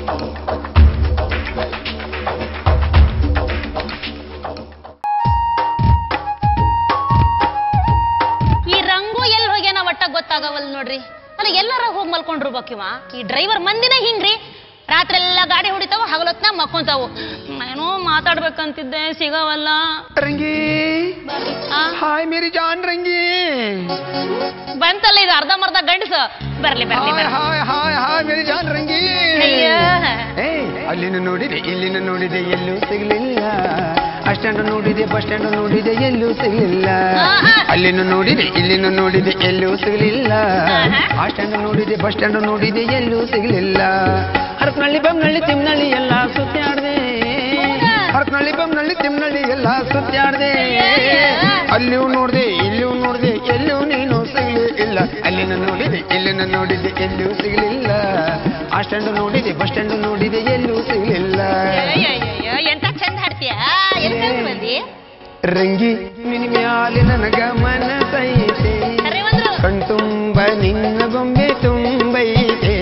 ಈ ರಂಗು ಎಲ್ಲಿ ಹೋಗ್ಯಾನ ಒಟ್ಟ ಗೊತ್ತಾಗವಲ್ ನೋಡ್ರಿ ಅಲ್ಲ ಎಲ್ಲಾರ ಹೋಗಿ ಮಲ್ಕೊಂಡಿರ್ಬೇಕಿವ ಈ ಡ್ರೈವರ್ ಮಂದಿನ ಹಿಂಗ್ರಿ ರಾತ್ರಿ ಎಲ್ಲ ಗಾಡಿ ಹೊಡಿತಾವ ಹಗಲೊತ್ನ ಮಕ್ಕೊಂತಾವು ಏನೋ ಮಾತಾಡ್ಬೇಕಂತಿದ್ದೆ ಸಿಗವಲ್ಲ ರಂಗಿ ಆ, ಹಾಯ್ ಮೇರಿ ಜಾನ್ ರಂಗಿ ಬಂತಲ್ಲ ಇದು ಅರ್ಧ ಮರ್ಧ ಗಂಡಸು ಬರ್ಲಿ ಬರ್ಲಿ ಹಾಯ್ ಬರ್ಲಿ ಹಾಯ್ ಹಾಯ್ ಹಾಯ್ ಮೇರಿ ಜಾನ್ ರಂಗಿ ಅಯ್ಯ. ಏಯ್ ಅಲ್ಲಿನ ನೋಡಿದೆ ಇಲ್ಲಿನ ನೋಡಿದೆ ಎಲ್ಲೂ ಸಿಗ್ಲಿಲ್ಲ ಬಸ್ ಸ್ಟ್ಯಾಂಡ್ ನೋಡಿದೆ ಬಸ್ ಸ್ಟ್ಯಾಂಡ್ ನೋಡಿದೆ ಎಲ್ಲೂ ಸಿಗ್ಲಿಲ್ಲ ಆಹಾ. ಅಲ್ಲಿನ ನೋಡಿದೆ ಇಲ್ಲಿನ ನೋಡಿದೆ ಎಲ್ಲೂ ಸಿಗ್ಲಿಲ್ಲ ಆಹಾ. ಆ ಸ್ಟ್ಯಾಂಡ್ ನೋಡಿದೆ ಬಸ್ ಸ್ಟ್ಯಾಂಡ್ ನೋಡಿದೆ ಎಲ್ಲೂ ಸಿಗ್ಲಿಲ್ಲ ಹರಪನಹಳ್ಳಿ ಬೊಮ್ಮನಹಳ್ಳಿ ತಿಮ್ಮನಹಳ್ಳಿ ಎಲ್ಲ ಸುತ್ತಾಡ್ದೆ ಹೌದಾ? ಹರಪನಹಳ್ಳಿ ಬೊಮ್ಮನಹಳ್ಳಿ ತಿಮ್ಮನಹಳ್ಳಿ ಎಲ್ಲ ಸುತ್ತಾಡ್ದೆ ಅಯ್ಯಯ್ಯ. ಅಲ್ಲಿಯೂ ನೋಡ್ದೆ ಇಲ್ಲಿಯೂ ನೋಡ್ದೆ ಎಲ್ಲೂ ನೀನು ಸಿಗ್ಲಿಲ್ಲ ಅಲ್ಲಿನ ನೋಡಿದೆ ಇಲ್ಲಿನ ನೋಡಿದೆ ಎಲ್ಲೂ ಸಿಗ್ಲಿಲ್ಲ ಆ ಸ್ಟ್ಯಾಂಡ್ ನೋಡಿದೆ ಬಸ್ ಸ್ಟ್ಯಾಂಡ್ ನೋಡಿದೆ ಎಲ್ಲೂ ಸಿಗ್ಲಿಲ್ಲ ಅಯ್ಯಯ್ಯಯ್ಯೋ, ಎಂತ ಚಂದ ಹಾಡ್ತೀಯ ಎಲ್ಲಿ ಕಲ್ತ್ ಬಂದಿ ರಂಗಿ ನಿನ್ ಮ್ಯಾಲೆ ನನಗ ಮನಸೈತೆ ಕರೆ ಬಂದ್ರು ಕಣ್ತುಂಬ ನಿನ್ನ ಗೊಂಬೆ ತುಂಬೈತೆ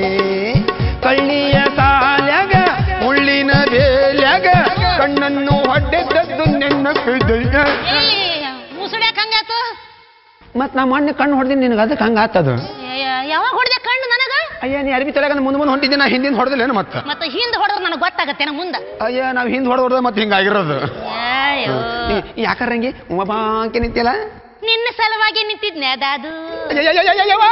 ಕಳ್ಳಿಯ ಸಾಲ್ಯಾಗ ಮುಳ್ಳಿನ ಬೇಲ್ಯಾಗ ಕಣ್ಣನ್ನು ಹೊಡೆದದ್ದು ನಿನ್ನ ಹೃದಯ ಏಯ್, ಮುಸುಡ್ಯಾಕ ಹಂಗಾತು ಮತ್ ನಾ ಮಣ್ಣು ಕಣ್ಣು ಹೊಡೆದಿನಿ ನಿನಗೆ ಅದಕ್ಕೆ ಹಂಗ ಆತದು ಅಯ್ಯ, ಯಾವಾಗ ಹೊಡೆದೆ ಕಣ್ಣು ನನಗ ಅಯ್ಯ ನೀ ಅರ್ಬಿ ತೊಲೆಗ ಮುಂದೆ ಮುಂದೆ ಹೊಂಟಿದ್ದೆ ನಾ ಹಿಂದಿನ ಹೊಡೆದಿಲ್ಲೇನು ಮತ್ತೆ ಮತ್ತೆ ಹಿಂದ್ ಹೊಡೆದ್ರೆ ನನಗೆ ಗೊತ್ತಾಗತ್ತೆ ಮುಂದ ಅಯ್ಯ ನಾವು ಹಿಂದೆ ಹೊಡೆದ ಹೊಡೆದ ಮತ್ತೆ ಹಿಂಗಾಗಿರೋದು ಅಯ್ಯೋ ಯಾಕರಂಗಿ ಬಾಂಕೆ ನಿಂತಿಯಲ್ಲ ನಿನ್ನ ಸಲುವಾಗಿ ನಿಂತಿದ್ನೆ ಅದಾದು ಅಯ್ಯಯ್ಯಯ್ಯಯ್ಯವ್ವ!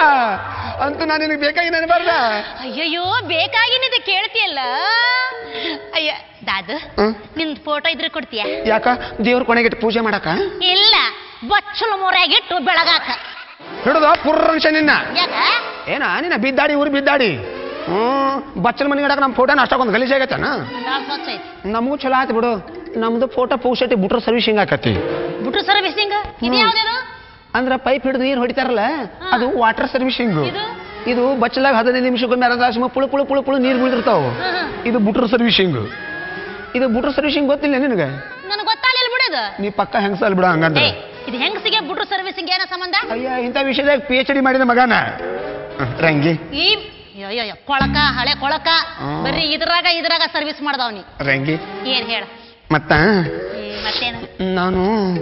ಅಂತೂ ನಾನು ನಿನಗೆ ಬೇಕಾಗಿ ನೆನಬಾರ್ದ ಅಯ್ಯಯ್ಯೋ ಬೇಕಾಗಿನಿದೆ ಕೇಳ್ತಿಯಲ್ಲ ಅಯ್ಯ ದಾದು ಹ್ಮ್? ನಿನ್ ಫೋಟೋ ಇದ್ರೆ ಕೊಡ್ತೀಯ ಯಾಕ ದೇವ್ರ ಕೊನೆಗಿಟ್ಟು ಪೂಜೆ ಮಾಡಕ ಇಲ್ಲ ಬಚ್ಚಲು ಮೊರೆಯಾಗಿಟ್ಟು ಬೆಳಗಾಕ ಹಿಡಿದ ಪುರ್ರಂಶ ನಿನ್ನ ಯಾಕ ಏನ ನಿನ್ನ ಬಿದ್ದಾಡಿ ಊರು ಬಿದ್ದಾಡಿ ಹ್ಮ್ ಬಚ್ಚಲ ಮನೆ ಇಡಕ ನಮ್ಮ ಫೋಟೋನ ಅಷ್ಟೊಂದು ಗಲೀಜ್ ಆಗೈತನ ನಾವ್ ಸ್ವಚ್ಛ ಐತಿ ನಮಗೂ ಚಲೋ ಆಯ್ತು ಬಿಡು ನಮ್ದು ಫೋಟೋ ಪೂಸಟಿ ಬಿಟ್ರೆ ಸರ್ವಿಸಿಂಗ್ ಆಕತಿ ಬಿಟ್ರು ಸರ್ವಿಸಿಂಗ್ ಇದು ಯಾವ್ದು ಅಂದ್ರ ಪೈಪ್ ಹಿಡಿದು ನೀರು ಹೊಡಿತಾರಲ್ಲ ಅದು ವಾಟರ್ ಸರ್ವಿಸಿಂಗ್ ಇದು? ಇದು ಬಚ್ಚಲಾಗ ಹದಿನೈದು ನಿಮಿಷಕ್ಕೊಮ್ಮೆ ಅರ್ಧ ತಾಸು ಪುಳು ಪುಳು ಪುಳು ಪುಳು ನೀರು ಬೀಳ್ತಿರ್ತಾವ ಹಾ, ಹಾ. ಇದು ಬುಟ್ರ್ ಸರ್ವಿಸಿಂಗ್ ಇದು ಬುಟ್ರ್ ಸರ್ವಿಸಿಂಗ್ ಗೊತ್ತಿಲ್ಲ ನಿನಗೆ ನನಗೆ ಗೊತ್ತಾಗಲಿಲ್ಲ ಬಿಡೋದು ನೀ ಪಕ್ಕ ಹೆಂಗಸಲ್ ಬಿಡ ಹಂಗಂದ್ರೆ ಏ ಇದು ಹೆಂಗಸಿಗೆ ಬಿಟ್ರು ಸರ್ವಿಸಿಂಗ್ ಏನ ಸಂಬಂಧ ಅಯ್ಯ ಇಂಥ ವಿಷಯದಾಗ ಪಿ ಎಚ್ ಡಿ ಮಾಡಿದ ಮಗನ ಹ್ಮ್, ರಂಗಿ ಈ ಅಯ್ಯಯ್ಯೋ ಕೊಳಕ ಹಳೆ ಕೊಳಕ ಹ್ಮ್. ಬರೀ ಇದ್ರಾಗ ಇದ್ರಾಗ ಸರ್ವಿಸ್ ಮಾಡ್ದವ್ನಿ ರಂಗಿ ಏನ್ ಹೇಳ ಮತ್ತ ಮತ್ತೇನು ನಾನು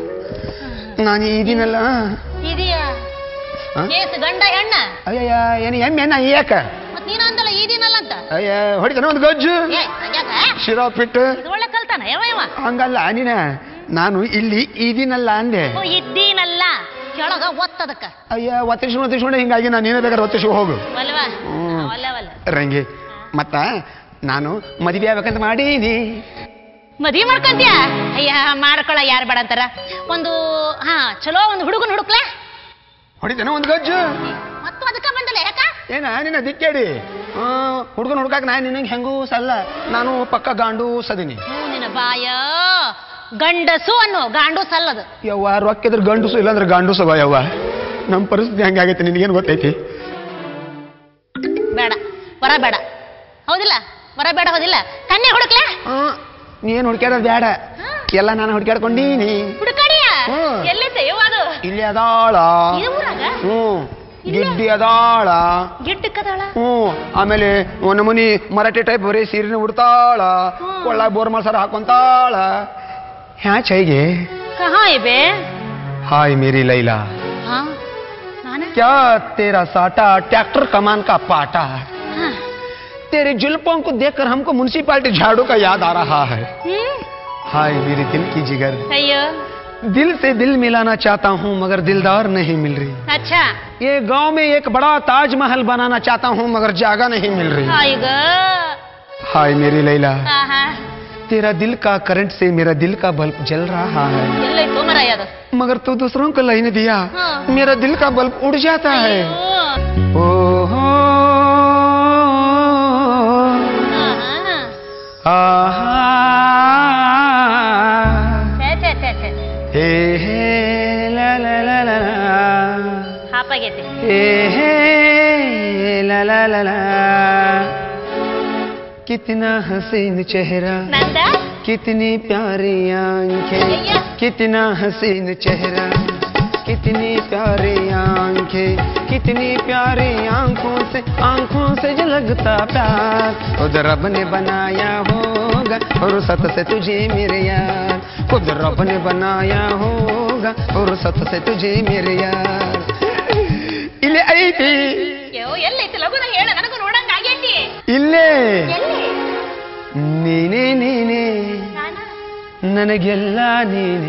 ನಾನು ಈದಿನಲ್ಲ ಇದೆಯಾ ಹಾ? ಏಸ್ ಗಂಡ ಹೆಣ್ಣ ಅಯ್ಯಯ್ಯ ಏನು ಎಮ್ಮೆ ನಾ ಯಾಕ ಮತ್ ನೀನ ಅಂದಲ್ಲ ಈದಿನಲ್ಲ ಅಂತ ಅಯ್ಯ ಹೊಡಿತಾನ ಒಂದು ಗಜ್ಜು ಏ ಹಂಗ್ಯಾಕ ಶಿರಾ ಪಿಟ್ಟು ಇದು ಒಳ್ಳೆ ಕಲ್ತಾನ ಯಾವ ಯಾವ ಹಂಗಲ್ಲ ನೀನ ನಾನು ಇಲ್ಲಿ ಈದಿನಲ್ಲ ಅಂದೆ ಓ ಇದ್ದೀನಲ್ಲ ಕೆಳಗ ಒತ್ತದಕ್ಕ ಅಯ್ಯ ಒತ್ತಿಸ್ಕೊಂಡು ಒತ್ತಿಸ್ಕೊಂಡು ಹಿಂಗಾಗಿ ನಾನು ನೀನೇ ಬೇಕಾದ್ರೆ ಒತ್ತಿಸಿ ಹೋಗು ಒಲ್ವಾ ಹ್ಮ್. ಒಲ್ಲ ಒಲ್ಲ ರಂಗಿ ಮತ್ತ ನಾನು ಮದುವೆ ಆಗ್ಬೇಕಂತ ಮಾಡೀನಿ ಮದ್ವಿ ಮಾಡ್ಕೊಂತೀಯ ಅಯ್ಯ ಮಾಡ್ಕೊಳ ಯಾರು ಬೇಡ ಅಂತಾರ ಒಂದು ಹಾ ಚಲೋ ಒಂದು ಹುಡುಗನ ಹುಡುಕ್ಲಾ ಹೊಡಿತಾನ ಒಂದು ಗಜ್ಜು ಮತ್ತು ಅದಕ್ಕ ಬಂದಲ್ಲ ಯಾಕ ಏನ ನಿನ್ನ ದಿಕ್ಕೇಡಿ ಹುಡುಗನ ಹುಡುಕಾಕ ನಾನು ನಿನಗೆ ಹೆಂಗೂ ಸಲ್ಲ ನಾನು ಪಕ್ಕ ಗಾಂಡು ಸದಿನಿ ಹ್ಞೂ ನಿನ್ನ ಬಾಯ ಗಂಡಸು ಅನ್ನು ಗಾಂಡು ಸಲ್ಲದು ಯವ್ವ ರೊಕ್ಕಿದ್ರೆ ಗಂಡುಸು ಇಲ್ಲಾಂದ್ರೆ ಗಾಂಡುಸವ ಯವ್ವ ನಮ್ಮ ಪರಿಸ್ಥಿತಿ ಹೆಂಗಾಗೈತೆ ನಿನಗೇನು ಗೊತ್ತೈತಿ ಬೇಡ ವರ ಬೇಡ ಹೌದಿಲ್ಲ ವರ ಬೇಡ ಹೌದಿಲ್ಲ ಕನ್ಯೆ ಹುಡುಕ್ಲಾ ನೀನು ಹುಡ್ಕ್ಯಾಡೋದು ಬೇಡ ಎಲ್ಲ ನಾನು ಹುಡ್ಕ್ಯಾಡ್ಕೊಂಡೀನಿ ಹುಡುಕಾಡಿಯ ಹ್ಮ್. ಎಲ್ಲಿದೆ ಯವ್ವ ಅದು ಇಲ್ಲಿ ಅದಾಳ ಇದು ಊರಾಗ ಹ್ಞೂ ಗಿಡ್ಡಿ ಅದಾಳ ಗಿಡ್ಡಕ್ಕದಾಳ ಹ್ಞೂ ಆಮೇಲೆ ಒಂದು ನಮೂನಿ ಮರಾಠಿ ಟೈಪ್ ಬರೀ ಸೀರೆನ ಉಡ್ತಾಳ ಹ್ಮ್. ಕೊಳ್ಳ ಬೋರ್ ಮಸಾರ ಹಾಕೊಂತಾಳ ಹ್ಯಾ ಚೈಗೆ ಕಹಾ ಇವೆ ಹಾಯ್ ಮೇರಿ ಲೈಲಾ ಹಾ ನಾನ क्या तेरा साटा ट्रैक्टर कमान का पाटा ಹಾ. तेरे जुल्फों को देखकर हमको म्यूनसिपालिटी झाड़ू का याद आ रहा है ಹ್ಮ್ हाय मेरे दिल की जिगर ಅಯ್ಯೋ दिल से दिल मिलाना चाहता हूँ मगर दिलदार नहीं मिल रही ಅಚ್ಚಾ ये गांव में एक बड़ा ताजमहल बनाना चाहता हूँ मगर जगह नहीं मिल रही ಈಗ हाय मेरी लैला ಆಹಾ तेरा दिल का करंट से मेरा दिल का बल्ब जल रहा है ಎಲ್ಲೈತು ಮರಾಯ ಅದು मगर तू दूसरों को लाइन दिया हाँ। मेरा दिल का बल्ब उड़ जाता है ಅಯ್ಯೋ. ओ हो ಆಹಾ. आहा ಛೆ, ಛೆ, ಛೆ, ಛೆ. हे हे ला ला ला ला ला ಹಾಪಾಗೈತಿ हे हे ला ला ला ला कितना हसीन चेहरा ನಂದ कितनी प्यारी आंखें अय्या। कितना हसीन चेहरा कितनी प्यारी आंखें कितनी प्यारी आंखों से आंखों से झलकता प्यार खुद रब ने बनाया होगा फुर्सत से तुझे मेरे यार खुद रब ने बनाया होगा फुर्सत से तुझे मेरे यार ಇಲ್ಲೇ ಐತಿ ಯೋ ಎಲ್ಲೈತಿ ಲಗುನ ಹೇಳ ನನಗೂ ನೋಡಂಗ ಆಗೈತಿ ಇಲ್ಲೇ ಎಲ್ಲಿ ನೀನೇ ನೀನೇ ನಾನಾ? ನನಗೆಲ್ಲ ನೀನೇ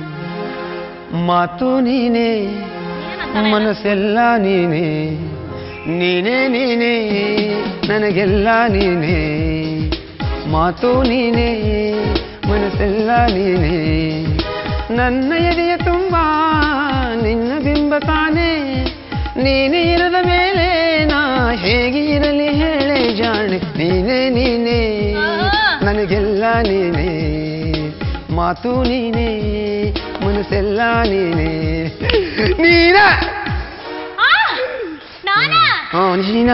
ಮಾತು ನೀನೇ ಏನಂತಾನೆ? ಮನಸ್ಸೆಲ್ಲ ನೀನೇ ನೀನೇ ನೀನೇ ನನಗೆಲ್ಲ ನೀನೇ ಮಾತು ನೀನೇ ಮನಸ್ಸೆಲ್ಲ ನೀನೇ ನನ್ನ ಎದೆಯ ತುಂಬ ನಿನ್ನ ಬಿಂಬ ತಾನೇ ನೀನೇ ಇರದ ಮೇಲೆ ನಾ ಹೇಗೆ ಇರಲಿ ಹೇಳೆ ಜಾಣೆ ನೀನೇ ನೀನೇ ನನಗೆಲ್ಲ ನೀನೇ ಮಾತು ನೀನೇ ಮನಸ್ಸೆಲ್ಲ ನೀನೇ ನೀನ ಆ, ನಾನಾ ಹಾ ನೀನ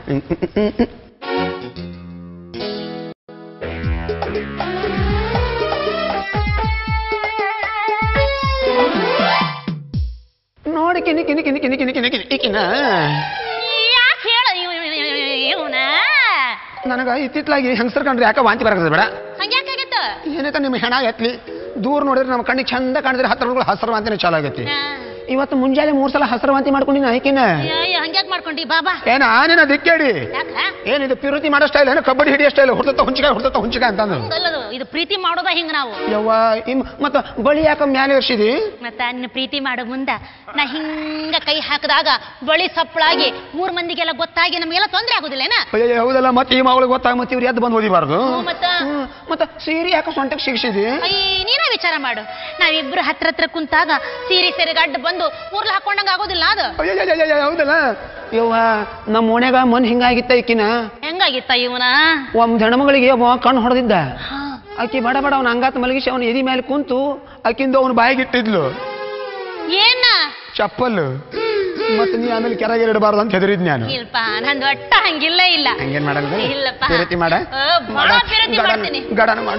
ನೋಡಿ ಕಿನಿ ಕಿನಿ ಕಿನಿ ಕಿನಿ ಕಿನಿ ಕಿನಿ ಕಿನಿ ಈಕಿನ ಯಾಕೆ ಹೇಳ ಇವನ ನನಗ ಇತ್ತಿತ್ಲಾಗಿ ಹೆಂಗಸರ್ ಕಂಡ್ರೆ ಯಾಕೆ ವಾಂತಿ ಬರಕದ ಬೇಡ ಹಂಗ್ಯಾಕಾಗತ್ತ ಏನೈತ ನಿಮ್ಮ ಹೆಣ ಎತ್ಲಿ ದೂರ ನೋಡಿದ್ರೆ ನಮ್ಮ ಕಣ್ಣಿಗೆ ಚಂದ ಕಾಣಿದ್ರೆ ಹತ್ರ ನೋಡಿದ್ರೆ ಹಸರು ವಾಂತಿನೇ ಚಾಲು ಆಗೈತಿ ಇವತ್ತು ಮುಂಜಾನೆ ಮೂರ್ ಸಲ ಹಸರು ವಾಂತಿ ಮಾಡ್ಕೊಂಡಿನ ಆಯ್ಕಿನ ಹಂಗ್ಯಾಕ್ ಮಾಡ್ಕೊಂಡಿ ಬಾಬಾ ಏನ ಆನಿನ ದಿಕ್ಕೇಡಿ ಯಾಕ ಏನಿದು ಪಿರುತಿ ಮಾಡೋ ಸ್ಟೈಲ್ ಏನು ಕಬಡ್ಡಿ ಹಿಡಿಯೋ ಸ್ಟೈಲ್ ಹುಡ್ತತ್ತ ಹುಂಚಿಕಾಯಿ ಹುಡ್ತತ್ತ ಹುಂಚಿಕಾಯಿ ಅಂತಂದು ಹಂಗಲ್ಲದು ಇದು ಪ್ರೀತಿ ಮಾಡೋದ ಹಿಂಗ ನಾವು ಯವ್ವ ಇಮ್ ಮತ್ತ ಬಳಿ ಯಾಕ ಮ್ಯಾಲೆ ಇರ್ಸಿದಿ ಮತ್ತ ನಿನ್ನ ಪ್ರೀತಿ ಮಾಡೋ ಮುಂದ ನಾ ಹಿಂಗ ಕೈ ಹಾಕಿದಾಗ ಬಳಿ ಸಪ್ಪಳಾಗಿ ಊರ್ ಮಂದಿಗೆಲ್ಲ ಗೊತ್ತಾಗಿ ನಮಗೆಲ್ಲ ತೊಂದ್ರೆ ಆಗುದಿಲ್ಲೇನ ಅಯ್ಯಯ್ಯ ಹೌದಲ್ಲ ಮತ್ತೆ ಈ ಮಗಳಿಗೆ ಗೊತ್ತಾಗ ಮತ್ತೆ ಇವ್ರು ಎದ್ದು ಬಂದು ಓದಿಬಾರ್ದು ಹ್ಞೂ ಮತ್ತ ಹ್ಮ್. ಮತ್ತ ಸೀರೆ ಯಾಕೆ ಸೊಂಟಕ್ಕೆ ಸಿಗಿಸಿದಿ ಅಯ್ಯ ನೀನೇ ವಿಚಾರ ಮಾಡು ನಾವಿಬ್ರು ಹತ್ರ ಹತ್ರ ಕುಂತಾಗ ಸೀರೆ ಸೆರೆಗೆ ಅಡ್ಡ ಬಂದು ಊರ್ಲ ಹಾಕೊಂಡಂಗ ಆಗೋದಿಲ್ಲ ಅದು ಅಯ್ಯಯ್ಯಯ್ಯಯ್ಯ ಹೌದಲ್ಲ ಯವ್ವ ನಮ್ಮ ಓಣ್ಯಾಗ ಮನ್ ಹಿಂಗಾಗಿತ್ತ ಈಕಿನ ಹೆಂಗಾಗಿತ್ತ ಇವನ ಒಂದ್ ಹೆಣ್ಮಗಳಿಗೆ ಒಬ್ಬ ಕಣ್ಣು ಹೊಡೆದಿದ್ದ ಆಕಿ ಬಡ ಬಡ ಅವನ ಅಂಗಾತ ಮಲಗಿಸಿ ಅವನ ಎದಿ ಮೇಲೆ ಕುಂತು ಆಕಿಂದು ಅವನ ಬಾಯಿಗೆ ಇಟ್ಟಿದ್ಲು ಏನ ಚಪ್ಪಲ್ ಮತ್ತೆ ನೀ ಆಮೇಲೆ ಕೆಳಗೆ ಇಡಬಾರ್ದು ಅಂತ ಹೆದರಿದ್ ನಾನು ಇಲ್ಪ ನಂದು ಒಟ್ಟ ಹಂಗಿಲ್ಲ ಇಲ್ಲ ಹಂಗೇನ್ ಮಾಡಂಗ ಇಲ್ಲಪ್ಪ. ಪ್ರೀತಿ ಮಾಡ ಓ, ಬಹಳ ಪ್ರೀತಿ ಮಾಡ್ತೀನಿ. ಗಡನ ಮಾಡ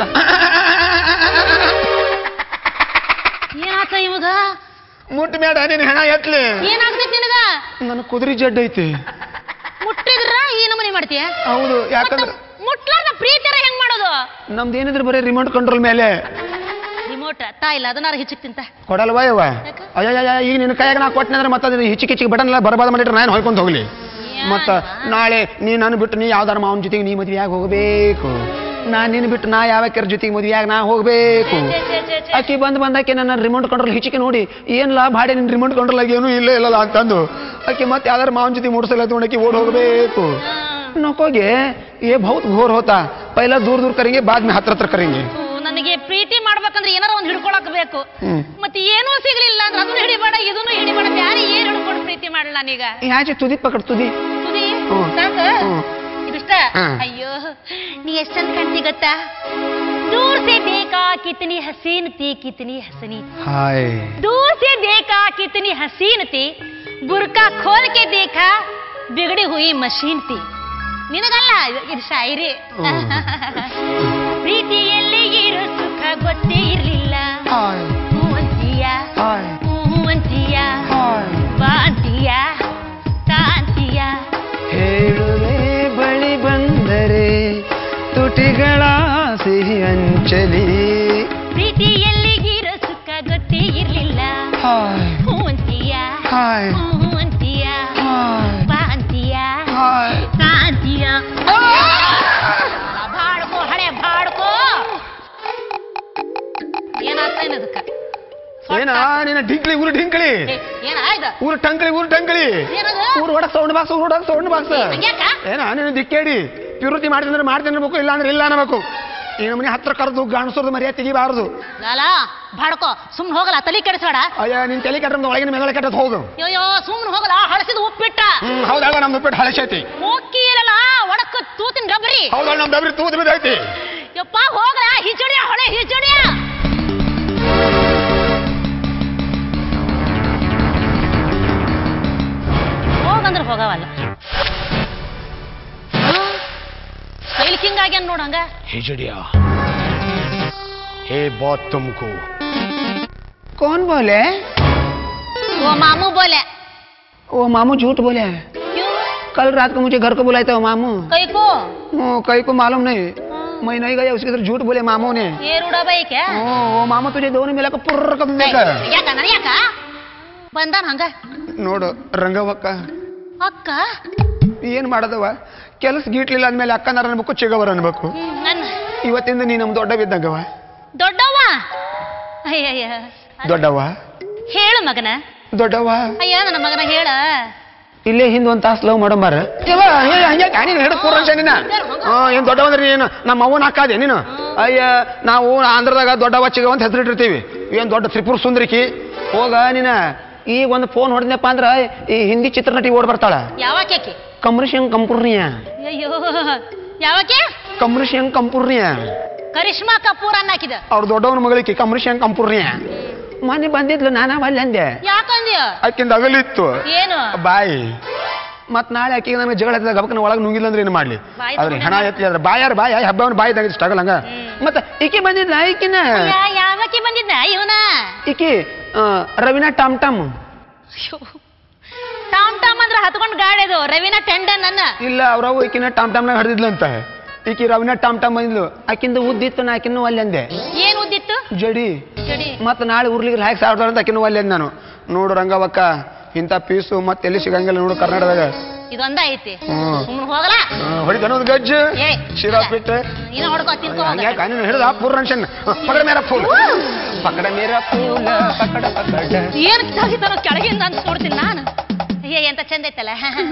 ಏನಾತ ಇವಾಗ ಮುಟ್ಟ ಬೇಡ ನೀನ್ ಹೆಣ ಎತ್ಲಿ ಏನಾಗ್ತೈತಿ ನಿನಗ ನನ್ನ ಕುದುರೆ ಜಡ್ ಐತಿ ಮುಟ್ಟಿದ್ರ ಈ ನಮನಿ ಮಾಡ್ತೀಯ ಹೌದು ಯಾಕಂದ್ರೆ ಮುಟ್ಲಾರ್ದ ಪ್ರೀತಿಯರ ಹೆಂಗ್ ಮಾಡೋದು ನಮ್ದು ಏನಿದ್ರೆ ಬರೀ ರಿಮೋಟ್ ಕಂಟ್ರೋಲ್ ಮೇಲೆ ರಿಮೋಟ್ ತಾ ಇಲ್ಲ ಅದನ್ನಾರ ಹೆಚ್ಚಿಗೆ ತಿಂತ ಕೊಡಲ್ವಾ ಯವ್ವ ಯಾಕ? ಅಯ್ಯಯ್ಯ ಈಗ ನಿನ್ನ ಕೈಯಾಗ ನಾ ಕೊಟ್ಟನೆ ಅಂದ್ರೆ ಮತ್ತೆ ಅದನ್ನ ಹಿಚಿಕ್ ಹಿಚಿಕ್ ಬಟನ್ ಎಲ್ಲ ಬರಬಾದ ಮಾಡಿಟ್ರೆ ನಾನು ಹೊಯ್ಕೊಂತ ಹೋಗ್ಲಿ ಮತ್ತ ನಾಳೆ ನೀ ನಾನು ಬಿಟ್ಟು ನೀ ಯಾವ್ದಾರ ಮಾವನ ಜೊತೆಗೆ ನೀ ಮದ್ವೆಯಾಗ ಹೋಗ್ಬೇಕು ನಾ ನಿನ್ನ ಬಿಟ್ಟು ನಾ ಯಾವ ಕೆರ ಜೊತೆಗೆ ಮದ್ವೆಯಾಗ ನಾ ಹೋಗ್ಬೇಕು ಛೆ, ಛೆ, ಛೆ, ಛೆ. ಆಕಿ ಬಂದ್ ಬಂದಾಕೆ ನನ್ನ ರಿಮೋಟ್ ಕಂಟ್ರೋಲ್ ಹಿಚಿಕೆ ನೋಡಿ ಏನ್ ಲಾಭ ಹಾಡಿ ನಿನ್ ರಿಮೋಟ್ ಕಂಟ್ರೋಲ್ ಆಗಿ ಏನೂ ಇಲ್ಲ ಇಲ್ಲಲ್ಲ ಅಂತಂದು ಆಕಿ ಮತ್ತೆ ಯಾವ್ದಾರ ಮಾವನ ಜೊತೆ ಮೂಡ್ಸಲ್ಲ ತಗೊಂಡಾಕಿ ಓಡ್ ಹೋಗ್ಬೇಕು ಹಾ. ನಕೋಗೆ ये बहुत घोर होता पहला दूर दूर करेंगे बाद में हत्र हत्र करेंगे ಓ, ನನಗೆ ಪ್ರೀತಿ ಮಾಡ್ಬೇಕಂದ್ರೆ ಏನಾರ ಒಂದ್ ಹಿಡ್ಕೊಳಕ್ ಬೇಕು ಹ್ಮ್. ಮತ್ತೆ ಏನೂ ಸಿಗ್ಲಿಲ್ಲ ಅಂದ್ರೆ ಅದನ್ನು ಹಿಡಿಬೇಡ ಇದನ್ನು ಹಿಡಿಬೇಡ ಯಾರು ಏನ್ ಹಿಡ್ಕೊಂಡು ಪ್ರೀತಿ ಮಾಡಲ್ಲ ನಾನೀಗ ಯಾಚೆ ತುದಿ ಪಕಡ್ ತುದಿ ತುದಿ ಹ್ಮ್. ಸಾಕ ಹ್ಮ್. ಇದಿಷ್ಟ ಹ್ಮ್. ಅಯ್ಯೋ ನೀ ಎಷ್ಟ್ ಚಂದ ಕಾಣ್ತಿ ಗೊತ್ತಾ दूर से देखा कितनी हसीन थी कितनी हसनी थी हाय दूर से देखा कितनी हसीन थी बुरका खोल के देखा बिगड़ी हुई मशीन थी ನಿನಗಲ್ಲ ಇದು- ಇದು ಶಾಯಿರಿ ಪ್ರೀತಿಯಲ್ಲಿ ಇರೋ ಸುಖ ಗೊತ್ತೇ ಇರ್ಲಿಲ್ಲ हाय ಹೂ ಅಂತೀಯ हाय ಹೂ ಅಂತೀಯ हाय ಬಾ ಅಂತೀಯ ತಾ ಅಂತೀಯ ಹೇಳುವೆ ಬಳಿ ಬಂದರೆ ತುಟಿಗಳ ಸಿಹಿ ಅಂಚಲಿ ಪ್ರೀತಿಯಲ್ಲಿ ಇರೋ ಸುಖ ಗೊತ್ತೇ ಇರ್ಲಿಲ್ಲ ಹಾಯ್ ಹೂ ಅಂತೀಯ ಹಾಯ್ ಹೂ ಅಂತೀಯ ಹಾಯ್ ಬಾ ಅಂತೀಯ ಹಾಯ್ ತಾ ಅಂತೀಯ ಬಾಡ್ಕೋ ಹಳೆ ಬಾಡ್ಕೋ ಏನಾಗ್ತಾ ಏನದಕ್ಕ ಏನ ನಿನ್ನ ಡಿಂಕ್ಲಿ ಊರು ಡಿಂಕ್ಲಿ ಏನಾಯ್ತು ಊರು ಟಂಕ್ಲಿ ಊರು ಟಂಕ್ಲಿ ಏನದು ಊರು ಹೊಡಕ್ ಸೌಂಡ್ ಬಾಕ್ಸ್ ಊರು ಹೊಡಕ್ ಸೌಂಡ್ ಬಾಕ್ಸ್ ಹಂಗ್ಯಾಕ ಏನ ನೀನು ದಿಕ್ಕೇಡಿ ಪಿರುತಿ ಮಾಡ್ತಿದ್ರೆ ಮಾಡ್ತೀನಿ ಅನ್ಬೇಕು ಇಲ್ಲ ಅಂದ್ರೆ ಇಲ್ಲ ಅನ್ಬೇಕು ಈ ಮನೆ ಹತ್ರ ಕರೆದು ಗಾಣಿಸೋದು ಮರ್ಯಾದೆ ತೆಗಿಬಾರದು ಲಾಲ ಬಾಡ್ಕೋ ಸುಮ್ನೆ ಹೋಗಲ್ಲ ತಲೆ ಕೆಡಿಸ್ಬೇಡ ಅಯ್ಯ ನಿನ್ ತಲೆ ಕೆಟ್ಟ ಒಳಗಿನ ಮೇಲೆ ಕೆಟ್ಟದ್ ಹೌದು ಅಯ್ಯೋ ಸುಮ್ನೆ ಹೋಗಲ್ಲ ಹಳಸಿದ ಉಪ್ಪಿಟ್ಟ ಹ್ಮ್ ಹೌದಾಗ ನಮ್ದು ಬಿಟ್ಟು ಹಳಸೈತಿ ಹೋಗಿ ಇರಲ್ಲ ಒಡಕ ತೂತಿನ ಗಬ್ರಿ ಹೌದಾಗ ನಮ್ ಡಬ್ರಿ ತೂದ್ ಬಿದ್ದೈತಿ ಯಪ್ಪ ಹೋಗ್ರ ಹಿಚುಡಿಯ ಹೊಳೆ ಹಿಚುಡಿಯ ಹೋಗಂದ್ರೆ ಹೋಗವಲ್ಲ ಸ್ಟೈಲ್ ಕಿಂಗ್ ಆಗ್ಯಾನ ನೋಡಂಗ हिजड़िया हे बात तुमको कौन बोले वो मामू बोले वो मामू झूठ बोले क्यों कल रात को मुझे घर को बुलाया था वो मामू कई को वो कई को मालूम नहीं मैं नहीं गया उसके तरफ झूठ बोले मामू ने ये रूढ़ा भाई क्या ओ, वो मामू तुझे दोनों मिला पुर्र कब देखा ಯಾಕ ನನ್ ಯಾಕ ಬಂದಾನ ಹಂಗ ನೋಡು ರಂಗವಕ್ಕ ಅಕ್ಕ ಏನ್ ಮಾಡೋದವ ಕೆಲಸ ಗೀಟ್ಲಿಲ್ಲ ಅಂದ್ಮೇಲೆ ಅಕ್ಕನಾರ ಅನ್ಬೇಕು ಚಿಗವರ ಅನ್ಬೇಕು ಹ್ಮ್, ನನ್ ಇವತ್ತಿಂದ ನೀ ನಮ್ ದೊಡ್ಡ ಬಿದ್ದಂಗವ ದೊಡ್ಡವ್ವ ಅಯ್ಯಯ್ಯ ದೊಡ್ಡವ್ವ ಹೇಳು ಮಗನ ದೊಡ್ಡವ್ವ ಅಯ್ಯ ನನ್ನ ಮಗನ ಹೇಳ ಇಲ್ಲೇ ಹಿಂದ್ ಒಂದ್ ತಾಸ್ ಲವ್ ಮಾಡಂಬಾರ ನೀನು ಹಿಡಿದು ಪೂರ್ವಂಶ ನೀನ ಹಾ, ಏನ್ ದೊಡ್ಡವಂದ್ರೆ ನೀನು ನಮ್ಮ ಅವ್ವನ ಹಾಕಾದೆ ನೀನು ಅಯ್ಯ ನಾವು ಆಂಧ್ರದಾಗ ದೊಡ್ಡವ ಚಿಗವ ಅಂತ ಹೆಸರಿಟ್ಟಿರ್ತೀವಿ ಏನ್ ದೊಡ್ಡ ತ್ರಿಪುರ ಸುಂದರಿಕಿ ಹೋಗ ನೀನ ಈಗ ಒಂದು ಫೋನ್ ಹೊಡೆದ್ನಪ್ಪ ಅಂದ್ರ ಈ ಹಿಂದಿ ಚಿತ್ರನಟಿ ಓಡ್ ಬರ್ತಾಳ ಯಾವಾಕೆ ಕಮರ್ಷಿಯಂಗ್ ಕಂಪೂರ್ನಿಯ ಅಯ್ಯೋ ಯಾವಾಕೆ ಕಮರ್ಷಿಯಂಗ್ ಕಂಪೂರ್ನಿಯ ಕರಿಷ್ಮಾ ಕಪೂರ್ ಅನ್ನಕಿದ ಅವ್ರ ದೊಡ್ಡವನ ಮಗಳಿಗೆ ಕಮರ್ಷಿಯಂಗ್ ಕಂಪೂರ್ನಿಯ ಮೊನ್ನೆ ಬಂದಿದ್ಲು ನಾನಾ ಅಲ್ಲಿ ಅಂದೆ ಯಾಕಂದ್ಯ ಆಕಿಂದ ಅಗಲಿತ್ತು ಏನು ಬಾಯಿ ಮತ್ ನಾಳೆ ಆಕಿಗೆ ನನಗೆ ಜಗಳ ಹತ್ತಿದಾಗ ಗಬಕನ ಒಳಗೆ ನುಂಗಿಲ್ಲ ಅಂದ್ರೆ ಏನು ಮಾಡ್ಲಿ ಬಾಯಿ ಅದ್ರ ಹೆಣ ಎತ್ಲಿ ಅದ್ರ ಬಾಯಾರ ಬಾಯ ಹಬ್ಬವನ್ನ ಬಾಯಿ ತೆಗೆದು ಸ್ಟಾಗಲ್ ಹಂಗ ಮತ್ತ ಈಕೆ ಬಂದಿದ್ಲ ಈಕಿನ ಯಾ- ಯಾವಾಕೆ ಬಂದಿದ್ದ ಇವನ ಈಕಿ ಆ, ರವಿನಾ ಟಾಮ್ ಟಾಮ್ ಟಾಮ್ ಟಾಮ್ ಅಂದ್ರ ಹತ್ಕೊಂಡ್ ಗಾಡಿ ಅದು ರವಿನ ಟೆಂಡನ್ ನನ್ನ ಇಲ್ಲ ಅವ್ರವು ಈಕಿನ ಟಾಮ್ ಟಾಮ್ನಾಗ ಹಿಡಿದಿದ್ಲು ಅಂತ ಈಕಿ ರವಿನಾ ಟಾಮ್ ಟಾಮ್ ಬಂದಿದ್ಲು ಆಕಿಂದ ಉದ್ದಿತ್ತು ನಾ ಆಕಿನ್ನೂ ಅಲ್ಲಿ ಅಂದೆ ಏನ್ ಉದ್ದಿತ್ತು ಜಡಿ ಜಡಿ ಮತ್ತ ನಾಳೆ ಉರ್ಲಿಗೆ ಹಾಕಿ ಸಾವಿರ ಅಂತ ಆಕಿನೂ ಅಲ್ಲಿ ಅಂದೆ ನಾನು ನೋಡು ರಂಗವಕ್ಕ ಇಂಥ ಪೀಸು ಮತ್ತೆ ಎಲ್ಲಿ ಸಿಗಂಗಿಲ್ಲ ನೋಡು ಕರ್ನಾಟಕದಾಗ ಇದೊಂದ ಐತಿ ಹ್ಮ್ ಸುಮ್ಮನೆ ಹೋಗಲ್ಲ ಹೊಡಿತಾನ ಒಂದು ಗಜ್ಜು ಏ ಶಿರಾ ಬಿಟ್ಟು ನೀನು ಹೊಡ್ಕೋ ತಿನ್ಕೋ ಹೋಗ. ಹಂಗ್ಯಾಕ ನೀನು ಹಿಡಿದ ಪೂರ್ ರನ್ಷನ್ ಪಕಡ ಮೇರ ಫೂಲ್ ಪಕಡ ಮೇರ ಫೂಲ್ ಪಕಡ ಪಕಡ ಏನ್ ತಾಗಿತಾನೋ ಕೆಳಗಿಂದ ಅಂತ ನೋಡ್ತೀನಿ ನಾನು ಅಯ್ಯ ಎಂತ ಚಂದ ಐತಲ್ಲ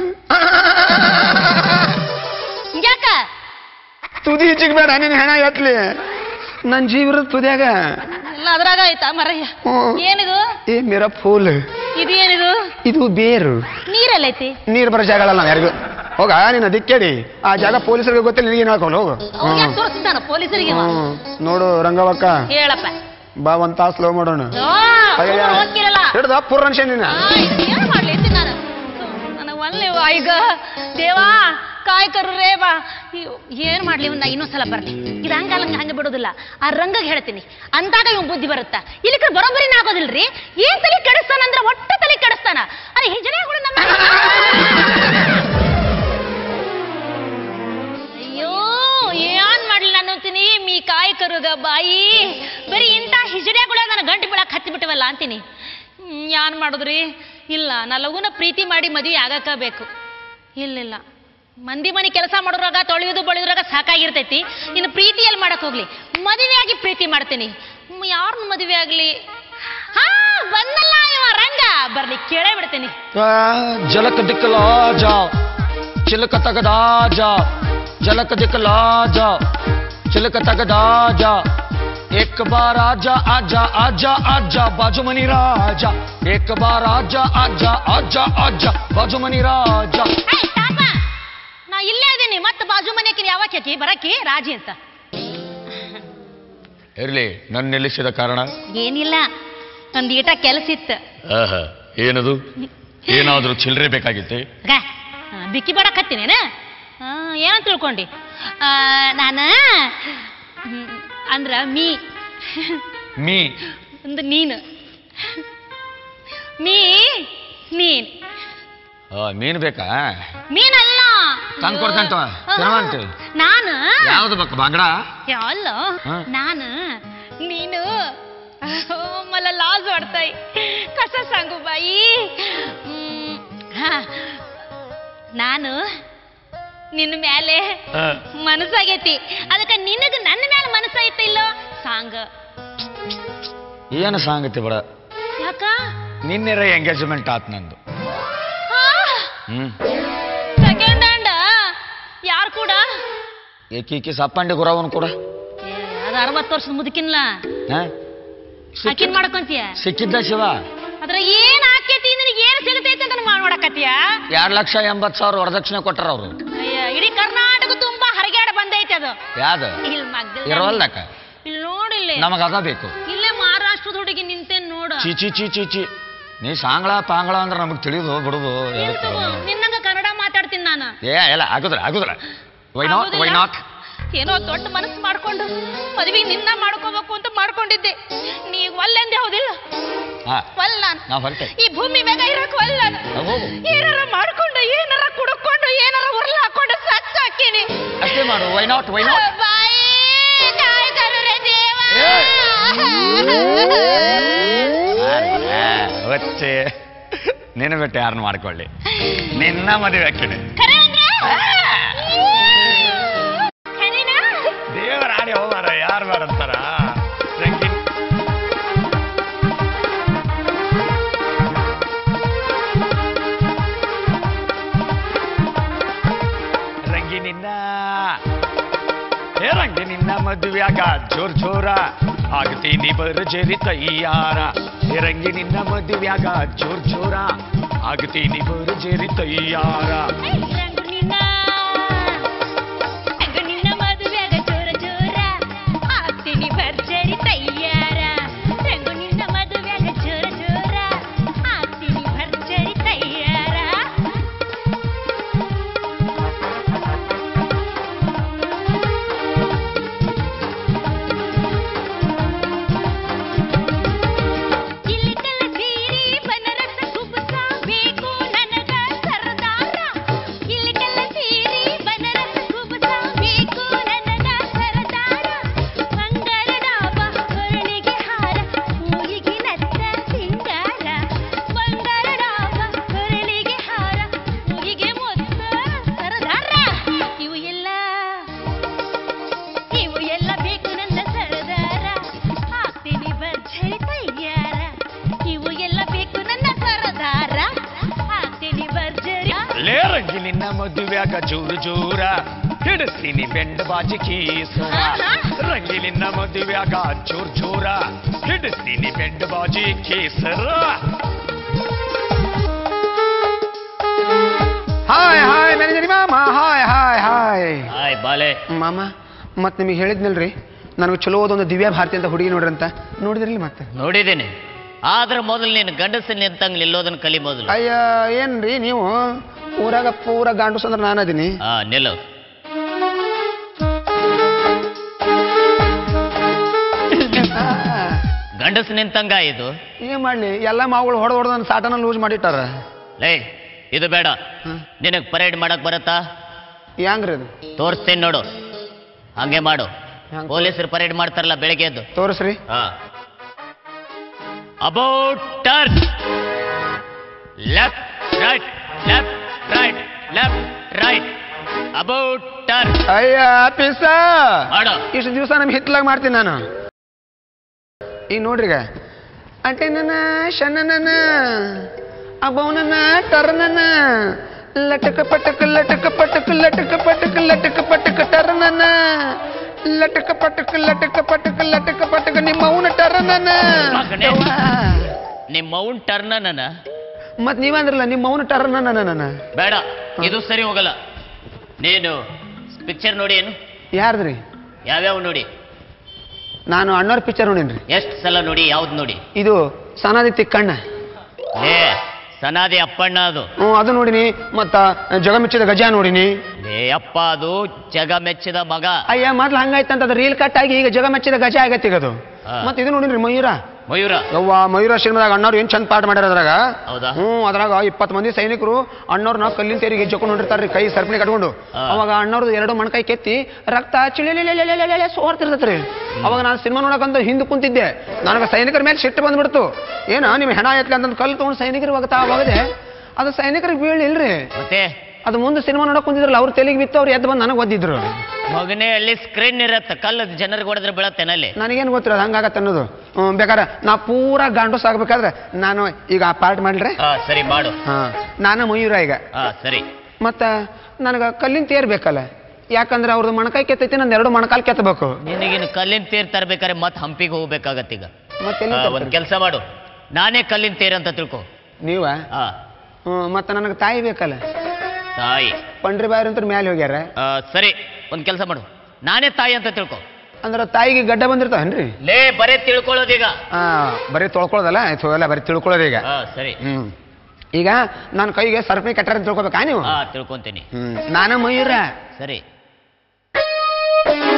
ಯಾಕ ತುದಿ ಈಚಿಗೆ ಬೇಡ ನೀನು ಹೆಣ ಎತ್ಲಿ ನನ್ನ ಜೀವರದ ತುದಿಯಾಗ ಎಲ್ಲ ಅದ್ರಾಗ ಆಯ್ತಾ ಮರಯ್ಯ ಹ್ಮ್. ಏನಿದು ಏ ಮೇರ ಫೂಲ್ ಇದೇನಿದು ಇದು ಬೇರು ನೀರೆಲ್ಲೈತಿ ನೀರು ಬರೋ ಜಾಗ ಅಲ್ಲ ಯಾರಿಗೂ ಹೋಗ ನೀನು ದಿಕ್ಕೇಡಿ ಆ ಜಾಗ ಪೊಲೀಸರಿಗೆ ಗೊತ್ತಿಲ್ಲ ನಿನಗೆ ಹೇಳ್ಕೊಂಡು ಹೋಗು ಅವ್ರು ಯಾಕೆ ತೋರಿಸ್ತಾನ ಪೊಲೀಸರಿಗೆ ಇವ? ಹ್ಮ್. ನೋಡು ರಂಗವಕ್ಕ ಹೇಳಪ್ಪ ಬಾ ಒಂದ್ ತಾಸ್ ಲವ್ ಮಾಡೋಣ ಓ, ಸುಮ್ನೆ ಹೋಗ್ತಿರಲ್ಲ ಹಿಡ್ದ ಪೂರ್ ರನ್ಷನ್ ನೀನು ಆ, ಇದನ್ನ ಏನ್ ಮಾಡ್ಲಿ ಅಂತೀನಿ ನಾನು ನನಗೆ ಒಲ್ಲೆ ಈಗ ದೇವಾ ಕಾಯ್ ಕರು ರೇ ಬಾ ಇವ್- ಏನ್ ಮಾಡ್ಲಿ ಇವ್ನ ಇನ್ನೊಂದ್ಸಲ ಬರ್ಲಿ ಇದು ಹಂಗಲ್ಲ ಹಂಗೆ ಬಿಡೋದಿಲ್ಲ ಆ ರಂಗಗೆ ಹೇಳ್ತೀನಿ ಅಂದಾಗ ಇವ್ ಬುದ್ಧಿ ಬರುತ್ತಾ ಇಲ್ಲಿ ಕಡೆ ಬರೋಬ್ಬರಿನ ಆಗೋದಿಲ್ರಿ ಏನ್ ತಲೆ ಕೆಡಿಸ್ತಾನ ಅಂದ್ರೆ ಒಟ್ಟ ತಲೆ ಕೆಡಿಸ್ತಾನ ಅರೆ ಹಿಜನೆಗಳು ನಮ್ಮ ಅಯ್ಯೋ ಏನ್ ಮಾಡ್ಲಿ ನಾನು ಅಂತೀನಿ ಮೀ ಕಾಯಿ ಕರುಗ ಬಾಯಿ ಬರೀ ಇಂಥ ಹಿಜಡೆಗಳೇ ನನ್ನ ಗಂಟು ಬೀಳಕ್ ಹತ್ತಿ ಬಿಟ್ಟವಲ್ಲ ಅಂತೀನಿ ಹ್ಮ್, ಏನ್ ಮಾಡುದ್ರಿ ಇಲ್ಲ ನಾ ಲಗುನ ಪ್ರೀತಿ ಮಾಡಿ ಮದುವೆ ಆಗಕ್ಕ ಬೇಕು ಇಲ್ಲಿಲ್ಲ ಮಂದಿ ಮನೆ ಕೆಲಸ ಮಾಡೋದ್ರಾಗ ತೊಳೆಯೋದು ಬಳಿಯೋದ್ರಾಗ ಸಾಕಾಗಿರ್ತೈತಿ ಇನ್ನು ಪ್ರೀತಿಯಲ್ಲಿ ಮಾಡಕ್ ಹೋಗ್ಲಿ ಮದುವೆ ಆಗಿ ಪ್ರೀತಿ ಮಾಡ್ತೀನಿ ಯಾರನ್ನ ಮದುವೆ ಆಗ್ಲಿ ಹಾ ಬಂದಲ್ಲ ಇವ ರಂಗ ಬರ್ಲಿ ಕೇಳೇ ಬಿಡ್ತೀನಿ झलक दिखला जाओ चिलक तगदा जाओ झलक दिखला जाओ चिलक तगदा जाओ एक बार आजा आजा आजा आजा बाजू मनी राजा एक बार आजा आजा आजा आजा बाजू मनी राजा ಏಯ್, ತಾತ, ನಾ ಇಲ್ಲೇ ಇದೀನಿ ಮತ್ತೆ ಬಾಜು ಮನೆಗೆ ಯಾವಾಗ ಆಕಿ ಬರಕಿ ರಾಜಿ ಅಂತ ಇರ್ಲಿ ನನ್ನ ನಿಲ್ಲಿಸಿದ ಕಾರಣ ಏನಿಲ್ಲ ಒಂದ್ ಈಟ ಕೆಲಸ ಇತ್ತು ಆಹಾ, ಏನದು ಏನಾದ್ರೂ ಚಿಲ್ಲರೆ ಬೇಕಾಗಿತ್ತೆ ಗ, ಆ, ಬಿಕ್ಕಿ ಬಡಕತ್ತೀನೇನ ಏನಂತ ತಿಳ್ಕೊಂಡಿ ಆ, ನಾನ ಹ್ಮ್, ಅಂದ್ರ ಮೀ ಮೀ ಒಂದು ನೀನು ಮೀ ನೀನ್ ಆ, ಮೀನ್ ಬೇಕಾ ಮೀನಲ್ಲ ತಂದ್ ಕೊಡ್ತೇನ್ ತಗೋ, ತಿನ್ನುವಂತೆ. ನಾನು ಯಾವ್ದು ಬೇಕು ಬಾಂಗಡ ಅಲ್ಲ ಹಾ. ನಾನು ನೀನು ಮಲ್ಲ ಲಾಸ್ ಮಾಡ್ತಾಯಿ ಕಸ ಸಾಂಗು ಬಾಯಿ ಹ್ಮ್, ಹಾ. ನಾನು ನಿನ್ನ ಮೇಲೆ ಆ, ಮನಸ್ಸಾಗೈತಿ ಅದಕ್ಕೆ ನಿನಗ ನನ್ನ ಮೇಲೆ ಮನಸ್ಸಾಯ್ತ ಇಲ್ಲೋ ಸಾಂಗ್ ಏನು ಸಾಂಗತಿ ಬಿಡ ಯಾಕ ನಿನ್ನೆರ ಎಂಗೇಜ್ಮೆಂಟ್ ಆತ್ ನಂದು ಹ್ಮ್ ಸೆಕೆಂಡ್ ಹ್ಯಾಂಡ್ ಯಾರು ಕೂಡ ಏಕೀಕಿ ಸಪ್ಪಂಡಿ ಗುರವನ್ ಕೂಡ ಏ, ಅದು ಅರವತ್ತು ವರ್ಷದ ಮುದುಕಿನ್ಲ ಹಾ? ಆಕಿನ್ ಮಾಡ್ಕೊಂತೀಯ ಸಿಕ್ಕಿದ್ದ ಶಿವ ಅದ್ರ ಏನ್ ಆಕೇತಿ ನಿನಗೆ ಏನ್ ಸಿಗತೈತಿ ಅಂತ ನೋಡಕತ್ತೀಯ ಎರಡ್ ಲಕ್ಷ ಎಂಬತ್ ಸಾವಿರ ವರದಕ್ಷಿಣೆ ಕೊಟ್ಟಾರ ಅವ್ರು ಅಯ್ಯ, ಇಡೀ ಕರ್ನಾಟಕ ತುಂಬಾ ಹರಗ್ಯಾಡ ಬಂದೈತಿ ಅದು ಯಾವ್ದು ಇಲ್ಲಿ ಮಗ್ಗಲ್ ಇರವಲ್ದಕ್ಕ ಇಲ್ಲಿ ನೋಡಿಲ್ಲಿ ನಮಗ ಅದ ಬೇಕು ಇಲ್ಲೇ ಮಹಾರಾಷ್ಟ್ರದ ಹುಡುಗಿ ನಿಂತೇನ್ ನೋಡು ಚಿ ಚಿ ಚಿ ಚಿ ಚಿ ನೀ ಸಾಂಗ್ಳ ಪಾಂಗ್ಳ ಅಂದ್ರೆ ನಮಗ್ ತಿಳಿದು ಬಿಡುದು ನೀನ್ ಎದಕ್ಕೆ? ತಗೋ, ನಿನ್ನಂಗ ಕನ್ನಡ ಮಾತಾಡ್ತೀನಿ ನಾನು ಏ ಎಲ್ಲ ಆಗುದ್ರ ಆಗುದ್ರ ವೈ ನಾಟ್ ವೈ ಆಗುದಿಲ್ಲ? ನಾಟ್ ಏನೋ ದೊಡ್ಡ ಮನಸ್ಸು ಮಾಡ್ಕೊಂಡು ಮದುವೆ ನಿನ್ನ ಮಾಡ್ಕೋಬೇಕು ಅಂತ ಮಾಡ್ಕೊಂಡಿದ್ದೆ ನೀ ಒಲ್ಲೆಂದೆ ಹೌದಿಲ್ಲ ಹಾ ಒಲ್ಲ ನಾನು ನಾ ಹೊರಟೆ ಈ ಭೂಮಿ ಮ್ಯಾಗ ಇರಕ್ ಒಲ್ಲ ನಾನು. ನಾ ಹೋಗು ಏನಾರ ಮಾಡ್ಕೊಂಡು ಏನಾರ ಕುಡ್ಕೊಂಡು ಏನಾರ ಉರ್ಲ ಹಾಕೊಂಡು ಸತ್ತ ಹಾಕಿನಿ ಅಷ್ಟೇ ಮಾಡು ವೈ ನಾಟ್ ವೈ ನಾಟ್ ಬಾಯಿ ಕಾಯ್ ಕರುರೆ ದೇವ వచ్చే నేను ಬಿಟ್ಟು ಯಾರನ್ನ ಮಾಡ್ಕೊಳ್ಳಿ ನಿನ್ನ ಮದುವೆ ಹಾಕಿನಿ ಖರೆ ಅಂದ್ರೆ? ಖರೇನಾ? ದೇವರ ಆಡಿ ಹೋಗಾರ ಯಾರು ಬೇಡಂತಾರ ರಂಗಿನ್ ರಂಗಿನಿನ್ನ ಏ ರಂಗಿನಿನ್ನ ಮದುವೆಯಾಗ ಜೋರ್ ಜೋರ ಆಗ್ತೀನಿ ಬರ್ಜರಿ ತಯ್ಯಾರ ಏ ರಂಗಿನಿನ್ನ ಮದುವೆಯಾಗ ಜೋರ್ ಜೋರ ಆಗ್ತೀನಿ ಬರ್ಜರಿ ತಯ್ಯಾರ ರಂಗು ನಿನ್ನ ರಂಗು ನಿನ್ನ ಮದುವೆಯಾಗ ಜೋರ ಜೋರ ಆಗ್ತೀನಿ ಭರ್ಜರಿ ತಯ್ಯಾರ ರಂಗು ನಿನ್ನ ಮದುವೆಯಾಗ ಜೋರ ಜೋರ ಆಗ್ತೀನಿ ಭರ್ಜರಿ ತಯ್ಯಾರ ಇಲ್ಲಿಕಲ್ಲ ಸೀರಿ ಬನರಸ ಕುಬಸ ಬೇಕು ನನಗ ಸರದಾರ ಇಲ್ಲಿಕಲ್ಲ ಸೀರಿ ಬನರಸ ಕುಬಸ ಬೇಕು ನನಗ ಸರದಾರ ಬಂಗಾರದಾವ ಕೊರಳಿಗೆ ಹಾರ ಮೂಗಿಗೆ ನತ್ತ ಸಿಂಗಾರ ಬಂಗಾರದಾವ ಕೊರಳಿಗೆ ಹಾರ ಮೂಗಿಗೆ ಮುತ್ತ ಸರದಾರ ಇವು ಎಲ್ಲ ಇವು ಎಲ್ಲ ಬೇಕು ನನ್ನ ಸರದಾರ ಆಗ್ತೀನಿ ಭರ್ಜರಿ ತಯ್ಯಾರ ಇವು ಎಲ್ಲ ಬೇಕು ನನ್ನ ಸರದಾರ ಆಗ್ತೀನಿ ಭರ್ಜರಿ ಲೇ ರಂಗಿ ನಿನ್ನ ಮದುವೆಯಾಗ ಜೋರು ಜೋರ ಹಿಡಿಸ್ತೀನಿ ಬೆಂಡ ಬಾಜಿ ಕೀಸರ ರಂಗಿ ನಿನ್ನ ಮದುವೆಯಾಗ ಜೋರ್ ಜೋರ ಹಿಡಿಸ್ತೀನಿ ಬೆಂಡ ಬಾಜಿ ಕೇಸರ ಹಾಯ್ ಹಾಯ್ ಮ್ಯಾನೇಜರ್ ಮಾಮ ಹಾಯ್ ಹಾಯ್ ಹಾಯ್ ಹಾಯ್ ಬಾಲೆ ಮಾಮ ಮತ್ತೆ ನಿಮಗೆ ಹೇಳಿದ್ನಲ್ರಿ ನನಗೆ ಚಲೋ ಒಂದು ದಿವ್ಯಾ ಭಾರತಿ ಅಂತ ಹುಡುಗಿ ನೋಡ್ರಿ ಅಂತ ನೋಡಿದ್ರಿಲ್ಲ ಮತ್ತೆ ನೋಡಿದ್ದೀನಿ ಆದ್ರೆ ಮೊದಲು ನೀನು ಗಂಡಸನ್ನ ನಿಂತಂಗ್ ನಿಲ್ಲೋದನ್ನ ಕಲಿ ಮೊದಲು ಅಯ್ಯ ಏನ್ರಿ ನೀವು ಊರಾಗ ಪೂರ ಗಾಂಡುಸ್ ಅಂದ್ರೆ ನಾನು ಅದೀನಿ ಹಾ ನಿಲ್ಲು ಗಂಡಸ ನಿಂತಂಗ ಇದು ಏನ್ ಮಾಡ್ಲಿ ಎಲ್ಲ ಮಾವುಗಳು ಹೊಡೆದು ಹೊಡೆದು ನನ್ನ ಸಾಟನ ಲೂಸ್ ಮಾಡಿಟ್ಟಾರ ಲೇ ಇದು ಬೇಡ ಹ್ಮ್. ನಿನಗ್ ಪರೇಡ್ ಮಾಡಕ್ ಬರತ್ತಾ ಯಾಂಗ್ರಿ ಅದು ತೋರಿಸ್ತೀನಿ ನೋಡು ಹಂಗೆ ಮಾಡು ಹ್ಯಾಂಗ್? ಪೊಲೀಸರು ಪರೇಡ್ ಮಾಡ್ತಾರಲ್ಲ ಬೆಳಿಗ್ಗೆ ಎದ್ದು ತೋರಿಸ್ರಿ ಹಾ about turn left right left right left right about turn ಅಯ್ಯ ಪಿಸ ಮಾಡು ಇಷ್ಟು ದಿವಸ ನಮ್ ಹಿತ್ಲಾಗ ಮಾಡ್ತೀನಿ ನಾನು ಈಗ ನೋಡ್ರಿ ಈಗ ಅಂಟೆ ನನ್ನ ಶನನ ಅಬೌನನ ಟರ್ನನ ಲಟಕ ಪಟಕ ಲಟಕ ಪಟಕ ಲಟಕ ಪಟಕ ಲಟಕ ಪಟಕ ಟರ್ನನ ಲಟಕ ಪಟಕ ಲಟಕ ಪಟಕ ಲಟಕ ಪಟಕ ನಿಮ್ಮ ಅವನ ಟರ್ನನ ಮಗನೇ. ನಿಮ್ಮ ಮೌನ್ ಟರ್ನ ನನ್ನ ಮತ್ ನೀವಂದ್ರಲ್ಲ ನಿಮ್ಮ ಅವನ ಟರ್ನನ ನನ್ನ ಬೇಡ ಇದು ಸರಿ ಹೋಗಲ್ಲ ನೀನು ಪಿಕ್ಚರ್ ನೋಡಿ ಏನು ಯಾರ್ದ್ರಿ ಯಾವ್ಯಾವ ನೋಡಿ ನಾನು ಅಣ್ಣವ್ರ ಪಿಕ್ಚರ್ ನೋಡೀನ್ರಿ ಎಷ್ಟು ಸಲ ನೋಡಿ ಯಾವ್ದು ನೋಡಿ ಇದು ಸನಾದಿ ತಿಕ್ಕಣ್ಣ ಲೇ ಸನಾದಿ ಅಪ್ಪಣ್ಣ ಅದು ಹ್ಞೂ ಅದು ನೋಡಿನಿ ಮತ್ತ ಜಗಮಿಚ್ಚಿದ ಗಜ ನೋಡಿನಿ ಲೇ ಅಪ್ಪ ಅದು ಜಗ ಮೆಚ್ಚಿದ ಮಗ ಅಯ್ಯ ಮೊದ್ಲು ಹಂಗಾಯ್ತಂತ ಅದು ರೀಲ್ ಕಟ್ ಆಗಿ ಈಗ ಜಗ ಮೆಚ್ಚಿದ ಗಜ ಆಗತ್ತೆ ಈಗ ಅದು ಹಾ. ಮತ್ತೆ ಇದು ನೋಡಿನ್ರಿ ಮಯೂರ ಮಯೂರ ಯವ್ವ ಮಯೂರ ಸಿನಿಮಾದಾಗ ಅಣ್ಣವ್ರು ಏನ್ ಚಂದ ಪಾಠ ಮಾಡ್ಯಾರ ಅದ್ರಾಗ ಹೌದಾ? ಹ್ಞೂ ಅದ್ರಾಗ ಇಪ್ಪತ್ತು ಮಂದಿ ಸೈನಿಕರು ಅಣ್ಣವ್ರನ್ನ ಕಲ್ಲಿನ ತೇರಿಗೆ ಜಕ್ಕೊಂಡು ಹೊಂಟಿರ್ತಾರ್ರಿ ಕೈ ಸರ್ಪಣಿ ಕಟ್ಕೊಂಡು ಹಾ. ಅವಾಗ ಅಣ್ಣವ್ರದ್ದು ಎರಡು ಮಣ್ಕಾಯಿ ಕೆತ್ತಿ ರಕ್ತ ಚಿಳಿಲೆ ಸೋರ್ತಿರ್ತೈತ್ರಿ ಅವಾಗ ನಾನು ಸಿನಿಮಾ ನೋಡಕಂತ ಹಿಂದೆ ಕುಂತಿದ್ದೆ ನನಗೆ ಸೈನಿಕರ ಮೇಲೆ ಸಿಟ್ಟು ಬಂದ್ಬಿಡ್ತು ಏನ ನಿಮ್ಮ ಹೆಣ ಎತ್ಲಿ ಅಂತಂದು ಕಲ್ಲು ತೊಗೊಂಡು ಸೈನಿಕರಿಗೆ ಒಗತಾ ಒಗದೆ ಅದು ಸೈನಿಕರಿಗೆ ಬೀಳಿಲ್ರಿ ಮತ್ತೆ ಅದು ಮುಂದೆ ಸಿನಿಮಾ ನೋಡಕ್ ಕುಂತಿದ್ರಲ್ಲ ಅವ್ರ ತೆಲಿಗೆ ಬಿತ್ತು ಅವ್ರು ಎದ್ದು ಬಂದು ನನಗೆ ಒದ್ದಿದ್ರು ಮಗನೇ ಅಲ್ಲಿ ಸ್ಕ್ರೀನ್ ಇರತ್ತ ಕಲ್ಲು ಜನರಿಗೆ ಹೊಡೆದ್ರೆ ಬೀಳತ್ತೇನಲ್ಲಿ ನನಗೇನು ಗೊತ್ತಿಲ್ಲ ಅದು ಹಂಗಾಗತ್ತೆ ಅನ್ನೋದು ಹ್ಮ್, ಬೇಕಾದ್ರೆ ನಾ ಪೂರಾ ಗಾಂಡೋಸ್ ಆಗ್ಬೇಕಾದ್ರೆ ನಾನು ಈಗ ಆ ಪಾರ್ಟ್ ಮಾಡ್ರೆ ಹಾ ಸರಿ ಮಾಡು ಹಾ ನಾನು ಮಯೂರ ಈಗ ಹಾ ಸರಿ ಮತ್ತ ನನಗೆ ಕಲ್ಲಿನ ತೇರ್ ಬೇಕಲ್ಲ ಯಾಕಂದ್ರೆ ಅವ್ರದ್ದು ಮಣಕಾಯಿ ಕೆತ್ತೈತಿ ನಂದು ಎರಡು ಮಣಕಾಲ್ ಕೆತ್ತಬೇಕು ನಿನಗಿನ್ನು ಕಲ್ಲಿನ ತೇರ್ ತರ್ಬೇಕಾದ್ರೆ ಮತ್ತೆ ಹಂಪಿಗೆ ಹೋಗ್ಬೇಕಾಗತ್ತೀಗ ಮತ್ತೆ ಆ, ಒಂದ್ ಕೆಲಸ ಮಾಡು ನಾನೇ ಕಲ್ಲಿನ ತೇರ್ ಅಂತ ತಿಳ್ಕೊ ನೀವ ಹಾ ಹ್ಮ್ ಮತ್ತೆ ನನಗೆ ತಾಯಿ ಬೇಕಲ್ಲ ತಾಯಿ ಪಂಡ್ರಿ ಬಾಯ್ರ ಅಂತ ಮೇಲೆ ಹೋಗ್ಯಾರ ಆ, ಸರಿ ಒಂದ್ ಕೆಲಸ ಮಾಡು ನಾನೇ ತಾಯಿ ಅಂತ ತಿಳ್ಕೊ ಅಂದ್ರೆ ತಾಯಿಗೆ ಗಡ್ಡ ಬಂದಿರ್ತಾವನ್ರಿ ಲೇ ಬರೇ ತಿಳ್ಕೊಳ್ಳೋದೀಗ ಹಾ ಬರೀ ತೊಳ್ಕೊಳ್ಳೋದಲ್ಲ ಆಯ್ತು ಎಲ್ಲ ಬರೀ ತಿಳ್ಕೊಳ್ಳೋದು ಈಗ ಹಾ ಸರಿ ಹ್ಮ್ ಈಗ ನನ್ನ ಕೈಗೆ ಸರ್ಪಣಿ ಕಟ್ಟಾರ ಅಂತ ತಿಳ್ಕೊಬೇಕಾ ನೀವು ಹಾ ತಿಳ್ಕೊಂತೀನಿ ಹ್ಮ್ ನಾನು ಮಯೂರ ಸರಿ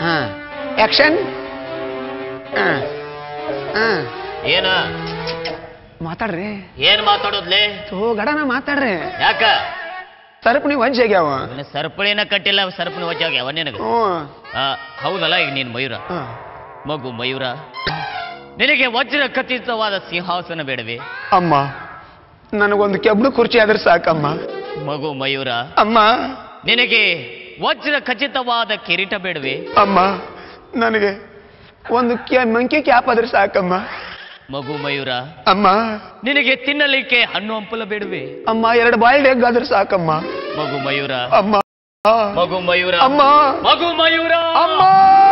ಹಾ ಆಕ್ಷನ್ ಹಾ ಹಾ ಏನ ಮಾತಾಡ್ರಿ ಏನ್ ಮಾತಾಡೋದ್ಲೆ ಓ ಗಡನ ಮಾತಾಡ್ರಿ ಯಾಕ ಸರಪಣಿ ವಜ್ಜೆ ಆಗ್ಯಾವ ಇವನ ಸರಪಳಿನ ಕಟ್ಟಿಲ್ಲ ಸರಪಣಿ ವಜ್ಜಾಗ ಯಾವ ನಿನಗ ಹ್ಞೂ ಆ, ಹೌದಲ್ಲ ಈಗ ನೀನ್ ಮಯೂರ ಹಾ. ಮಗು ಮಯೂರ ನಿನಗೆ ವಜ್ರ ಖಚಿತವಾದ ಸಿಂಹಾಸನ ಬೇಡವೆ ಅಮ್ಮ ನನಗೊಂದು ಕೆಬ್ಳು ಕುರ್ಚಿ ಆದ್ರೆ ಸಾಕಮ್ಮ ಮಗು ಮಯೂರ ಅಮ್ಮ ನಿನಗೆ ವಜ್ರ ಖಚಿತವಾದ ಕಿರೀಟ ಬೇಡವೆ ಅಮ್ಮ ನನಗೆ ಒಂದು ಕ್ಯಾ ಮಂಕಿ ಕ್ಯಾಪ್ ಆದ್ರೆ ಸಾಕಮ್ಮ ಮಗು ಮಯೂರ ಅಮ್ಮ ನಿನಗೆ ತಿನ್ನಲಿಕ್ಕೆ ಹಣ್ಣು ಹಂಪಲ ಬೇಡವೆ ಅಮ್ಮ ಎರಡು ಬಾಯ್ಲ್ಡ್ ಎಗ್ ಆದ್ರೆ ಸಾಕಮ್ಮ ಮಗು ಮಯೂರ ಅಮ್ಮ ಮಗು ಮಯೂರ ಅಮ್ಮ ಮಗು ಮಯೂರ ಅಮ್ಮ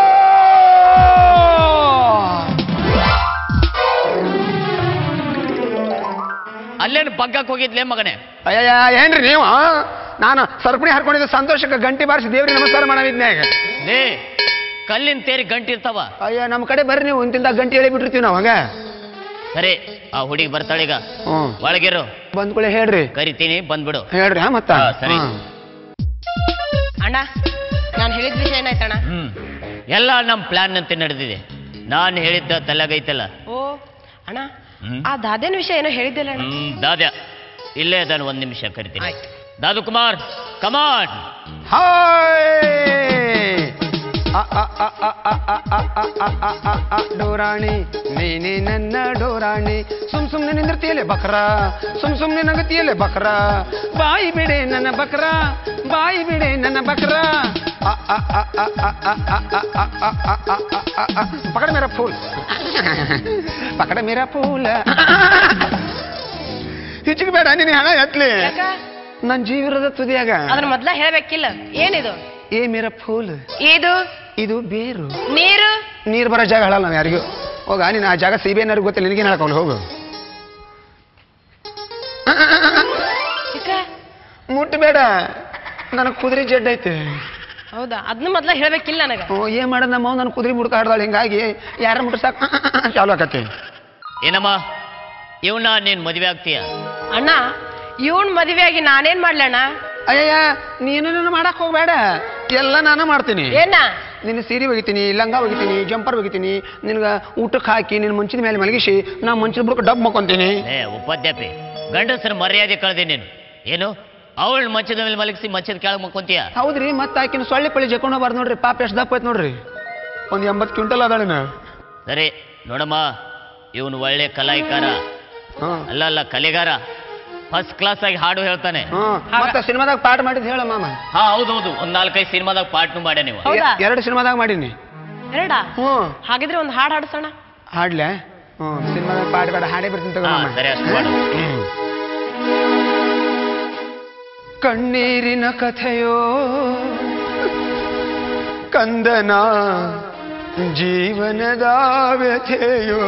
ಅಲ್ಲೇನು ಬಗ್ಗಕ್ಕೆ ಹೋಗಿದ್ಲೆ ಮಗನೇ ಅಯ್ಯಯ್ಯ ಏನ್ರಿ ನೀವು ನಾನು ಸರಪಣಿ ಹರ್ಕೊಂಡಿದ್ದ ಸಂತೋಷಕ್ಕೆ ಗಂಟೆ ಬಾರಿಸಿ ದೇವ್ರಿಗೆ ನಮಸ್ಕಾರ ಮಾಡಿದ್ನ್ಯಾಗ ಲೇ ಕಲ್ಲಿನ ತೇರಿ ಗಂಟಿರ್ತಾವ ಅಯ್ಯ ನಮ್ಮ ಕಡೆ ಬರ್ರಿ ನೀವು ಇಂತಿಂದ ಗಂಟೆ ಹೇಳಿ ಬಿಟ್ಟಿರ್ತೀವಿ ನಾವು ಹಂಗ ಸರಿ ಆ ಹುಡುಗಿ ಬರ್ತಾಳೀಗ ಹ್ಞೂ ಒಳಗಿರು ಬಂದ್ಕೊಳ್ಳಿ ಹೇಳ್ರಿ ಕರಿತೀನಿ ಬಂದ್ಬಿಡು ಹೇಳ್ರಿ ಹಾ ಮತ್ತ ಹಾ, ಸರಿ. ಹ್ಮ್. ಅಣ್ಣ ನಾನು ಹೇಳಿದ ವಿಷಯ ಏನಾಯ್ತಣ್ಣ ಹ್ಮ್ ಎಲ್ಲ ನಮ್ಮ ಪ್ಲಾನ್ ಅಂತೆ ನಡೆದಿದೆ ನಾನು ಹೇಳಿದ್ದ ತಲೆಗೈತಲ್ಲ ಓ ಅಣ್ಣ ಹ್ಮ್. ಆ ದಾದೇನ ವಿಷಯ ಏನೋ ಹೇಳಿದ್ದಿಲ್ಲ ಅಣ್ಣ ಹ್ಮ್ ದಾದ ಇಲ್ಲೇ ಅದಾನ ಒಂದ್ ನಿಮಿಷ ಕರಿತೀನಿ ಆಯ್ತು. ದಾದು ಕುಮಾರ್ ಕಮಾನ್ ಹಾಯ್ ಅ, ಅ, ಅ, ಅ, ಅ, ಅ, ಅ, ಅ, ಅ, ಅ, ಅ, ಅ, ಡೋರಾಣಿ ನೀನೆ ನನ್ನ ಡೋರಾಣಿ ಸುಮ್ ಸುಮ್ನೆ ನಿಂದಿರ್ತೀಯಲೆ ಬಕ್ರ ಸುಮ್ ಸುಮ್ನೆ ನಗತಿಯಲೆ ಬಕ್ರ ಬಾಯಿ ಬಿಡೆ ನನ್ನ ಬಕ್ರ ಬಾಯಿ ಬಿಡೆ ನನ್ನ ಬಕ್ರ ಅ, ಅ, ಅ, ಅ, ಅ, ಅ, ಅ, ಅ, ಅ, ಅ, ಅ, ಅ, ಅ, ಅ. ಪಕಡ ಮೇರಾ ಫೂಲ್ ಪಕಡ ಮೇರಾ ಫೂಲ್ ಹೆಚ್ಚಿಗೆ ಬೇಡ ನೀನು ಹಣ ಎತ್ಲಿ ಯಾಕ ನನ್ನ ಜೀವಿರದ ತುದಿಯಾಗ ಅದನ್ನ ಮೊದ್ಲ ಹೇಳ್ಬೇಕಿಲ್ಲ ಏನಿದು ಏ ಮೇರ ಫೂಲ್ ಇದು ಇದು ಬೇರು ನೀರು ನೀರು ಬರೋ ಜಾಗ ಹೇಳಲ್ಲ ನಾವು ಯಾರಿಗೂ ಹೋಗ ನೀನು ಆ ಜಾಗ ಸಿಬೇನಾರು ಗೊತ್ತಿಲ್ಲ ನಿನಗೇನು ಹೇಳ್ಕೊಂಡು ಹೋಗು ಚಿಕ್ಕ ಮುಟ್ಟಬೇಡ ನನಗೆ ಕುದುರೆ ಜಡ್ ಐತೆ ಹೌದಾ ಅದನ್ನ ಮೊದ್ಲ ಹೇಳ್ಬೇಕಿಲ್ಲ ನನಗ ಓ ಏನ್ ಮಾಡೋದು ನಮ್ಮ ನನ್ನ ಕುದುರೆ ಮುಡ್ಕ ಹಾಡ್ದಾಳೆ ಹಿಂಗಾಗಿ ಯಾರ ಮುಟ್ಟ ಸಾಕು ಚಾಲು ಆಕತಿ ಏನಮ್ಮ ಇವನ್ನ ನೀನ್ ಮದುವೆ ಆಗ್ತೀಯ ಅಣ್ಣ ಇವನ್ ಮದುವೆ ಆಗಿ ನಾನೇನ್ ಮಾಡ್ಲಣ್ಣ ಅಯ್ಯಯ್ಯ ನೀನು ನನ್ನ ಮಾಡಕ್ ಹೋಗ್ಬೇಡ ಎಲ್ಲ ನಾನು ಮಾಡ್ತೀನಿ ಏನ ನಿನ್ನ ಸೀರೆ ಒಗಿತೀನಿ ಲಂಗ ಒಗಿತೀನಿ ಜಂಪರ್ ಒಗಿತೀನಿ ನಿನ್ಗೆ ಊಟಕ್ಕೆ ಹಾಕಿ ನಿನ್ನ ಮಂಚಿನ ಮೇಲೆ ಮಲಗಿಸಿ ನಾ ಮಂಚಿನ ಬುಡಕ್ಕೆ ಡಬ್ ಮಕ್ಕೊಂತೀನಿ ಏ ಉಪಾಧ್ಯಾಪಿ ಗಂಡಸರ ಮರ್ಯಾದೆ ಕಳೆದೆ ನೀನು ಏನು ಅವಳ ಮಂಚದ ಮೇಲೆ ಮಲಗಿಸಿ ಮಂಚದ ಕೆಳಗೆ ಮಕ್ಕೊಂತೀಯ ಹೌದ್ರಿ ಮತ್ತೆ ಆಕಿನ ಸೊಳ್ಳೆ ಪಳ್ಳಿ ಜಕೊಂಡು ಹೋಗ್ಬಾರ್ದು ನೋಡ್ರಿ ಪಾಪ ಎಷ್ಟು ದಪ್ಪ ಐತ್ ನೋಡ್ರಿ ಒಂದು ಎಂಬತ್ತು ಕ್ವಿಂಟಲ್ ಅದಾಳಿನ ಸರಿ ನೋಡಮ್ಮ ಇವನು ಒಳ್ಳೆ ಕಲಾಯಿಕಾರ ಹಾಂ ಅಲ್ಲ ಅಲ್ಲ ಕಲೆಗಾರ ಫಸ್ಟ್ ಕ್ಲಾಸ್ ಆಗಿ ಹಾಡು ಹೇಳ್ತಾನೆ ಹಾಂ ಮತ್ತೆ ಸಿನಿಮಾದಾಗ ಪಾಠ ಮಾಡಿದ್ ಹೇಳ ಮಾಮ ಹಾ ಹೌದೌದು ಒಂದ್ ನಾಲ್ಕೈದು ಸಿನಿಮಾದಾಗ ಪಾರ್ಟ್ನು ಮಾಡ್ಯ ನೀವು ಹೌದಾ? ಎ- ಎರಡು ಸಿನಿಮಾದಾಗ ಮಾಡೀನಿ ಎರಡಾ ಹ್ಞೂ ಹಾಗಿದ್ರೆ ಒಂದು ಹಾಡು ಹಾಡ್ಸೋಣ ಹಾಡ್ಲೆ ಹ್ಞೂ ಸಿನಿಮಾದಾಗ ಪಾಠ ಬೇಡ ಹಾಡೇ ಬರ್ತೀನಿ ತಗೋ ಹಾ, ಮಾಮ ಸರಿ ಅಷ್ಟು ಮಾಡು ಕಣ್ಣೀರಿನ ಕಥೆಯೋ ಕಂದನ ಜೀವನದ ವ್ಯಥೆಯೋ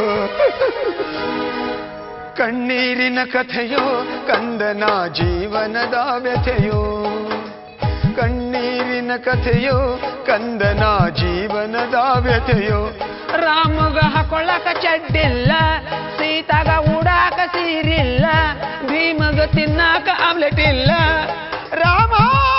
ಕಣ್ಣೀರಿನ ಕಥೆಯೋ ಕಂದನ ಜೀವನದ ವ್ಯಥೆಯೋ ಕಣ್ಣೀರಿನ ಕಥೆಯೋ ಕಂದನ ಜೀವನದ ವ್ಯಥೆಯೋ ರಾಮಗ ಹಾಕೊಳ್ಳಕ ಚಡ್ಡಿಲ್ಲ ಸೀತಾಗ ಉಡಾಕ ಸೀರಿಲ್ಲ ಭೀಮಗ ತಿನ್ನಾಕ ಆಮ್ಲೆಟ್ ಇಲ್ಲ ರಾಮ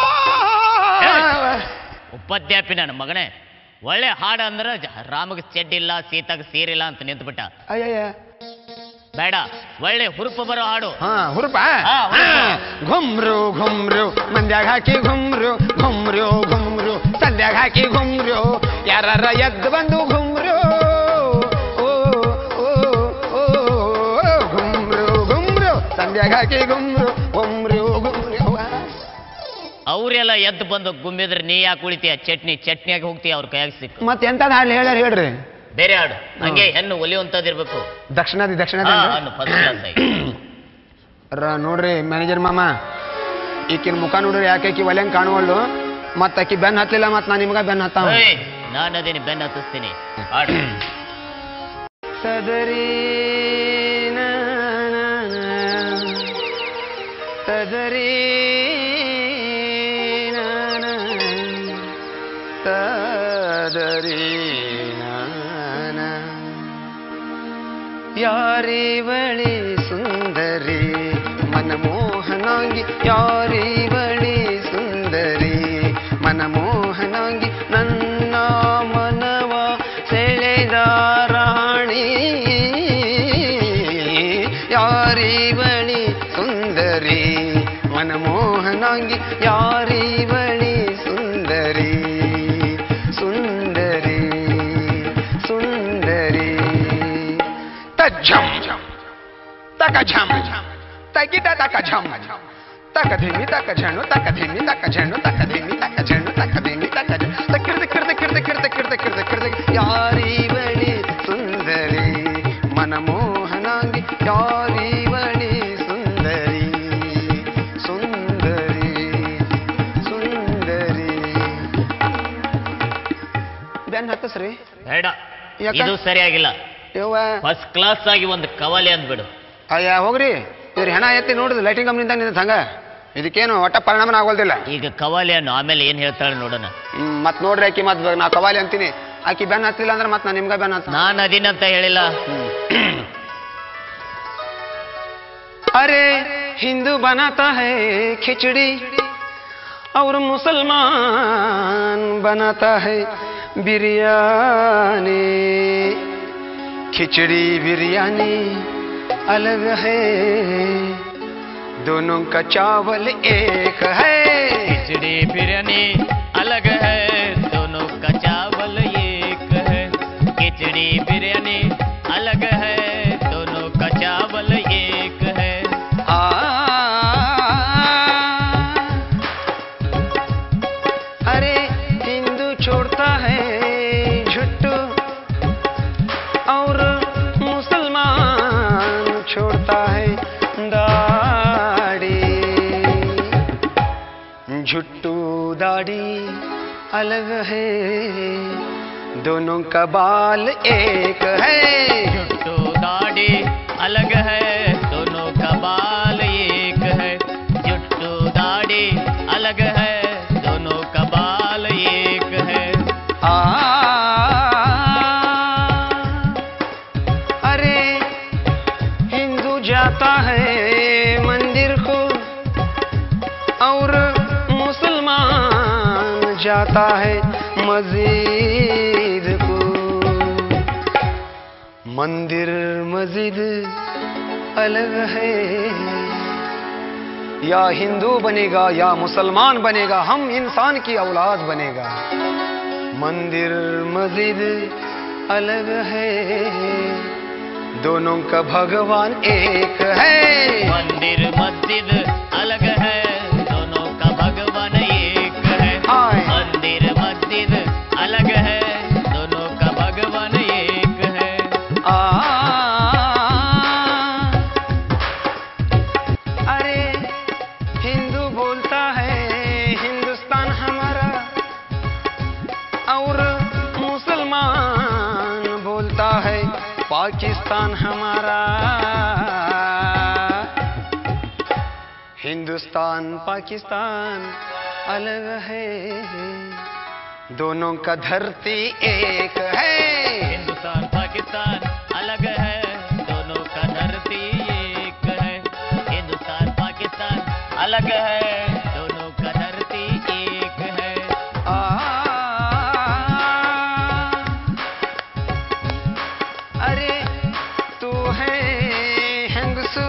ಉಪಾಧ್ಯಾಪಿ ನನ್ನ ಮಗನೇ ಒಳ್ಳೆ ಹಾಡು ಅಂದ್ರೆ ಜ- ರಾಮಗ್ ಚೆಡ್ಡಿಲ್ಲ ಸೀತಾಗ ಸೀರಿಲ್ಲ ಅಂತ ನಿಂತ್ಬಿಟ್ಟ ಅಯ್ಯಯ್ಯ ಬೇಡ ಒಳ್ಳೆ ಹುರುಪು ಬರೋ ಹಾಡು ಹಾ ಹುರುಪ ಹಾ, ಹುರುಪ. ಘುಮ್ರು ಘುಮ್ರು ಮಂದ್ಯಾಗ ಹಾಕಿ ಘುಮ್ರು ಘುಮ್ರು ಘುಮ್ರು ಸಂದ್ಯಾಗ ಹಾಕಿ ಘುಮ್ರು ಯಾರ ಎದ್ದು ಬಂದು ಘುಮ್ರು ಓ ಓ ಓ ಘುಮ್ರು ಘುಮ್ರು ಸಂದ್ಯಾಗ ಹಾಕಿ ಘುಮ್ರು ಘುಮ್ರು ಘುಮ್ರು ಅವರೆಲ್ಲ ಎದ್ದು ಬಂದು ಗುಮ್ಮಿದ್ರೆ ನೀ ಯಾಕೆ ಉಳಿತೀಯ ಚಟ್ನಿ ಚಟ್ನಿಯಾಗಿ ಹೋಗ್ತೀಯ ಅವ್ರ ಕೈಯಾಗ ಸಿಕ್ಕು ಮತ್ತೆ ಎಂತದ್ ಹಾಡ್ಲಿ ಹೇಳ್ಯಾರ ಹೇಳ್ರಿ ಬೇರೆ ಹಾಡು ಹಂಗೆ ಹೆಣ್ಣು ಒಲಿಯುವಂತದಿರ್ಬೇಕು ದಕ್ಷಿಣಾದಿ ದಕ್ಷಿಣಾದಿ ಹಾ, ಅಂದ್ರೆ? ಅನ್ನು ಫಸ್ಟ್ ಕ್ಲಾಸ್ ಆಗಿ ರ ನೋಡ್ರಿ ಮ್ಯಾನೇಜರ್ ಮಾಮ ಈಕಿನ ಮುಖ ನೋಡ್ರಿ ಯಾಕೆ ಆಕಿ ಒಲೆಂಗ್ ಕಾಣುವಲ್ಲು ಮತ್ತ ಆಕಿ ಬೆನ್ ಹತ್ತಲಿಲ್ಲ ಮತ್ ನಾ ನಿಮ್ಗ ಬೆನ್ ಹತ್ತಾವ ಏಯ್, ನಾನು ಅದೇನಿ ಬೆನ್ನ ಹತ್ತಿಸ್ತೀನಿ ಹಾಡು ಸದರಿ ಸದರಿ ಸದರಿ ಯಾರಿವಳಿ ಸುಂದರಿ ಮನಮೋಹನಾಂಗಿ ಯಾರಿವಳಿ ಸುಂದರಿ ಮನಮೋಹನಾಂಗಿ ನನ್ನ झम तक झम तकिट तक झम तक धिमी तक झणु तक धिमी तक झणु तक धिमी तक झणु तक धिमी तक तकिर तकिर तकिर तकिर तकिर तकिर तकिर तकिर यारी बड़ी सुंदरी मनमोहनांगी यारी बड़ी सुंदरी सुंदरी ಸುಂದರಿ ಬೆನ್ ಹತ್ತಸ್ರಿ ಬೇಡ ಯಾಕ? ಇದು ಸರಿಯಾಗಿಲ್ಲ ಯವ್ವ ಫಸ್ಟ್ ಕ್ಲಾಸ್ ಆಗಿ ಒಂದು ಕವಲೆ ಅಂದ್ಬಿಡು ಅಯ್ಯ ಹೋಗ್ರಿ ಇವ್ರ ಹೆಣ ಎತ್ತಿ ನೋಡಿದ್ ಲೈಟಿಂಗ್ ಕಂಪ್ನಿಂದ ನಿಂತ ಹಂಗ ಇದಕ್ಕೇನು ಒಟ್ಟ ಪರಿಣಾಮನ ಆಗೋಲ್ದಿಲ್ಲ ಈಗ ಕವಾಲೆ ಅನ್ನು ಆಮೇಲೆ ಏನ್ ಹೇಳ್ತಾಳೆ ನೋಡೋಣ ಹ್ಮ್, ಮತ್ ನೋಡ್ರಿ ಆಕಿ ಮತ್ ನಾ ಕವಾಲಿ ಅಂತೀನಿ ಆಕಿ ಬೆನ್ ಹತ್ತಿಲ್ಲ ಅಂದ್ರೆ ಮತ್ ನಾ ನಿಮ್ಗ ಬೆನ್ ಹತ್ತ ನಾನು ಅದಿನಂತ ಹೇಳಿಲ್ಲ अरे हिंदू बनाता है खिचड़ी और मुसलमान बनाता है बिरयानी खिचड़ी बिरयानी अलग है दोनों का चावल एक है खिचड़ी बिरयानी अलग है दोनों का चावल एक है खिचड़ी बिरयानी अलग है दोनों का चावल एक है आ अरे हिंदू छोड़ता है झुट्टू और मुसलमान छोड़ता है दाढ़ी झुट्टू दाढ़ी अलग है दोनों का बाल एक है तो दाढ़ी अलग है दोनों का बाल एक है जुट्टू दाढ़ी अलग है दोनों का बाल एक है आ अरे हिंदू जाता है मंदिर को और मुसलमान जाता है मस्जिद को मंदिर मस्जिद अलग है या हिंदू बनेगा या मुसलमान बनेगा हम इंसान की औलाद बनेगा मंदिर मस्जिद अलग है दोनों का भगवान एक है मंदिर मस्जिद अलग है दोनों का भगवान एक है हाय। मंदिर मस्जिद अलग है दोनों का भगवान एक है आ अरे हिंदू बोलता है हिंदुस्तान हमारा और मुसलमान बोलता है पाकिस्तान हमारा हिंदुस्तान पाकिस्तान अलग है दोनों का धरती एक है हिंदुस्तान पाकिस्तान अलग है दोनों का धरती एक है हिंदुस्तान पाकिस्तान अलग है दोनों का धरती एक है आ अरे तू है हिंदसू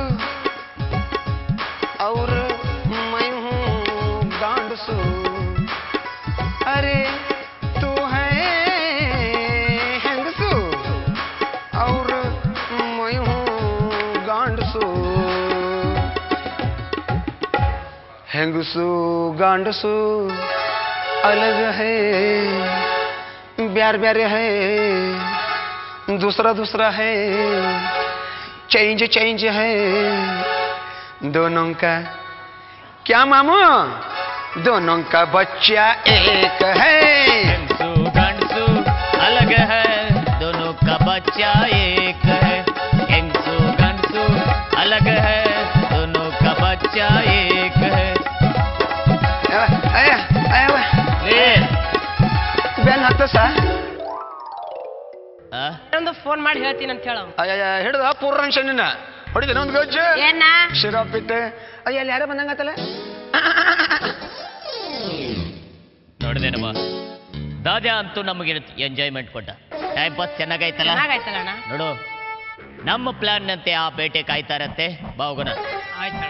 और मैं हूँ गांडसू अरे तू है हिंदसू और मैं हूँ गांडसू ಹೆಂಗಸು ಗಂಡಸು अलग है ब्यार ब्यारे है दूसरा दूसरा है चेंज चेंज है दोनों का क्या मामू दोनों का बच्चा एक है हिंदू गंडसू अलग है दोनों का बच्चा एक है हिंदू गंडसू अलग है दोनों का बच्चा एक है ಅಯ್ಯ ಅಯ್ಯ ले ಬೆನ್ ಹತ್ತ ಸ ಆ? ಇನ್ನೊಂದು ಫೋನ್ ಮಾಡಿ ಹೇಳ್ತೀನಿ ಅಂತ ಹೇಳ ಅಯ್ಯ ಹಿಡ್ದ ಪೂರ್ಣ ಶನಿನ ಹೊಡಿದೇನೆ ಒಂದು ಗಜ್ಜೆ ಏನ ಶಿರಾಪಿಟ್ಟೆ ಅಯ್ಯ ಅಲ್ಲಿ ಯಾರೋ ಬಂದಂಗತ್ತಲ್ಲ ನೋಡ್ದೇನಮ್ಮ ದಾದ್ಯಾ ಅಂತೂ ನಮಗೆ ಎಂಜಾಯ್ಮೆಂಟ್ ಕೊಟ್ಟ ಟೈಮ್ ಪಾಸ್ ಚೆನ್ನಾಗೈತಲ್ಲ ಚೆನ್ನಾಗಾಯ್ತಲ್ಲ ಅಣ್ಣ ನೋಡು ನಮ್ಮ ಪ್ಲಾನ್ ನಂತೆ ಆ ಬೇಟೆ ಕಾಯ್ತಾ ಇರತ್ತೆ ಬಾ ಹೋಗೋಣ ಆಯ್ತಣ್ಣ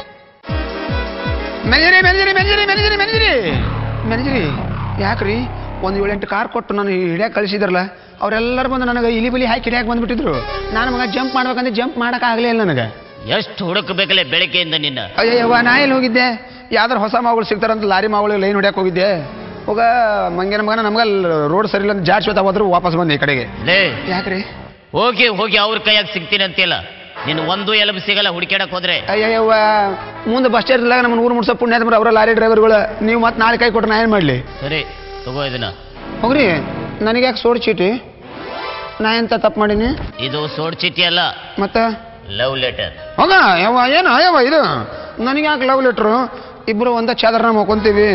ಮೆಣಜಿರಿ ಮೆಣಜಿರಿ ಮೆಣಜಿರಿ ಮೆಣಜಿರಿ ಮೆಣಜಿರಿ ಮೆಣಜಿರಿ ಯಾಕ್ರಿ ಒಂದು ಏಳೆಂಟು ಕಾರ್ ಕೊಟ್ಟು ನಾನು ಹಿಡಿಯಕ್ಕೆ ಕಳಿಸಿದ್ರಲ್ಲ ಅವರೆಲ್ಲರೂ ಬಂದು ನನಗೆ ಇಲಿ ಬಿಲಿ ಹಾಕಿ ಹಿಡಿಯಕ್ಕೆ ಬಂದ್ಬಿಟ್ಟಿದ್ರು ನಾನು ಮಗ ಜಂಪ್ ಮಾಡ್ಬೇಕಂದ್ರೆ ಜಂಪ್ ಮಾಡೋಕ್ಕಾಗಲೇ ಇಲ್ಲ ನನಗೆ ಎಷ್ಟು ಹುಡುಕಬೇಕಲ್ಲ ಬೆಳಗ್ಗೆಯಿಂದ ನಿನ್ನ ಅಯ್ಯವ್ವ ನಾ ಎಲ್ಲಿ ಹೋಗಿದ್ದೆ ಯಾವ್ದಾರು ಹೊಸ ಮಾವುಗಳು ಸಿಗ್ತಾರಂತ ಲಾರಿ ಮಾವುಗಳು ಲೈನ್ ಹೊಡ್ಯಕ್ಕೆ ಹೋಗಿದ್ದೆ ಹೋಗ ಮಂಗನ ಮಗನ ನಮ್ಗೆ ರೋಡ್ ಸರಿ ಇಲ್ಲ ಅಂತ ಜಾಡ್ಸ್ಕೊತಾ ಹೋದ್ರು ವಾಪಸ್ ಬಂದೆ ಈ ಕಡೆಗೆ ಲೇ ಯಾಕ್ರಿ ಹೋಗಿ ಹೋಗಿ ಅವ್ರ ಕೈಯಾಗ ಸಿಗ್ತೀನಿ ಅಂತಿಲ್ಲ ನಿನ್ನ ಒಂದು ಎಲಬು ಸಿಗಲ್ಲ ಹುಡುಕ್ಯಾಡಕ್ ಹೋದ್ರೆ ಅಯ್ಯವ್ವ ಮುಂದೆ ಬಸ್ ಸ್ಟ್ಯಾಂಡ್ ಇಲ್ಲ ನಮ್ಮ ಊರು ಮುಡ್ಸೋ ಪುಣ್ಯ ಅವರ ಲಾರಿ ಡ್ರೈವರ್ಗಳು ನೀವು ಮತ್ತೆ ನಾಳೆ ಕೈ ಕೊಟ್ಟು ನಾ ಏನು ಮಾಡಲಿ ಸರಿ ತಗೋ ಇದನ್ನ ಹೋಗ್ರಿ ನನಗೆ ಯಾಕೆ ಸೋಡ್ ಚೀಟಿ ನಾ ಎಂತ ತಪ್ಪು ಮಾಡೀನಿ ಇದು ಸೋಡ್ ಚೀಟಿ ಅಲ್ಲ ಮತ್ತೆ ಲವ್ ಲೆಟರ್ ಹೋಗ ಯವ್ವ ಏನು ಯವ್ವ ಇದು ನನಗೆ ಯಾಕೆ ಲವ್ ಲೆಟ್ರು ಇಬ್ಬರು ಒಂದ ಚಾದರ್ನ ಮಕ್ಕೊಂತೀವಿ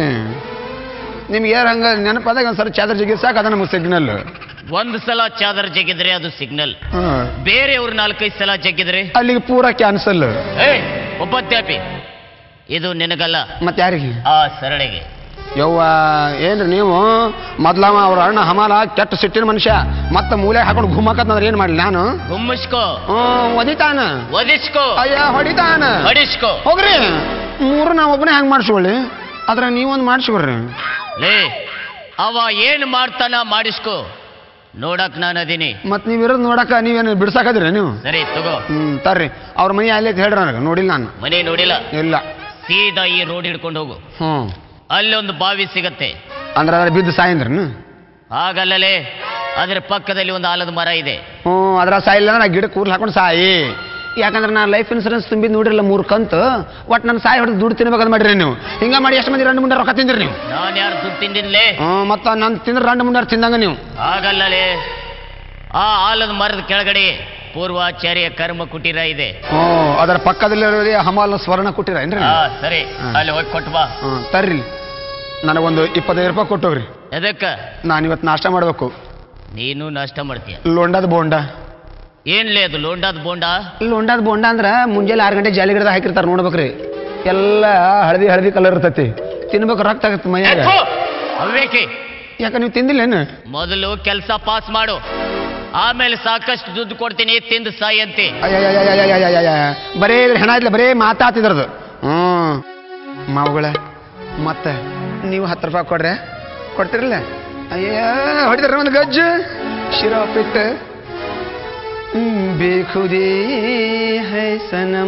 ನಿಮ್ಗೆ ಯಾರು ಹಂಗೆ ನೆನಪಾದಾಗ ಒಂದು ಸರಿ ಚಾದರ್ ಜಿಗಿ ಸಾಕು ಅದ ನಮಗೆ ಸಿಗ್ನಲ್ ಒಂದ್ ಸಲ ಚಾದರ್ ಜಗ್ಗಿದ್ರೆ ಅದು ಸಿಗ್ನಲ್ ಹಾಂ ಬೇರೆಯವ್ರು ನಾಲ್ಕೈದು ಸಲ ಜಗ್ಗಿದ್ರೆ ಅಲ್ಲಿಗೆ ಪೂರ ಕ್ಯಾನ್ಸಲ್ ಏ ಒಬ್ಬತ್ಯಾಪಿ ಇದು ನಿನಗಲ್ಲ ಮತ್ತೆ ಯಾರಿಗೆ ಆ ಸರಳಿಗೆ ಯವ್ವ ಏನ್ರಿ ನೀವು ಮೊದ್ಲವ ಅವ್ರ ಅಣ್ಣ ಹಮಾಲ ಕೆಟ್ಟ ಸಿಟ್ಟಿನ ಮನುಷ್ಯ ಮತ್ತೆ ಮೂಲೆ ಹಾಕೊಂಡು ಗುಮ್ಮಕತ್ತಂದ್ರೆ ಏನು ಮಾಡಲಿ ನಾನು ಗುಮ್ಮಿಸ್ಕೋ ಹ್ಞೂ ಒದಿತಾನ ಒದಿಸ್ಕೋ ಅಯ್ಯ ಹೊಡಿತಾನ ಹೊಡಿಸ್ಕೋ ಹೋಗ್ರಿ ಮೂರು ನಾವು ಒಬ್ಬನೇ ಹಂಗೆ ಮಾಡಿಸ್ಕೊಳ್ಳಿ ಆದ್ರೆ ನೀವೊಂದು ಮಾಡಿಸ್ಕೊಡ್ರಿ ಲೇ ಅವ ಏನ್ ಮಾಡ್ತಾನ ಮಾಡಿಸ್ಕೋ ನೋಡಕ್ ನಾನು ಅದೀನಿ ಮತ್ತೆ ನೀವು ಇರೋದು ನೋಡಕ್ಕ ನೀವೇನು ಬಿಡ್ಸಾಕದ್ರಿ ನೀವು ಸರಿ ತಗೋ ಹ್ಮ್ ತರ್ರಿ ಅವ್ರ ಮನೆ ಅಲ್ಲೇ ಹೇಳ್ರಿ ನನಗೆ ನೋಡಿಲ್ಲ ನಾನು ಮನೆ ನೋಡಿಲ್ಲ ಇಲ್ಲ ಸೀದಾ ಈ ರೋಡ್ ಹಿಡ್ಕೊಂಡು ಹೋಗು ಹ್ಞೂ ಅಲ್ಲೊಂದು ಬಾವಿ ಸಿಗತ್ತೆ ಅಂದ್ರೆ ಅದ್ರ ಬಿದ್ದು ಸಾಯಂದ್ರನು ಹಾಗಲ್ಲಲೇ ಅದ್ರ ಪಕ್ಕದಲ್ಲಿ ಒಂದು ಆಲದ ಮರ ಇದೆ ಹ್ಞೂ ಅದ್ರ ಸಾಯಿಲ್ಲ ನಾ ಗಿಡ ಕೂರ್ಲು ಹಾಕೊಂಡು ಸಾಯಿ ಯಾಕಂದ್ರೆ ನಾ ಲೈಫ್ ಇನ್ಸೂರೆನ್ಸ್ ತುಂಬಿದ್ ನೋಡಿರಲ್ಲ ಮೂರು ಕಂತು ಒಟ್ಟು ನನ್ನ ಸಾಯಿ ಹೊಡೆದು ದುಡ್ಡು ತಿನ್ಬೇಕಂತ ಮಾಡಿರಿ ನೀವು ಹಿಂಗೆ ಮಾಡಿ ಎಷ್ಟು ಮಂದಿ ರಂಡು ಮುಂಡೆ ರೊಕ್ಕ ತಿಂದಿರಿ ನೀವು ನಾನ್ ಯಾರು ದುಡ್ಡು ತಿಂದಿನ್ಲೇ ಹ್ಞೂ ಮತ್ತು ನಾನು ತಿಂದ್ರೆ ರಂಡು ಮುಂಡೆ ತಿಂದಂಗ ನೀವು ಹಾಗಲ್ಲಲೇ ಆ ಆಲದ ಮರದ ಕೆಳಗಡೆ ಪೂರ್ವಾಚಾರ್ಯ ಕರ್ಮ ಕುಟೀರ ಇದೆ ಹ್ಞೂ ಅದರ ಪಕ್ಕದಲ್ಲಿರೋ ಹಮಾಲ್ ಸ್ವರ್ಣ ಕೊಟ್ಟಿರ ಏನ್ರಿ ಹಾ ಸರಿ ಅಲ್ಲಿ ಹೋಗಿ ಕೊಟ್ಟು ಬಾ ಹ್ಞೂ ತರ್ರಿ ನನಗೊಂದು ಇಪ್ಪತ್ತೈದು ರೂಪಾಯಿ ಕೊಟ್ಟೋಗ್ರಿ ಎದಕ್ಕ ನಾನು ಇವತ್ತು ನಾಷ್ಟ ಮಾಡಬೇಕು ನೀನು ನಷ್ಟ ಮಾಡ್ತೀಯ ಲೋಂಡಾದ ಬೋಂಡ ಏನ್ಲೇ ಅದು ಲೋಂಡಾದ ಬೋಂಡ ಲೋಂಡಾದ ಬೋಂಡ ಅಂದ್ರೆ ಮುಂಜಾನೆ ಆರು ಗಂಟೆ ಜಾಲಿ ಗಿಡದ ಹಾಕಿರ್ತಾರೆ ನೋಡ್ಬೇಕ್ರಿ ಎಲ್ಲ ಹಳದಿ ಹಳದಿ ಕಲರ್ ಇರ್ತೈತಿ ತಿನ್ಬೇಕು ರಕ್ತ ಆಗತ್ತೆ ಮೈಯಾಗ ಎಪ್ಪು! ಅವಿವೇಕಿ ಯಾಕ ನೀವು ತಿಂದಿಲ್ಲೇನು ಮೊದಲು ಕೆಲಸ ಪಾಸ್ ಮಾಡು ಆಮೇಲೆ ಸಾಕಷ್ಟು ದುಡ್ಡು ಕೊಡ್ತೀನಿ ತಿಂದು ಸಾಯಿ ಅಂತೆ ಅಯ್ಯಯ್ಯಯ್ಯಯ್ಯಯ್ಯಯ್ಯಯ್ಯ. ಬರೇ ಇದ್ರ ಹೆಣ ಇದ್ಲ ಬರೇ ಮಾತಾತಿದ್ರದು ಹ್ಞೂ ಮಾವುಗಳ ಮತ್ತೆ ನೀವು ಹತ್ತು ರೂಪಾಯಿ ಕೊಡ್ರೆ ಕೊಡ್ತಿರಲ್ಲ ಅಯ್ಯ ಹೊಡಿತಾರ ಒಂದು ಗಜ್ಜು ಶಿರಾ ಪಿಟ್ಟು ಬೇಖುದೇ ಹೈ ಸನಂ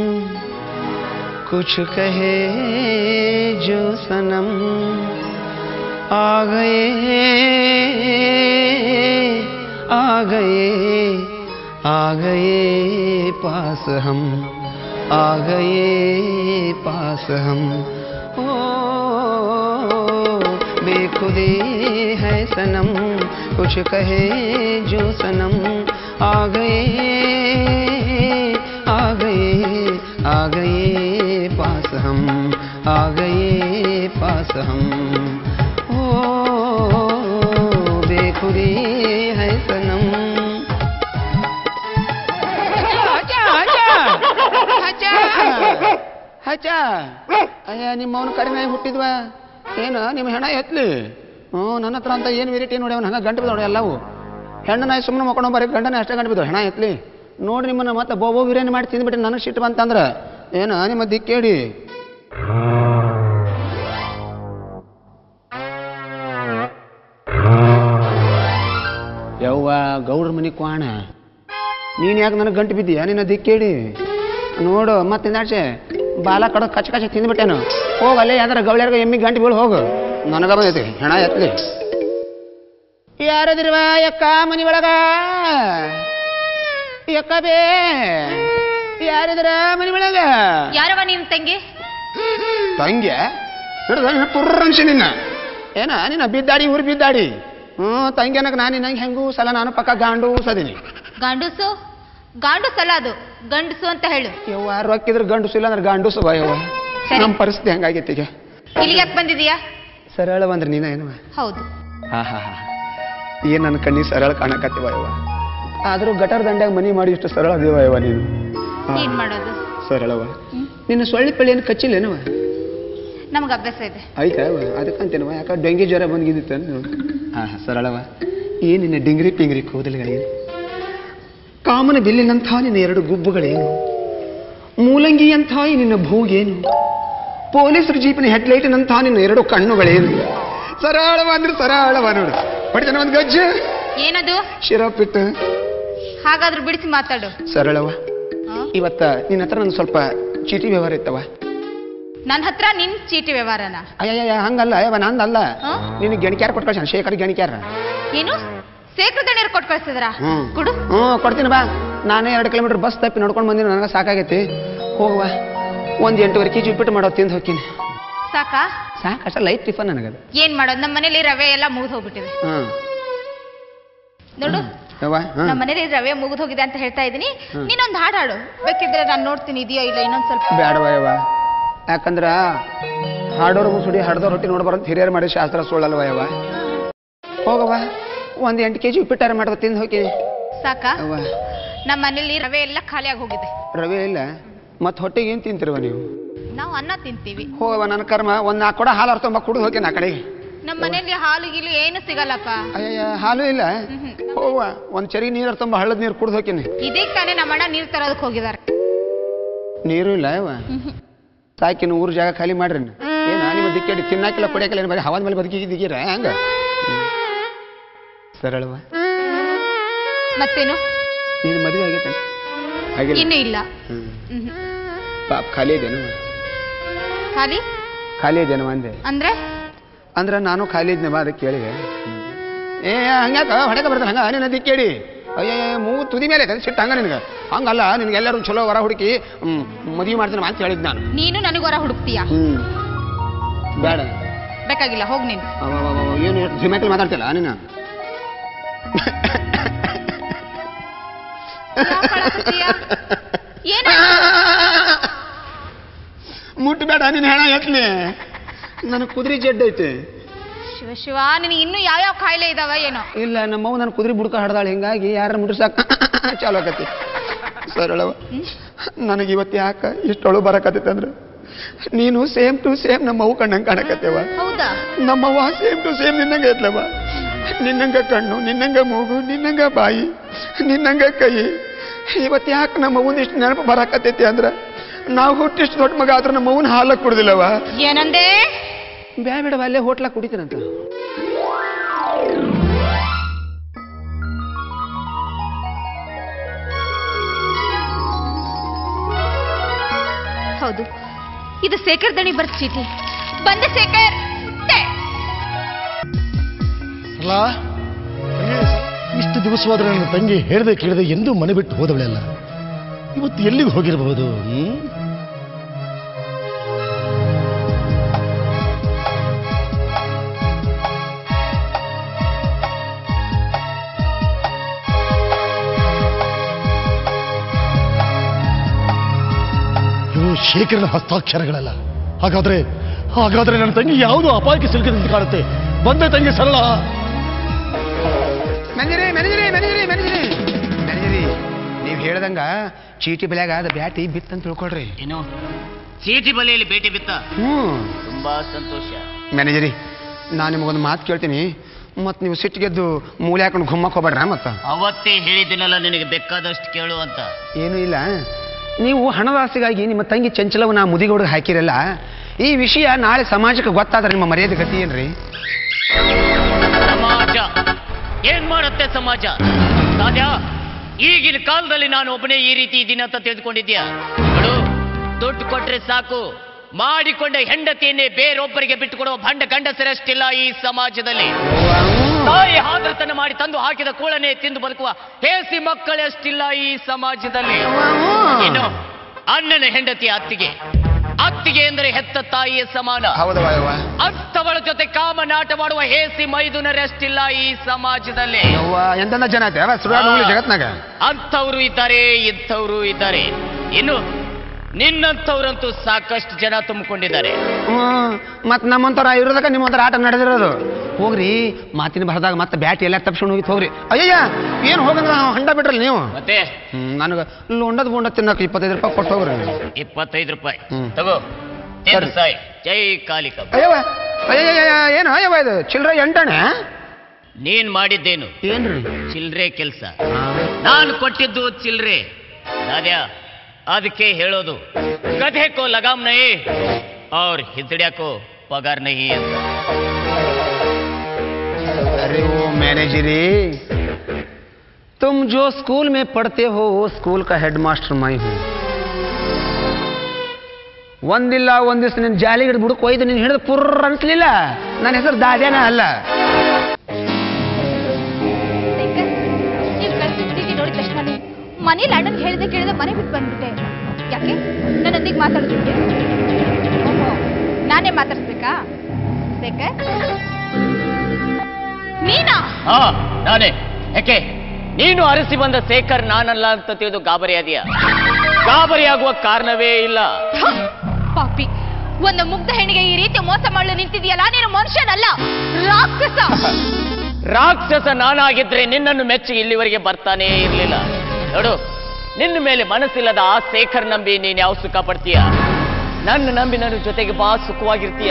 कुछ कहे जो सनम आ गए आ गए आ गए पास हम आ गए पास हम ओ बेखुदे है सनम कुछ कहे जो सनम आ गए आ गए आ गए पास हम आ गए पास हम ओ बेखुदी है सनम ಹಚ್ಚ ಅಯ್ಯ ನಿಮ್ಮ ಅವನು ಕಡಿಮೆ ಹುಟ್ಟಿದ್ವ ಏನು ನಿಮ್ಮ ಹೆಣ ಎತ್ಲಿ ಹ್ಞೂ ನನ್ನ ಹತ್ರ ಅಂತ ಏನು ವೆರೈಟಿ ನೋಡಿ ಅವ್ನು ಹಂಗೆ ಗಂಟು ಬಿದ್ದವಳು ಎಲ್ಲವು ಹೆಣ್ಣು ನಾಯಿ ಸುಮ್ಮನೆ ಮಕ್ಕೊಂಡು ಬರೀ ಗಂಡನ ಅಷ್ಟೇ ಗಂಟು ಬಿದ್ದವು ಹೆಣ ಎತ್ಲಿ ನೋಡಿ ನಿಮ್ಮನ್ನ ಮತ್ತೆ ಬೋಬೋ ಬಿರಿಯಾನಿ ಮಾಡಿ ತಿಂದ್ಬಿಟ್ಟು ನನಗೆ ಸಿಟ್ಟು ಬಂತಂದ್ರೆ ಏನು ನಿಮ್ಮ ದಿಕ್ಕೇಡಿ ಯವ್ವ ಗೌಡ್ರ ಮನೆ ಕ್ವಾಣ ನೀನು ಯಾಕೆ ನನಗೆ ಗಂಟು ಬಿದ್ದೀಯ ನಿನ್ನ ದಿಕ್ಕೇಡಿ ನೋಡು ಮತ್ತೆ ನಾಚೆ ಬಾಲ ಕಡ ಕಚ್ಚ ಕಚ್ಚ ತಿಂದ್ಬಿಟ್ಟೇನು ಹೋಗು ಅಲ್ಲೇ ಯಾವ್ದಾರ ಗೌಳ್ಯಾರ್ಗ ಎಮ್ಮಿ ಗಂಟು ಬೀಳು ಹೋಗು ನನಗ ಬಂದೈತಿ ಹೆಣ ಎತ್ಲಿ ಯಾರದಿರುವ ಯಕ್ಕ ಮನಿ ಒಳಗ ಯಕ್ಕ ಬೇ ಯಾರಿದ್ರ ಮನಿ ಒಳಗ ಯಾರವ ನಿಮ್ ತಂಗಿ ತಂಗೆ ಹಿಡ್ದ ಪುರ್ರಂಶ ನಿನ್ನ ಏನ ನಿನ್ನ ಬಿದ್ದಾಡಿ ಊರು ಬಿದ್ದಾಡಿ ಹ್ಞೂ ತಂಗಿ ಅನ್ನಕ್ಕೆ ನಾನು ನಂಗೆ ಹೆಂಗೂ ಸಲ ನಾನು ಪಕ್ಕ ಗಾಂಡು ಸದೀನಿ ಗಂಡಸು ಗಾಂಡುಸ್ ಅಲ್ಲ ಅದು ಗಂಡಸು ಅಂತ ಹೇಳು ಯವ್ವ ರೊಕ್ಕಿದ್ರೆ ಗಂಡುಸು ಇಲ್ಲ ಅಂದ್ರೆ ಗಂಡುಸು ಬಾ ಯವ್ವ ಸರಿ. ನಮ್ಮ ಪರಿಸ್ಥಿತಿ ಹೆಂಗಾಗೈತಿ ಈಗ ಇಲ್ಲಿಗೆ ಯಾಕೆ ಬಂದಿದೀಯಾ ಸರಳ ಬಂದ್ರೆ ನೀನ ಏನವ ಹೌದು ಹಾ ಹಾ ಹಾ ಏನ್ ನನ್ನ ಕಣ್ಣಿ ಸರಳ ಕಾಣಕತ್ತೀವ ಯವ್ವ ಆದ್ರೂ ಗಟರ್ ದಂಡ್ಯಾಗ ಮನಿ ಮಾಡಿ ಇಷ್ಟು ಸರಳ ಅದೇವ ಯವ್ವ ನೀನು ಹಾ, ಏನ್ ಮಾಡೋದು ಸರಳವ ನಿನ್ನ ಸೊಳ್ಳಿ ಪಳ್ಳಿ ಏನು ಕಚ್ಚಿಲ್ಲೇನವ ನಮ್ಗೆ ಅಭ್ಯಾಸ ಇದೆ ಆಯ್ತಾ ಯವ್ವ ಅದಕ್ಕಂತೇನವ ಯಾಕ ಡೆಂಗಿ ಜ್ವರ ಬಂದಿದ್ದಿತ್ತು ಹಾ ಹಾ ಸರಳವ ಏನ್ ನಿನ್ನ ಡಿಂಗ್ರಿ ಪಿಂಗ್ರಿ ಕೂದಲುಗಳೇನು ಕಾಮನ ಬಿಲ್ಲಿನಂಥ ನಿನ್ನ ಎರಡು ಗುಬ್ಬುಗಳೇನು ಮೂಲಂಗಿಯಂಥ ಈ ನಿನ್ನ ಭೂಗೇನು ಪೊಲೀಸರ ಜೀಪಿನ ಹೆಡ್ಲೈಟಿನಂಥ ನಿನ್ನ ಎರಡು ಕಣ್ಣುಗಳೇನು ಸರಳವ ಅಂದ್ರೆ ಸರಳವ ನೋಡು ಹೊಡಿತಾನೆ ಒಂದು ಗಜ್ಜೆ ಏನದು ಶಿರಪಿಟ್ಟು ಹಾಗಾದ್ರೂ ಬಿಡಿಸಿ ಮಾತಾಡು ಸರಳವ ಆ? ಇವತ್ತ ನಿನ್ನ ಹತ್ರ ನನ್ನ ಸ್ವಲ್ಪ ಚೀಟಿ ವ್ಯವಹಾರ ಇತ್ತವ ನನ್ನ ಹತ್ರ ನಿನ್ ಚೀಟಿ ವ್ಯವಹಾರನ ಅಯ್ಯಯ್ಯ ಹಂಗಲ್ಲ ಅಯ್ಯವ ನಂದಲ್ಲ ಆ? ನಿನ್ನ ಗೆಣಕ್ಯಾರ ಕೊಟ್ಟು ಕಳ್ಸಾನ ಶೇಖರ್ ಗೆಣಕ್ಯಾರ ಏನು ಸೇಕ್ರ ದಣಿಯರ್ ಕೊಟ್ಟು ಕಳ್ಸಿದ್ರ ಹ್ಮ್ ಕೊಡು ಹ್ಞೂ ಕೊಡ್ತೀನಿ ಬಾ ನಾನೇ ಎರಡು ಕಿಲೋಮೀಟರ್ ಬಸ್ ತಪ್ಪಿ ನಡ್ಕೊಂಡು ಬಂದಿನಿ ನನಗೆ ಸಾಕಾಗೈತಿ ಹೋಗುವ ಒಂದು ಎಂಟೂವರೆ ಕೆ ಜಿ ಉಪ್ಪಿಟ್ಟು ಮಾಡೋ ತಿಂದು ಹೋಗ್ತೀನಿ ಸಾಕಾ ಸಾಕು ಅಷ್ಟ ಲೈಟ್ ಟಿಫನ್ ನನಗದು ಏನ್ ಮಾಡೋದು ನಮ್ಮ ಮನೇಲಿ ರವೆ ಎಲ್ಲ ಮುಗಿದು ಹೋಗ್ಬಿಟ್ಟಿದೆ ಹ್ಞೂ ನೋಡು ಯವ್ವ ಹ್ಞೂ ನಮ್ಮ ಮನೇಲಿ ರವೆ ಮುಗಿದು ಹೋಗಿದೆ ಅಂತ ಹೇಳ್ತಾ ಇದೀನಿ ಹ್ಮ್. ನೀನೊಂದು ಹಾಡು ಹಾಡು ಬೇಕಿದ್ರೆ ನಾನು ನೋಡ್ತೀನಿ ಇದೆಯೋ ಇಲ್ಲ ಇನ್ನೊಂದ್ ಸ್ವಲ್ಪ ಬೇಡವ ಯವ್ವ ಯಾಕಂದ್ರ ಹಾಡೋರು ಮುಸುಡಿ ಹಡ್ದವ್ರ ರೊಟ್ಟಿ ನೋಡ್ಬಾರಂತ ಹಿರಿಯರು ಮಾಡಿ ಶಾಸ್ತ್ರ ಸುಳ್ಳಲ್ವ ಯವ್ವ ಹೋಗವ್ವ ಒಂದು ಎಂಟು ಕೆ ಜಿ ಉಪ್ಪಿಟ್ಟಾರ ಮಾಡೋದು ತಿಂದು ಹೋಗ್ತೀನಿ ಸಾಕಾ ಅವ್ವ ನಮ್ಮ ಮನೇಲಿ ರವೆ ಎಲ್ಲ ಖಾಲಿ ಆಗಿ ಹೋಗಿದೆ ರವೆ ಇಲ್ಲ ಮತ್ತು ಹೊಟ್ಟೆಗೆ ಏನು ತಿಂತಿರವ ನೀವು ನಾವು ಅನ್ನ ತಿಂತೀವಿ ಹೋಗವ ನನ್ನ ಕರ್ಮ ಒಂದು ನಾಲ್ಕು ಕೊಡ ಹಾಲು ಅರ್ತಂಬ ಕುಡಿದು ಹೋಗ್ತೀನಿ ಆ ಕಡೆಗೆ ನಮ್ಮ ಮನೇಲಿ ಹಾಲು ಗೀಲು ಏನು ಸಿಗಲ್ಲಪ್ಪ ಅಯ್ಯಯ್ಯ ಹಾಲು ಇಲ್ಲ ಹೋಗುವ ಒಂದು ಚರಿ ನೀರು ತುಂಬ ಹಳ್ಳದ ನೀರು ಕುಡ್ದು ಹೋಗ್ತೀನಿ ಇದೀಗ ತಾನೇ ನಮ್ಮಣ್ಣ ನೀರ್ ತರೋದಕ್ಕೆ ಹೋಗಿದ್ದಾರೆ ನೀರು ಇಲ್ಲ ಯವ್ವ ಸಾಕಿನ ಊರು ಜಾಗ ಖಾಲಿ ಮಾಡ್ರಿ ಏನ ನಿಮ್ಮ ದಿಕ್ಕೇಡಿ ತಿನ್ನಾಕಿಲ್ಲ ಕುಡಿಯಾಕಿಲ್ಲ ಏನು ಬರೀ ಹವಾದ ಮೇಲೆ ಬದುಕಿದ್ದೀರ ಹಂಗ ಸರಳವ ಮತ್ತೇನು ನೀನು ಮದುವೆ ಆಗೈತೆ ಆಗಿಲ್ಲ ಇನ್ನೂ ಇಲ್ಲ ಹ್ಮ್. ಮ್ಹೂ. ಪಾಪ ಖಾಲಿ ಇದ್ದೇನು ಖಾಲಿ ಖಾಲಿ ಇದ್ದೇನು ಅಂದೆ ಅಂದ್ರೆ ಅಂದ್ರೆ ನಾನು ಖಾಲಿ ಇದ್ನೆ ಬಾ ಅದಕ್ಕೆ ಕೇಳಿದೆ ಏ ಹಂಗ್ಯಾಕ ಹೊಡೆಕ ಬರ್ತಾನೆ ಹಂಗ ನಿನ್ನ ದಿಕ್ಕೇಡಿ ಅಯ್ಯ ಮೂಗು ತುದಿ ಮೇಲೆ ಐತೆ ಸಿಟ್ಟು ಹಂಗ ನಿನಗೆ ಹಂಗಲ್ಲ ನಿನಗೆ ಎಲ್ಲರೂ ಚಲೋ ವರ ಹುಡುಕಿ ಹ್ಮ್, ಮದುವೆ ಮಾಡ್ತೀನಿ ಅಂತ ಹೇಳಿದ್ ನಾನು ನೀನು ನನಗೊರ ಹುಡುಕ್ತೀಯ ಹ್ಮ್ ಬೇಡ ಬೇಕಾಗಿಲ್ಲ ಹೋಗ್ ನೀನು ಅವ ಏನು ಜಿಮ್ಯಾಕಲ್ಲಿ ಮಾತಾಡ್ತಿಲ್ಲ ನೀನು ಯಾಕ್ ಅಳಕತ್ತೀಯ? ಏನ ಮುಟ್ಟಬೇಡ ನೀನು ಹೆಣ ಎತ್ಲಿ ನನಗೆ ಕುದುರೆ ಜಡ್ಡು ಐತೆ ಶಿವ ಶಿವ ನಿನಗೆ ಇನ್ನೂ ಯಾವ್ಯಾವ ಕಾಯಿಲೆ ಇದಾವ ಏನೋ ಇಲ್ಲ ನಮ್ಮವ್ ನನ್ನ ಕುದುರೆ ಬುಡ್ಕ ಹಡ್ದಾಳೆ ಹಿಂಗಾಗಿ ಯಾರ ಮುಟ್ರಸಾಕ ಚಾಲು ಆಕತಿ ಸರಳವ ನನಗೆ ಇವತ್ತು ಯಾಕ ಇಷ್ಟೊಳು ಬರಕತ್ತೈತೆ ಅಂದ್ರೆ ನೀನು ಸೇಮ್ ಟು ಸೇಮ್ ನಮ್ಮವು ಕಣ್ಣಂಗೆ ಕಾಣಕತ್ತೇವ ಹೌದಾ ನಮ್ಮವ್ವ ಸೇಮ್ ಟು ಸೇಮ್ ನಿನ್ನಂಗೆ ಐತ್ಲವ ನಿನ್ನಂಗ ಕಣ್ಣು ನಿನ್ನಂಗ ಮೂಗು ನಿನ್ನಂಗ ಬಾಯಿ ನಿನ್ನಂಗ ಕೈ ಇವತ್ತು ಯಾಕೆ ನಮ್ಮ ಇಷ್ಟು ನೆನಪು ಬರಾಕತ್ತೈತಿ ಅಂದ್ರೆ ನಾವು ಹುಟ್ಟಿಷ್ಟು ದೊಡ್ಡ ಮಗ ಆದ್ರೂ ನಮ್ಮ ಅವ್ವನ ಹಾಲಕ್ಕೆ ಕುಡ್ದಿಲ್ಲವ ಏನಂದೆ ಬ್ಯಾ ಬಿಡವ ಅಲ್ಲೇ ಹೋಟ್ಲಾಗ ಕುಡಿತೀನಂತ ಹೌದು ಇದು ಶೇಖರ್ ದಣಿ ಬರ್ತ ಚೀಟಿ ಬಂದೆ ಶೇಖರ್ ತೆ. ಅಲ್ಲ ಇಷ್ಟು ದಿವಸವಾದ್ರೆ ನನ್ನ ತಂಗಿ ಹೇಳ್ದೆ ಕೇಳದೆ ಎಂದೂ ಮನೆ ಬಿಟ್ಟು ಹೋದವಳೆ ಅಲ್ಲ ಇವತ್ತು ಎಲ್ಲಿಗೆ ಹೋಗಿರಬಹುದು ಹ್ಮ್? ಇವು ಶೇಖರನ ಹಸ್ತಾಕ್ಷರಗಳಲ್ಲ ಹಾಗಾದ್ರೆ ಹಾಗಾದ್ರೆ ನನ್ನ ತಂಗಿ ಯಾವುದೋ ಅಪಾಯಕ್ಕೆ ಸಿಲುಕಿದಂತೆ ಕಾಣುತ್ತೆ ಬಂದೆ ತಂಗಿ ಸರಳ ಮ್ಯಾನೇಜರಿ ಮ್ಯಾನೇಜರಿ ಮ್ಯಾನೇಜರಿ ಮ್ಯಾನೇಜರಿ ಮ್ಯಾನೇಜರಿ ನೀವು ಹೇಳ್ದಂಗ ಚೀಟಿ ಬೆಲೆಯಾಗ ಅದು ಬ್ಯಾಟಿ ಬಿತ್ತಂತ ತಿಳ್ಕೊಳ್ರಿ ಏನು ಚೀಟಿ ಬಲೆಯಲ್ಲಿ ಭೇಟಿ ಬಿತ್ತ ಹ್ಞೂ ತುಂಬಾ ಸಂತೋಷ ಮ್ಯಾನೇಜರಿ ನಾನು ನಿಮಗೊಂದು ಮಾತು ಕೇಳ್ತೀನಿ ಮತ್ತು ನೀವು ಸಿಟ್ಟಿಗೆದ್ದು ಮೂಲೆ ಹಾಕೊಂಡು ಗುಮ್ಮಕ್ಕೆ ಹೋಗ್ಬೇಡ್ರ ಮತ್ತು ಅವತ್ತೇ ಹೇಳಿದ್ದೀನಲ್ಲ ನಿನಗೆ ಬೇಕಾದಷ್ಟು ಕೇಳು ಅಂತ ಏನೂ ಇಲ್ಲ ನೀವು ಹಣದಾಸೆಗಾಗಿ ನಿಮ್ಮ ತಂಗಿ ಚಂಚಲವನ್ನ ಮುದಿಗೋಡಿಗೆ ಹಾಕಿರಲ್ಲ ಈ ವಿಷಯ ನಾಳೆ ಸಮಾಜಕ್ಕೆ ಗೊತ್ತಾದ್ರೆ ನಿಮ್ಮ ಮರ್ಯಾದೆ ಗತಿ ಏನ್ರಿ ಸಮಾಜ ಏನ್ ಮಾಡುತ್ತೆ ಸಮಾಜ ರಾಜ ಈಗಿನ ಕಾಲದಲ್ಲಿ ನಾನು ಒಬ್ಬನೇ ಈ ರೀತಿ ಇದೀನಿ ಅಂತ ತಿಳಿದುಕೊಂಡಿದ್ಯಾ ನೋಡು ದುಡ್ಡು ಕೊಟ್ರೆ ಸಾಕು ಮಾಡಿಕೊಂಡ ಹೆಂಡತಿಯನ್ನೇ ಬೇರೊಬ್ಬರಿಗೆ ಬಿಟ್ಟುಕೊಡುವ ಭಂಡ ಗಂಡಸರಷ್ಟಿಲ್ಲ ಈ ಸಮಾಜದಲ್ಲಿ ತಾಯಿ ಹಾದ್ರತನ ಮಾಡಿ ತಂದು ಹಾಕಿದ ಕೂಳನೆ ತಿಂದು ಬದುಕುವ ಹೇಸಿ ಮಕ್ಕಳಷ್ಟಿಲ್ಲ ಈ ಸಮಾಜದಲ್ಲಿ ಇನ್ನು ಅಣ್ಣನ ಹೆಂಡತಿ ಅತ್ತಿಗೆ ಅತ್ತಿಗೆ ಎಂದರೆ ಹೆತ್ತ ತಾಯಿಯ ಸಮಾನ ಹೌದವ ಯವ್ವ ಅಂತವಳ ಜೊತೆ ಕಾಮನಾಟ ಮಾಡುವ ಹೇಸಿ ಮೈದುನರಷ್ಟಿಲ್ಲ ಈ ಸಮಾಜದಲ್ಲಿ ಯವ್ವ ಎಂತೆಂಥ ಜನ ಐತೆ ಅವ ಸುಳ್ಳು ಜಗತ್ನಾಗ ಅಂಥವ್ರು ಇದ್ದಾರೆ ಇಂಥವ್ರು ಇದ್ದಾರೆ ಇನ್ನು ನಿನ್ನಂಥವ್ರಂತೂ ಸಾಕಷ್ಟು ಜನ ತುಂಬಿಕೊಂಡಿದ್ದಾರೆ ಹ್ಮ್ ಮತ್ ನಮ್ಮಂತರ ಇರೋದಕ್ಕ ನಿಮ್ಮಂತರ ಆಟ ನಡೆದಿರೋದು ಹೋಗ್ರಿ ಮಾತಿನ ಬರದಾಗ ಮತ್ತೆ ಬ್ಯಾಟಿ ಎಲ್ಲ ತಪ್ಸ್ಕೊಂಡು ಹೋಗಿತ್ತು ಹೋಗ್ರಿ ಅಯ್ಯಯ್ಯ ಏನು ಹೋಗಂಗ ಹಂಡ ಬಿಟ್ರಲ್ಲ ನೀವು ಮತ್ತೆ ಹ್ಮ್ ನನಗೆ ಲೊಂಡದ ಬೊಂಡ ತಿನ್ನಕ್ಕೆ ಇಪ್ಪತ್ತೈದು ರೂಪಾಯಿ ಕೊಟ್ಟು ಹೋಗ್ರಿ ಇಪ್ಪತ್ತೈದು ರೂಪಾಯಿ ಹ್ಮ್. ತಗೋ ತಿಂದು ಸರಿ. ಸಾಯ್ ಜೈ ಕಾಲಿಕ ಅಯ್ಯವ್ವ ಅಯ್ಯಯ್ಯ ಏನು ಅಯ್ಯವ್ವ ಇದು ಚಿಲ್ಲರೆ ಎಂಟಣೆ ನೀನ್ ಮಾಡಿದ್ದೇನು ಏನ್ರಿ ಚಿಲ್ರೆ ಕೆಲಸ ನಾನು ಕೊಟ್ಟಿದ್ದು ಚಿಲ್ರೆ ರಾಧ್ಯ ಅದಕ್ಕೆ ಹೇಳೋದು ಗಧೆ ಕೋ ಲಗಾಮ್ ನಹಿ ಅವ್ರ ಹಿದ್ದಡ್ಯಾಕೋ ಪಗಾರ್ ನಹಿ ಅಂತ अरे वो मैनेजरी तुम जो स्कूल में पढ़ते हो वो स्कूल का हेडमास्टर मैं हूँ ಒಂದಿಲ್ಲ ಒಂದ್ ದಿವಸ ನಿನ್ನ ಜಾಲಿಗೆ ಹಿಡಿದು ಬುಡಕ್ಕೆ ಒಯ್ದು ನೀನು ಹಿಡಿದು ಪುರ್ರ ಅನ್ಸ್ಲಿಲ್ಲ ನನ್ನ ಹೆಸರು ದಾದ್ಯಾನ ಅಲ್ಲ ನೀವು ಕಳ್ಸಿದ ಚೀಟಿ ನೋಡಿದ ತಕ್ಷಣ ಮನೇಲಿ ಅಣ್ಣನ್ ಹೇಳಿದೆ ಕೇಳಿದೆ ಮನೆ ಬಿಟ್ಟು ಬಂದ್ಬಿಟ್ಟೆ ಯಾಕೆ ನನ್ನೊಂದಿಗೆ ಮಾತಾಡಿದ್ಬಿಟ್ಟೆ ಓಹೋ ನಾನೇ ಮಾತಾಡ್ಸ್ಬೇಕಾ ಶೇಖರ್ ನೀನಾ ಹಾ ನಾನೇ ಯಾಕೆ ನೀನು ಅರಸಿ ಬಂದ ಶೇಖರ್ ನಾನಲ್ಲ ಅಂತ ತಿಳಿದು ಗಾಬರಿಯಾದೀಯ ಗಾಬರಿಯಾಗುವ ಕಾರಣವೇ ಇಲ್ಲ ಹ, ಪಾಪಿ ಒಂದು ಮುಗ್ಧ ಹೆಣ್ಣಿಗೆ ಈ ರೀತಿ ಮೋಸ ಮಾಡಲು ನಿಂತಿದೆಯಲ್ಲ ನೀನು ಮನುಷ್ಯನಲ್ಲ ರಾಕ್ಷಸ ರಾಕ್ಷಸ ನಾನಾಗಿದ್ರೆ ನಿನ್ನನ್ನು ಮೆಚ್ಚಿ ಇಲ್ಲಿವರೆಗೆ ಬರ್ತಾನೇ ಇರಲಿಲ್ಲ ನೋಡು ನಿನ್ನ ಮೇಲೆ ಮನಸ್ಸಿಲ್ಲದ ಆ ಶೇಖರ್ ನಂಬಿ ನೀನ್ ಯಾವ ಸುಖ ಪಡ್ತೀಯ ನನ್ನ ನಂಬಿ ನನ್ನ ಜೊತೆಗೆ ಬಾ ಸುಖವಾಗಿರ್ತೀಯ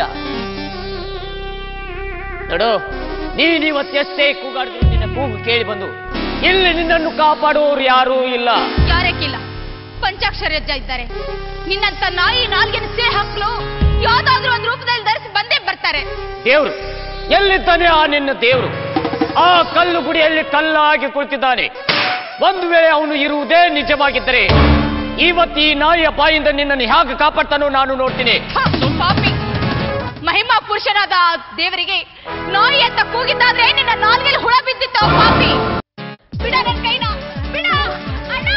ನೋಡು ನೀನ್ ಇವತ್ತೆಷ್ಟೇ ಕೂಗಾಡಿದ್ರು ನಿನ್ನ ಕೂಗು ಕೇಳಿ ಬಂದು ಇಲ್ಲಿ ನಿನ್ನನ್ನು ಕಾಪಾಡುವವರು ಯಾರೂ ಇಲ್ಲ ಯಾರಕ್ಕಿಲ್ಲ ಪಂಚಾಕ್ಷರಜ್ಜ ಇದ್ದಾರೆ ನಿನ್ನಂತ ನಾಯಿ ನಾಲ್ಗೆನ ಸೇ ಹಾಕ್ಲು ಯಾವ್ದಾದ್ರೂ ಒಂದು ರೂಪದಲ್ಲಿ ಧರಿಸಿ ಬಂದೇ ಬರ್ತಾರೆ ದೇವ್ರು ಎಲ್ಲಿದ್ದಾನೆ ಆ ನಿನ್ನ ದೇವ್ರು ಆ ಕಲ್ಲು ಗುಡಿಯಲ್ಲಿ ಕಲ್ಲಾಗಿ ಕುಳಿತಿದ್ದಾನೆ ಒಂದು ವೇಳೆ ಅವನು ಇರುವುದೇ ನಿಜವಾಗಿದ್ದರೆ ಇವತ್ತು ಈ ನಾಯಿಯ ಬಾಯಿಂದ ನಿನ್ನನ್ನು ಹೇಗೆ ಕಾಪಾಡ್ತಾನೋ ನಾನು ನೋಡ್ತೀನಿ ಹ, ಪಾಪಿ ಮಹಿಮಾ ಪುರುಷನಾದ ಆ ದೇವರಿಗೆ ನಾಯಿ ಅಂತ ಕೂಗಿದ್ದಾದ್ರೆ ನಿನ್ನ ನಾಲ್ಗೆಲ್ಲಿ ಹುಳ ಬಿದ್ದಿತ್ತು ಆ ಪಾಪಿ ಬಿಡ ನನ್ ಕೈನ ಬಿಡ ಅಣ್ಣ!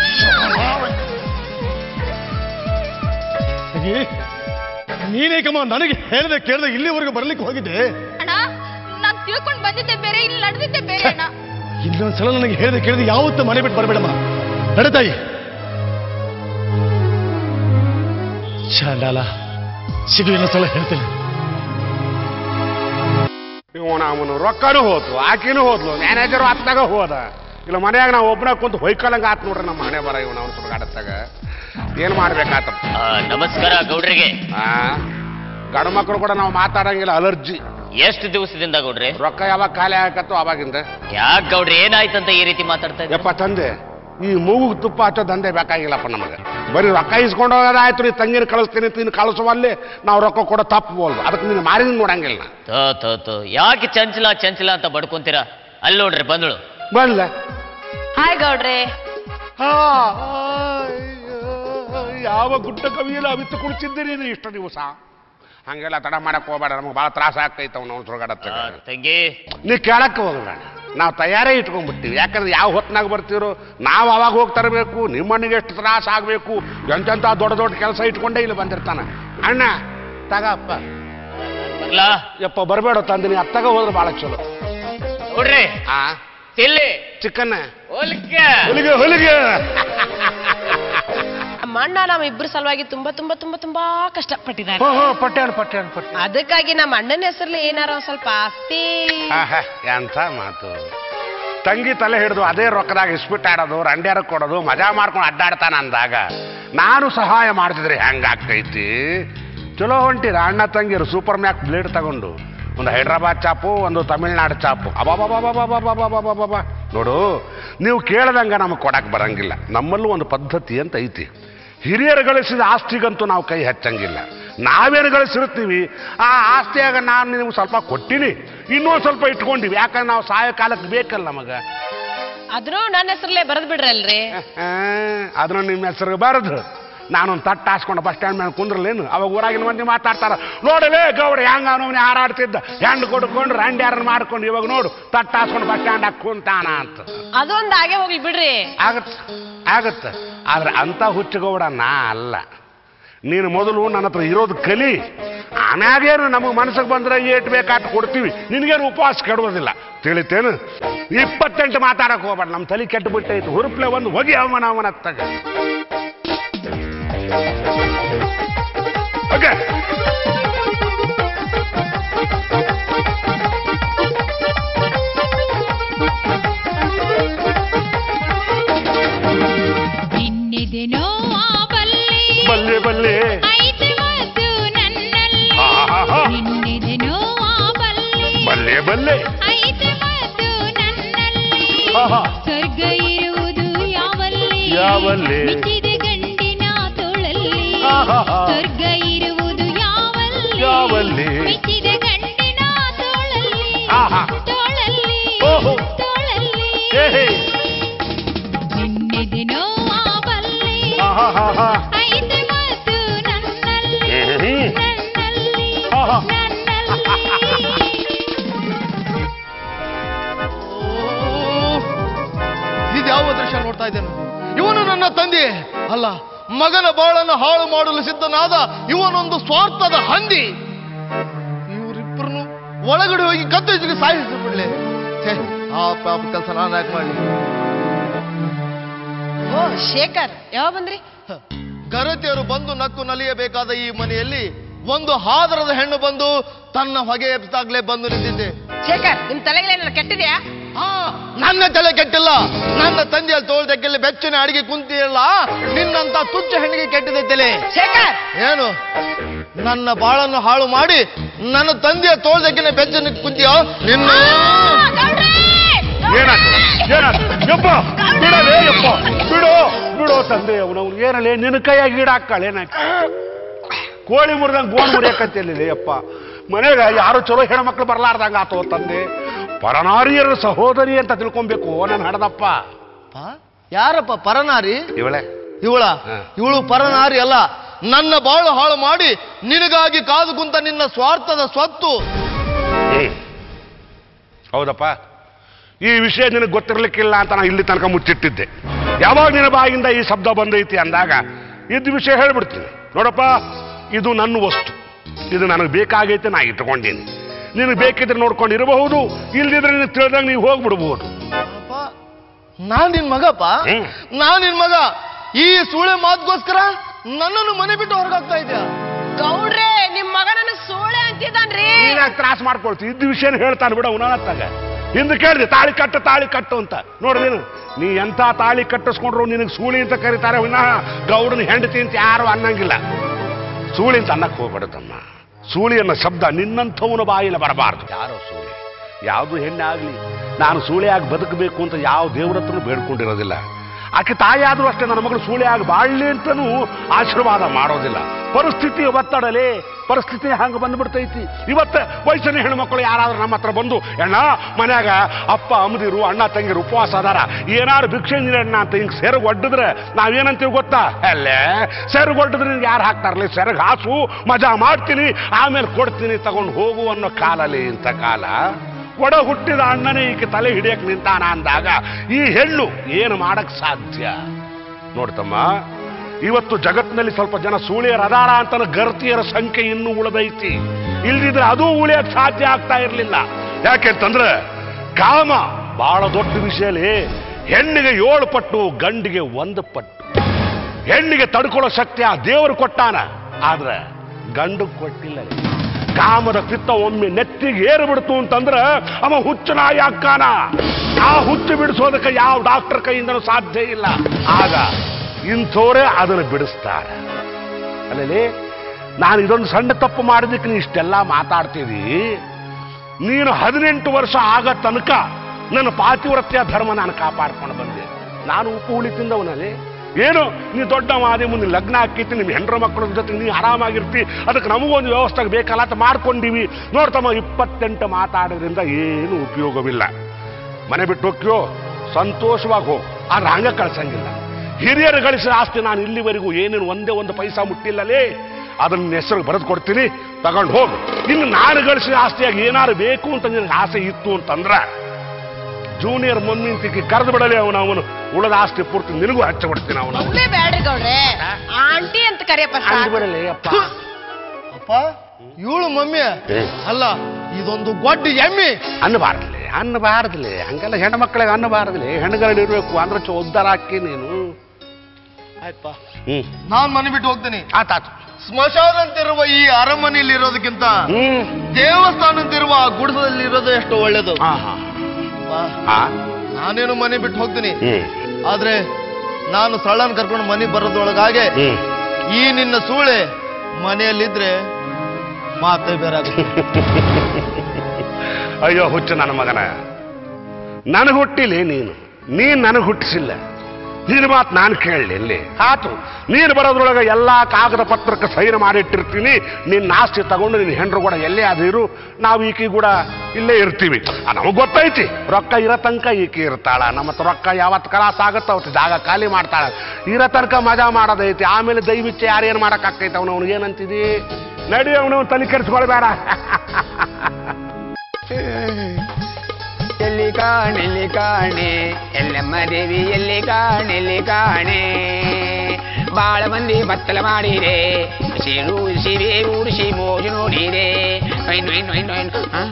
ಅಯ್ಯೇ, ನೀನೇಕಮ್ಮ ನನಗೆ ಹೇಳ್ದೆ ಕೇಳ್ದೆ ಇಲ್ಲಿವರೆಗೂ ಬರ್ಲಿಕ್ಕೆ ಹೋಗಿದ್ದೆ ಅಣ್ಣ ನಾನ್ ತಿಳ್ಕೊಂಡ್ ಬಂದಿದ್ದೆ ಬೇರೆ ಇಲ್ಲಿ ನಡೆದಿದ್ದೆ ಬೇರೆ ಅಣ್ಣ ಇನ್ನೊಂದ್ಸಲ ನನಗೆ ಹೇಳ್ದೆ ಕೇಳ್ದೆ ಯಾವತ್ತೂ ಮನೆ ಬಿಟ್ಟು ಬರಬೇಡಮ್ಮ ನಡತಾಯಿ ಚಾಂಡಾಲ ಸಿಗು ಇನ್ನೊಂದ್ಸಲ ಹೇಳ್ತೇನೆ ಇವನು ಅವನು ರೊಕ್ಕನೂ ಹೋದ್ಲು ಆಕಿನೂ ಹೋದ್ಲು ಮ್ಯಾನೇಜರು ಹತ್ತಾಗ ಹೋದ ಇಲ್ಲ ಮನ್ಯಾಗ ನಾವು ಒಬ್ಬನ ಕುಂತು ಹೊಯ್ಕೊಳಂಗ ಆತ್ ನೋಡ್ರಿ ನಮ್ಮ ಮನೆ ಬರ ಇವನು ಅವನು ಸುಡುಗಾಡತ್ತಾಗ ಏನ್ ಮಾಡ್ಬೇಕಾತ ಆ, ನಮಸ್ಕಾರ ಗೌಡ್ರಿಗೆ ಆ ಗಂಡು ಮಕ್ಕಳು ಕೂಡ ನಾವು ಮಾತಾಡಂಗಿಲ್ಲ ಅಲರ್ಜಿ ಎಷ್ಟು ದಿವಸದಿಂದ ಗೌಡ್ರೆ ರೊಕ್ಕ ಯಾವಾಗ ಖಾಲಿ ಆಗತ್ತೋ ಅವಾಗಿಂದ ಯಾಕೆ ಗೌಡ್ರೆ ಏನಾಯ್ತಂತ ಈ ರೀತಿ ಮಾತಾಡ್ತಾ ಇದ್ದಾರೆ ಯಪ್ಪ ತಂದೆ ಈ ಮೂಗು ತುಪ್ಪ ಹಚ್ಚೋ ದಂಧೆ ಬೇಕಾಗಿಲ್ಲಪ್ಪ ನಮಗೆ ಬರೀ ರೊಕ್ಕ ಇಸ್ಕೊಂಡು ಹೋಗೋದಾಯ್ತು ನೀ ತಂಗಿನ ಕಳಿಸ್ತೀನಿ ನೀನು ಕಳಿಸುವಲ್ಲಿ ನಾವು ರೊಕ್ಕ ಕೊಡೋ ತಪ್ಪಬಹುದು ಅದಕ್ಕೆ ನೀನು ಮಾರಿನ ನೋಡಂಗಿಲ್ಲ ತೋ ತೋ ತೋ ಯಾಕೆ ಚಂಚಲ ಚಂಚಲ ಅಂತ ಬಡ್ಕೊಂತೀರಾ ಅಲ್ಲಿ ನೋಡ್ರಿ ಬಂದಳು ಬಂದ್ಲ ಹಾಯ್ ಗೌಡ್ರೆ ಆ, ಯಾವ ಗುಡ್ಡ ಕವಿಯಲ್ಲ ಅವಿತ್ತು ಕುಳಿತಿದ್ದೀರಿ ನೀನು ಇಷ್ಟು ದಿವಸ ಹಂಗೆಲ್ಲ ತಡ ಮಾಡಕ್ ಹೋಗ್ಬೇಡ ನಮ್ಗೆ ಭಾಳ ತ್ರಾಸ ಆಗ್ತೈತೆ ಅವ್ನು ಅವ್ನು ಸುಳ್ಗಾಡತ್ತ ಆ, ತಂಗಿ ನೀ ಕೇಳಕ್ಕೆ ಹೋಗಬೇಡ ನಾವು ತಯಾರೇ ಇಟ್ಕೊಂಡ್ಬಿಡ್ತೀವಿ ಯಾಕಂದ್ರೆ ಯಾವ ಹೊತ್ನಾಗ ಬರ್ತೀರೋ ನಾವು ಅವಾಗ ಹೋಗಿ ತರಬೇಕು ನಿಮ್ಮಣ್ಣಿಗೆ ಎಷ್ಟು ತ್ರಾಸ ಆಗಬೇಕು ಎಂತೆಂಥ ದೊಡ್ಡ ದೊಡ್ಡ ಕೆಲಸ ಇಟ್ಕೊಂಡೇ ಇಲ್ಲಿ ಬಂದಿರ್ತಾನೆ ಅಣ್ಣ ತಗಪ್ಪ ಬರ್ಲಾ ಯಪ್ಪ ಬರಬೇಡ ತಂದಿನಿ ಅತ್ತಾಗ ಹೋದ್ರೆ ಭಾಳ ಚಲೋ ನೋಡ್ರಿ ಆ ತಿಲ್ಲಿ ಚಿಕನ್ ಹೋಲಿಕೆ ಹೊಲಿಗೆ ಹೊಲಿಗೆ ನಮ್ಮ ಅಣ್ಣ ನಮ್ಮ ಇಬ್ಬರ ಸಲುವಾಗಿ ತುಂಬಾ ತುಂಬಾ ತುಂಬಾ ತುಂಬಾ ಕಷ್ಟಪಟ್ಟಿದ್ದಾರೆ ಹೋ ಹೋ ಪಟ್ಯಾಣ ಪಟ್ಯಾಣ ಪಟ್ಯಾಣ ಅದಕ್ಕಾಗಿ ನಮ್ಮ ಅಣ್ಣನ ಹೆಸರಲ್ಲಿ ಏನಾರ ಒಂದ್ ಸ್ವಲ್ಪ ಆಸ್ತಿ ಆಹಾ, ಎಂಥ ಮಾತು ತಂಗಿ ತಲೆ ಹಿಡಿದು ಅದೇ ರೊಕ್ಕದಾಗ ಇಸ್ಬಿಟ್ಟು ಆಡೋದು ರಂಡ್ಯಾರ ಕೊಡೋದು ಮಜಾ ಮಾಡ್ಕೊಂಡು ಅಡ್ಡಾಡ್ತಾನ ಅಂದಾಗ ನಾನು ಸಹಾಯ ಮಾಡ್ತಿದ್ರೆ ಹೆಂಗಾಗ್ತೈತಿ ಚಲೋ ಹೊಂಟಿರ ಅಣ್ಣ ತಂಗಿರು ಸೂಪರ್ ಮ್ಯಾಕ್ ಬ್ಲೇಡ್ ತಗೊಂಡು ಒಂದು ಹೈದ್ರಾಬಾದ್ ಚಾಪು ಒಂದು ತಮಿಳ್ನಾಡು ಚಾಪು ಅಬಾಬಾಬಾಬಾಬಾಬಾಬಾಬಾಬಾಬಾ ನೋಡು ನೀವು ಕೇಳ್ದಂಗ ನಮಗೆ ಕೊಡಕ್ಕೆ ಬರಂಗಿಲ್ಲ ನಮ್ಮಲ್ಲೂ ಒಂದು ಪದ್ಧತಿ ಅಂತ ಐತಿ ಹಿರಿಯರು ಗಳಿಸಿದ ಆಸ್ತಿಗಂತೂ ನಾವು ಕೈ ಹಚ್ಚಂಗಿಲ್ಲ ನಾವೇನು ಗಳಿಸಿರ್ತೀವಿ ಆ ಆಸ್ತಿಯಾಗ ನಾನು ನಿಮ್ಗೆ ಸ್ವಲ್ಪ ಕೊಟ್ಟಿನಿ ಇನ್ನೊಂದು ಸ್ವಲ್ಪ ಇಟ್ಕೊಂಡಿವಿ ಯಾಕಂದ್ರೆ ನಾವು ಸಾಯೋ ಕಾಲಕ್ಕೆ ಬೇಕಲ್ಲ ನಮಗೆ ಆದ್ರೂ ನನ್ನ ಹೆಸರಲ್ಲೇ ಬರೆದ್ ಬಿಡ್ರಲ್ರಿ ಅದನ್ನ ನಿಮ್ಮ ಹೆಸರಿಗೆ ಬರದು ನಾನೊಂದು ತಟ್ಟು ಹಾಸ್ಕೊಂಡು ಬಸ್ ಸ್ಟ್ಯಾಂಡ್ ಮೇಲೆ ಕುಂದ್ರಲೇನು ಅವಾಗ ಊರಾಗಿನ ಮಂದಿ ಮಾತಾಡ್ತಾರ ನೋಡಲೇ ಗೌಡ ಹೆಂಗ ಅವನೇ ಹಾರಾಡ್ತಿದ್ದ ಹೆಣ್ಣು ಕೊಡ್ಕೊಂಡು ರಂಡಿ ಯಾರನ್ನ ಮಾಡ್ಕೊಂಡು ಇವಾಗ ನೋಡು ತಟ್ಟು ಹಾಸ್ಕೊಂಡು ಬಸ್ ಸ್ಟ್ಯಾಂಡ್ ಹಾಕಿ ಕುಂತಾನ ಅಂತ ಅದೊಂದ್ ಹಾಗೆ ಹೋಗ್ಲಿ ಬಿಡ್ರಿ ಆಗತ್ತೆ ಆಗತ್ತೆ ಆದ್ರೆ ಅಂಥ ಹುಚ್ಚಗೌಡ ನಾ ಅಲ್ಲ ನೀನು ಮೊದಲು ನನ್ನ ಹತ್ರ ಇರೋದು ಕಲಿ ಆಮ್ಯಾಗೇನು ನಮಗೆ ಮನಸ್ಸಿಗೆ ಬಂದ್ರೆ ಏಟ್ ಬೇಕಾಟ್ ಕೊಡ್ತೀವಿ ನಿನಗೇನು ಉಪವಾಸ ಕೆಡುವುದಿಲ್ಲ ತಿಳಿತೇನು ಇಪ್ಪತ್ತೆಂಟು ಮಾತಾಡಕ್ ಹೋಗ್ಬೇಡ ನಮ್ಮ ತಲೆ ಕೆಟ್ಟು ಬಿಟ್ಟೈತು ಹುರುಪ್ಲೆ ಒಂದು ಹೋಗಿ ಅವನ ಅವನ ತಗ ಓಕೆ ನಿನ್ನೆದೆನೋ ಆ ಬಲ್ಲೆ ಬಲ್ಲೆ ಬಲ್ಲೆ ಐತೆ ಮತ್ತು ನನ್ನಲ್ಲಿ ಆಹಾಹಾ. ನಿನ್ನೆದೆನೋ ಆ ಬಲ್ಲೆ ಬಲ್ಲೆ ಬಲ್ಲೆ ಐತೆ ಮತ್ತು ನನ್ನಲ್ಲಿ ಆಹಾ. ಸ್ವರ್ಗ ಇರುವುದು ಯಾವಲ್ಲಿ ಯಾವಲ್ಲಿ? ಮಿಚ್ಚಿದ ಗಂಡಿನ ತೋಳಲ್ಲಿ ಆಹಾಹಾ. ಸ್ವರ್ಗ ಇರುವುದು ಯಾವಲ್ಲಿ ಯಾವಲ್ಲಿ? ಮಿಚ್ಚಿದ ಗಂಡಿನ ತೋಳಲ್ಲಿ ಆಹಾ. ತೋಳಲ್ಲಿ ಅಲ್ಲ ಮಗನ ಬಾಳನ್ನು ಹಾಳು ಮಾಡಲು ಸಿದ್ಧನಾದ ಇವನೊಂದು ಸ್ವಾರ್ಥದ ಹಂದಿ ಇವರಿಬ್ಬರನ್ನು ಒಳಗಡೆ ಹೋಗಿ ಕತ್ತರಿಸಿಗೆ ಸಾಯಿಸಿ ಬಿಡ್ಲೆ ಛೇ, ಆ ಪಾಪ ಕೆಲಸ ನಾನು ಯಾಕೆ ಮಾಡಲಿ ಓ ಶೇಖರ್ ಯಾವ ಬಂದ್ರಿ ಗರತಿಯರು ಬಂದು ನಕ್ಕು ನಲಿಯಬೇಕಾದ ಈ ಮನೆಯಲ್ಲಿ ಒಂದು ಹಾದರದ ಹೆಣ್ಣು ಬಂದು ತನ್ನ ಹೊಗೆ ಎಬ್ಬಿಸಾಗ್ಲೇ ಬಂದು ನಿಂತಿದ್ದೆ ಶೇಖರ್ ನಿಮ್ ತಲೆಗಳೇನಾರ ಕೆಟ್ಟಿದ್ಯಾ ಆ, ನನ್ನ ತಲೆ ಕೆಟ್ಟಿಲ್ಲ ನನ್ನ ತಂದೆಯ ತೋಳ್ದಕ್ಕೆಲ್ಲಿ ಬೆಚ್ಚನೆ ಅಡಿಗೆ ಕುಂತಿಯಲ್ಲ ನಿನ್ನಂತ ತುಚ್ಚ ಹೆಣ್ಣಿಗೆ ಕೆಟ್ಟಿದೆ ತಲೆ ಶೇಖರ್ ಏನು ನನ್ನ ಬಾಳನ್ನು ಹಾಳು ಮಾಡಿ ನನ್ನ ತಂದೆಯ ತೋಳ್ದಕ್ಕಿನ ಬೆಚ್ಚನೆ ಕುಂತಿಯೋ ನಿನ್ನ ಏನಾಯ್ತು ಏನಾಯ್ತು ಯಪ್ಪ ಬಿಡಲೇ ಯಪ್ಪ ಬಿಡು ಬಿಡು ತಂದೆ ಅವನವ್ನು ಏನಲ್ಲೇ ನಿನ್ನ ಕೈಯಾಗಿ ಗಿಡ ಹಾಕ್ಕಾಳ ಏನಾಯ್ತು ಕೋಳಿ ಮುರಿದಂಗೆ ಗೋಣ್ ಮುರಿಯಕತ್ತಿಲ್ಲ ಯಪ್ಪ ಮನೆಗ ಯಾರು ಚಲೋ ಹೆಣ್ಮಕ್ಳು ಬರ್ಲಾರ್ದಂಗ ಆತೋ ತಂದೆ ಪರನಾರಿಯರ ಸಹೋದರಿ ಅಂತ ತಿಳ್ಕೊಬೇಕು ನನ್ನ ಹಡದಪ್ಪ ಆ? ಯಾರಪ್ಪ ಪರನಾರಿ ಇವಳೆ ಇವಳ ಹ. ಇವಳು ಪರನಾರಿ ಅಲ್ಲ ನನ್ನ ಬಾಳು ಹಾಳು ಮಾಡಿ ನಿನಗಾಗಿ ಕಾದು ಕುಂತ ನಿನ್ನ ಸ್ವಾರ್ಥದ ಸ್ವತ್ತು ಹ್ಮ್. ಹೌದಪ್ಪ ಈ ವಿಷಯ ನಿನಗೆ ಗೊತ್ತಿರ್ಲಿಕ್ಕಿಲ್ಲ ಅಂತ ನಾನು ಇಲ್ಲಿ ತನಕ ಮುಚ್ಚಿಟ್ಟಿದ್ದೆ ಯಾವಾಗ ನಿನ್ನ ಬಾಯಿಂದ ಈ ಶಬ್ದ ಬಂದೈತಿ ಅಂದಾಗ ಇದ್ದ ವಿಷಯ ಹೇಳ್ಬಿಡ್ತೀನಿ ನೋಡಪ್ಪ ಇದು ನನ್ನ ವಸ್ತು ಇದು ನನಗೆ ಬೇಕಾಗೈತೆ ನಾ ಇಟ್ಕೊಂಡೀನಿ ನಿನಗೆ ಬೇಕಿದ್ರೆ ನೋಡ್ಕೊಂಡು ಇರಬಹುದು ಇಲ್ದಿದ್ರೆ ನಿನಗೆ ತಿಳಿದಂಗೆ ನೀವು ಹೋಗ್ಬಿಡ್ಬೋದು ಅಪ್ಪ, ನಾನ್ ನಿನ್ ಮಗಪ್ಪ ಹ್ಮ್. ನಾನ್ ನಿನ್ ಮಗ ಈ ಸುಳೆ ಮಾತ್ಗೋಸ್ಕರ ನನ್ನನ್ನು ಮನೆ ಬಿಟ್ಟು ಹೊರಗಾಗ್ತಾ ಇದ್ಯಾ ಗೌಡ್ರೆ ನಿಮ್ ಮಗನನ್ನ ಸೋಳೆ ಅಂತಿದ್ದಾನ್ರಿ ನೀನಾಗ ತ್ರಾಸ ಮಾಡ್ಕೊಳ್ತಿ ಇದ್ದ ವಿಷಯನ ಹೇಳ್ತಾನೆ ಬಿಡ ಅವನತ್ತಾಗ ಹಿಂದೆ ಕೇಳಿದೆ ತಾಳಿ ಕಟ್ಟು ತಾಳಿ ಕಟ್ಟು ಅಂತ ನೋಡು ನೀನು ನೀ ಎಂಥ ತಾಳಿ ಕಟ್ಟಿಸ್ಕೊಂಡ್ರು ನಿನಗೆ ಸೂಳಿ ಅಂತ ಕರೀತಾರೆ ವಿನಃ ಗೌಡನ ಹೆಂಡತಿ ಅಂತ ಯಾರು ಅನ್ನಂಗಿಲ್ಲ ಸೂಳಿ ಅಂತ ಅನ್ನಕ್ಕೆ ಹೋಗ್ಬಿಡುತ್ತಮ್ಮ ಸೂಳಿ ಅನ್ನೋ ಶಬ್ದ ನಿನ್ನಂಥವನ ಬಾಯಿಲ ಬರಬಾರ್ದು ಯಾರೋ ಸೂಳಿ ಯಾವುದು ಹೆಣ್ಣೆ ಆಗಲಿ ನಾನು ಸೂಳೆಯಾಗಿ ಬದುಕಬೇಕು ಅಂತ ಯಾವ ದೇವ್ರ ಹತ್ರನೂ ಬೇಡ್ಕೊಂಡಿರೋದಿಲ್ಲ ಆಕೆ ತಾಯಿಯಾದರೂ ಅಷ್ಟೇ ನನ್ನ ಮಗಳು ಸೂಳೆಯಾಗಿ ಬಾಳ್ಲಿ ಅಂತನೂ ಆಶೀರ್ವಾದ ಮಾಡೋದಿಲ್ಲ ಪರಿಸ್ಥಿತಿ ಒತ್ತಡಲೇ ಪರಿಸ್ಥಿತಿ ಹಂಗೆ ಬಂದ್ಬಿಡ್ತೈತಿ ಇವತ್ತು ವಯಸ್ಸಿನ ಹೆಣ್ಮಕ್ಳು ಯಾರಾದ್ರೂ ನಮ್ಮ ಹತ್ರ ಬಂದು ಅಣ್ಣ ಮನ್ಯಾಗ ಅಪ್ಪ ಅಮ್ಮದಿರು ಅಣ್ಣ ತಂಗಿರು ಉಪವಾಸ ಅದಾರ ಏನಾರು ಭಿಕ್ಷೆ ನೀರಣ್ಣ ಅಂತ ಹಿಂಗೆ ಸೆರಗು ಒಡ್ಡಿದ್ರೆ ನಾವೇನಂತೀವಿ ಗೊತ್ತಾ ಅಲ್ಲೇ ಸೆರಗು ಒಡ್ಡಿದ್ರೆ ಯಾರು ಹಾಕ್ತಾರಲ್ಲ ಸೆರಗು ಹಾಸು ಮಜಾ ಮಾಡ್ತೀನಿ ಆಮೇಲೆ ಕೊಡ್ತೀನಿ ತಗೊಂಡು ಹೋಗು ಅನ್ನೋ ಕಾಲಲ್ಲಿ ಇಂಥ ಕಾಲ ಒಡ ಹುಟ್ಟಿದ ಅಣ್ಣನೇ ಈಕೆ ತಲೆ ಹಿಡಿಯಕ್ ನಿಂತಾನ ಅಂದಾಗ ಈ ಹೆಣ್ಣು ಏನು ಮಾಡಕ್ ಸಾಧ್ಯ ನೋಡ್ತಮ್ಮ ಇವತ್ತು ಜಗತ್ತಿನಲ್ಲಿ ಸ್ವಲ್ಪ ಜನ ಸೂಳಿಯರ ಅದಾರ ಅಂತ ಗರ್ತಿಯರ ಸಂಖ್ಯೆ ಇನ್ನೂ ಉಳಿದೈತಿ ಇಲ್ದಿದ್ರೆ ಅದು ಉಳಿಯಕ್ ಸಾಧ್ಯ ಆಗ್ತಾ ಇರಲಿಲ್ಲ ಯಾಕೆಂತಂದ್ರೆ ಕಾಮ ಬಹಳ ದೊಡ್ಡ ವಿಷಯಲಿ ಹೆಣ್ಣಿಗೆ ಏಳು ಪಟ್ಟು ಗಂಡಿಗೆ ಒಂದು ಪಟ್ಟು ಹೆಣ್ಣಿಗೆ ತಡ್ಕೊಳ್ಳೋ ಶಕ್ತಿ ಆ ದೇವರು ಕೊಟ್ಟಾನ ಆದ್ರೆ ಗಂಡು ಕೊಟ್ಟಿಲ್ಲ ರೀ. ಕಾಮದ ಪಿತ್ತ ಒಮ್ಮೆ ನೆತ್ತಿಗೆ ಏರು ಬಿಡ್ತು ಅಂತಂದ್ರೆ ಅವ ಹುಚ್ಚು ನಾಯಿ ಅಕ್ಕಾನ ಆ ಹುಚ್ಚು ಬಿಡಿಸೋದಕ್ಕೆ ಯಾವ ಡಾಕ್ಟರ್ ಕೈಯಿಂದನೂ ಸಾಧ್ಯ ಇಲ್ಲ ಆಗ ಇಂಥವರೇ ಅದನ್ನು ಬಿಡಿಸ್ತಾರೆ ಅಲ್ಲಲ್ಲಿ ನಾನು ಇದೊಂದು ಸಣ್ಣ ತಪ್ಪು ಮಾಡಿದ್ದಕ್ಕೆ ನೀ ಇಷ್ಟೆಲ್ಲ ಮಾತಾಡ್ತೀವಿ ನೀನು ಹದಿನೆಂಟು ವರ್ಷ ಆಗ ತನಕ ನನ್ನ ಪಾತಿವ್ರತ್ಯ ಧರ್ಮ ನಾನು ಕಾಪಾಡ್ಕೊಂಡು ಬಂದೆ ನಾನು ಉಪ್ಪು ಹುಳಿ ತಿಂದವನಲ್ಲಿ ಏನು ನೀ ದೊಡ್ಡ ಮಾದಿ ಮುಂದೆ ಲಗ್ನ ಹಾಕಿತ್ತು ನಿಮ್ಮ ಹೆಂಡ್ರ ಮಕ್ಕಳ ಜೊತೆ ನೀ ಆರಾಮಾಗಿರ್ತಿ ಅದಕ್ಕೆ ನಮಗೊಂದು ವ್ಯವಸ್ಥೆ ಬೇಕಲ್ಲ ಅಂತ ಮಾಡ್ಕೊಂಡಿವಿ ನೋಡ್ತಮ್ಮ ಇಪ್ಪತ್ತೆಂಟು ಮಾತಾಡೋದ್ರಿಂದ ಏನು ಉಪಯೋಗವಿಲ್ಲ ಮನೆ ಬಿಟ್ಟು ಹೋಗ್ಯೋ ಸಂತೋಷವಾಗಿ ಹೋಗು ಆದ್ರೆ ಹಂಗ ಕಳ್ಸಂಗಿಲ್ಲ ಹಿರಿಯರು ಗಳಿಸಿದ ಆಸ್ತಿ ನಾನು ಇಲ್ಲಿವರೆಗೂ ಏನೇನು ಒಂದೇ ಒಂದು ಪೈಸಾ ಮುಟ್ಟಿಲ್ಲಲೇ ಅದನ್ನ ಹೆಸರು ಬರೆದು ಕೊಡ್ತೀನಿ ತಗೊಂಡು ಹೋಗು ಇನ್ನು ನಾನು ಗಳಿಸಿದ ಆಸ್ತಿಯಾಗಿ ಏನಾರು ಬೇಕು ಅಂತ ನಿನಗೆ ಆಸೆ ಇತ್ತು ಅಂತಂದ್ರ ಜೂನಿಯರ್ ಮಮ್ಮಿ ತಿಕ್ಕಿ ಕರೆದು ಬಿಡಲಿ ಅವನು ಅವನು ಉಳದ ಆಸ್ತಿ ಪೂರ್ತಿ ನಿನಗೂ ಹಚ್ಚ ಬಿಡ್ತೀನಿ ಅವನು ಮಮ್ಮಿ ಬ್ಯಾಡ್ರಿ ಗೌಡ್ರೆ ಆಂಟಿ ಅಂತ ಕರಿಯಪ್ಪ ಸಾಕು. ಬಿಡಲಿ ಅಪ್ಪ ಅಪ್ಪ ಇವಳು ಮಮ್ಮಿ ಏ. ಅಲ್ಲ ಇದೊಂದು ಗೊಡ್ಡ ಎಮ್ಮಿ ಅನ್ನಬಾರದ್ಲಿ ಅನ್ನಬಾರದ್ಲಿ ಹಂಗೆಲ್ಲ ಹೆಣ್ಣು ಮಕ್ಕಳಿಗೆ ಅನ್ನಬಾರದ್ಲಿ ಹೆಣ್ಣುಗಳು ಇರಬೇಕು ಅಂದ್ರೆ ಚೊ ಉದ್ಧಾರ ಹಾಕಿ ನೀನು ಆಯ್ತಪ್ಪ ಹ್ಮ್ ನಾನ್ ಮನೆ ಬಿಟ್ಟು ಹೋಗ್ತೀನಿ ಆತಾತು ಸ್ಮಶಾನ ಅಂತಿರುವ ಈ ಅರಮನೆಯಲ್ಲಿ ಇರೋದಕ್ಕಿಂತ ಹ್ಮ್ ದೇವಸ್ಥಾನ ಅಂತಿರುವ ಆ ಗುಡಿಸದಲ್ಲಿ ಇರೋದು ಎಷ್ಟು ಒಳ್ಳೇದು ಹಾ ಹಾ ಅಪ್ಪ, ಹಾ ನಾನೇನು ಮನೆ ಬಿಟ್ಟು ಹೋಗ್ತೀನಿ ಹ್ಮ್ ಆದ್ರೆ ನಾನು ಸಳ್ಳನ್ ಕರ್ಕೊಂಡು ಮನೆ ಬರೋದ್ರೊಳಗಾಗೆ ಹ್ಮ್ ಈ ನಿನ್ನ ಸೂಳೆ ಮನೆಯಲ್ಲಿದ್ರೆ ಮಾತೇ ಬೇರೆ ಆಗುತ್ತೆ ಅಯ್ಯೋ ಹುಚ್ಚು ನನ್ನ ಮಗನ ನನಗೆ ಹುಟ್ಟಿಲಿ ನೀನು ನೀನು ನನಗೆ ಹುಟ್ಟಿಸಿಲ್ಲ ನಿನ್ನ ಮಾತು ನಾನು ಕೇಳಲಿ ಇಲ್ಲಿ ಆತು ನೀನು ಬರೋದ್ರೊಳಗೆ ಎಲ್ಲ ಕಾಗದ ಪತ್ರಕ್ಕೆ ಸೈನ್ ಮಾಡಿಟ್ಟಿರ್ತೀನಿ ನಿನ್ನ ಆಸ್ತಿ ತಗೊಂಡು ನಿನ್ನ ಹೆಂಡ್ರು ಕೂಡ ಎಲ್ಲೇ ಆದಿರು ನಾವು ಈಕಿ ಕೂಡ ಇಲ್ಲೇ ಇರ್ತೀವಿ ನಮಗೆ ಗೊತ್ತೈತಿ ರೊಕ್ಕ ಇರೋ ತನಕ ಈಕಿ ಇರ್ತಾಳ ನಮ್ಮ ಹತ್ರ ರೊಕ್ಕ ಯಾವತ್ತು ಕಲಾಸ ಆಗತ್ತ ಅವತ್ತು ಜಾಗ ಖಾಲಿ ಮಾಡ್ತಾಳ ಇರೋ ತನಕ ಮಜಾ ಮಾಡೋದೈತಿ ಆಮೇಲೆ ದಯವಿಟ್ಟು ಯಾರೇನು ಮಾಡೋಕ್ಕಾಕೈತೆ ಅವನು ಅವ್ನಿಗೆ ಏನಂತಿದಿ ನಡಿ ಅವನು ತಲೆ ಕೆಡಿಸ್ಕೊಳ್ಬೇಡ ಎಲ್ಲಿ ಕಾಣೆಲ್ಲಿ ಕಾಣೆ ಎಲ್ಲಮ್ಮ ದೇವಿ ಎಲ್ಲಿ ಕಾಣೆಲ್ಲಿ ಕಾಣೆ ಬಾಳ ಮಂದಿ ಬತ್ತಲ ಮಾಡಿದೆ ಸೀರು ಸೀರೆ ಉಡಿಸಿ ಮೋಜು ನೋಡಿದೆ ನೊಯ್ ನೊಯ್ ನೊಯ್ ನೊಯ್ ಆ?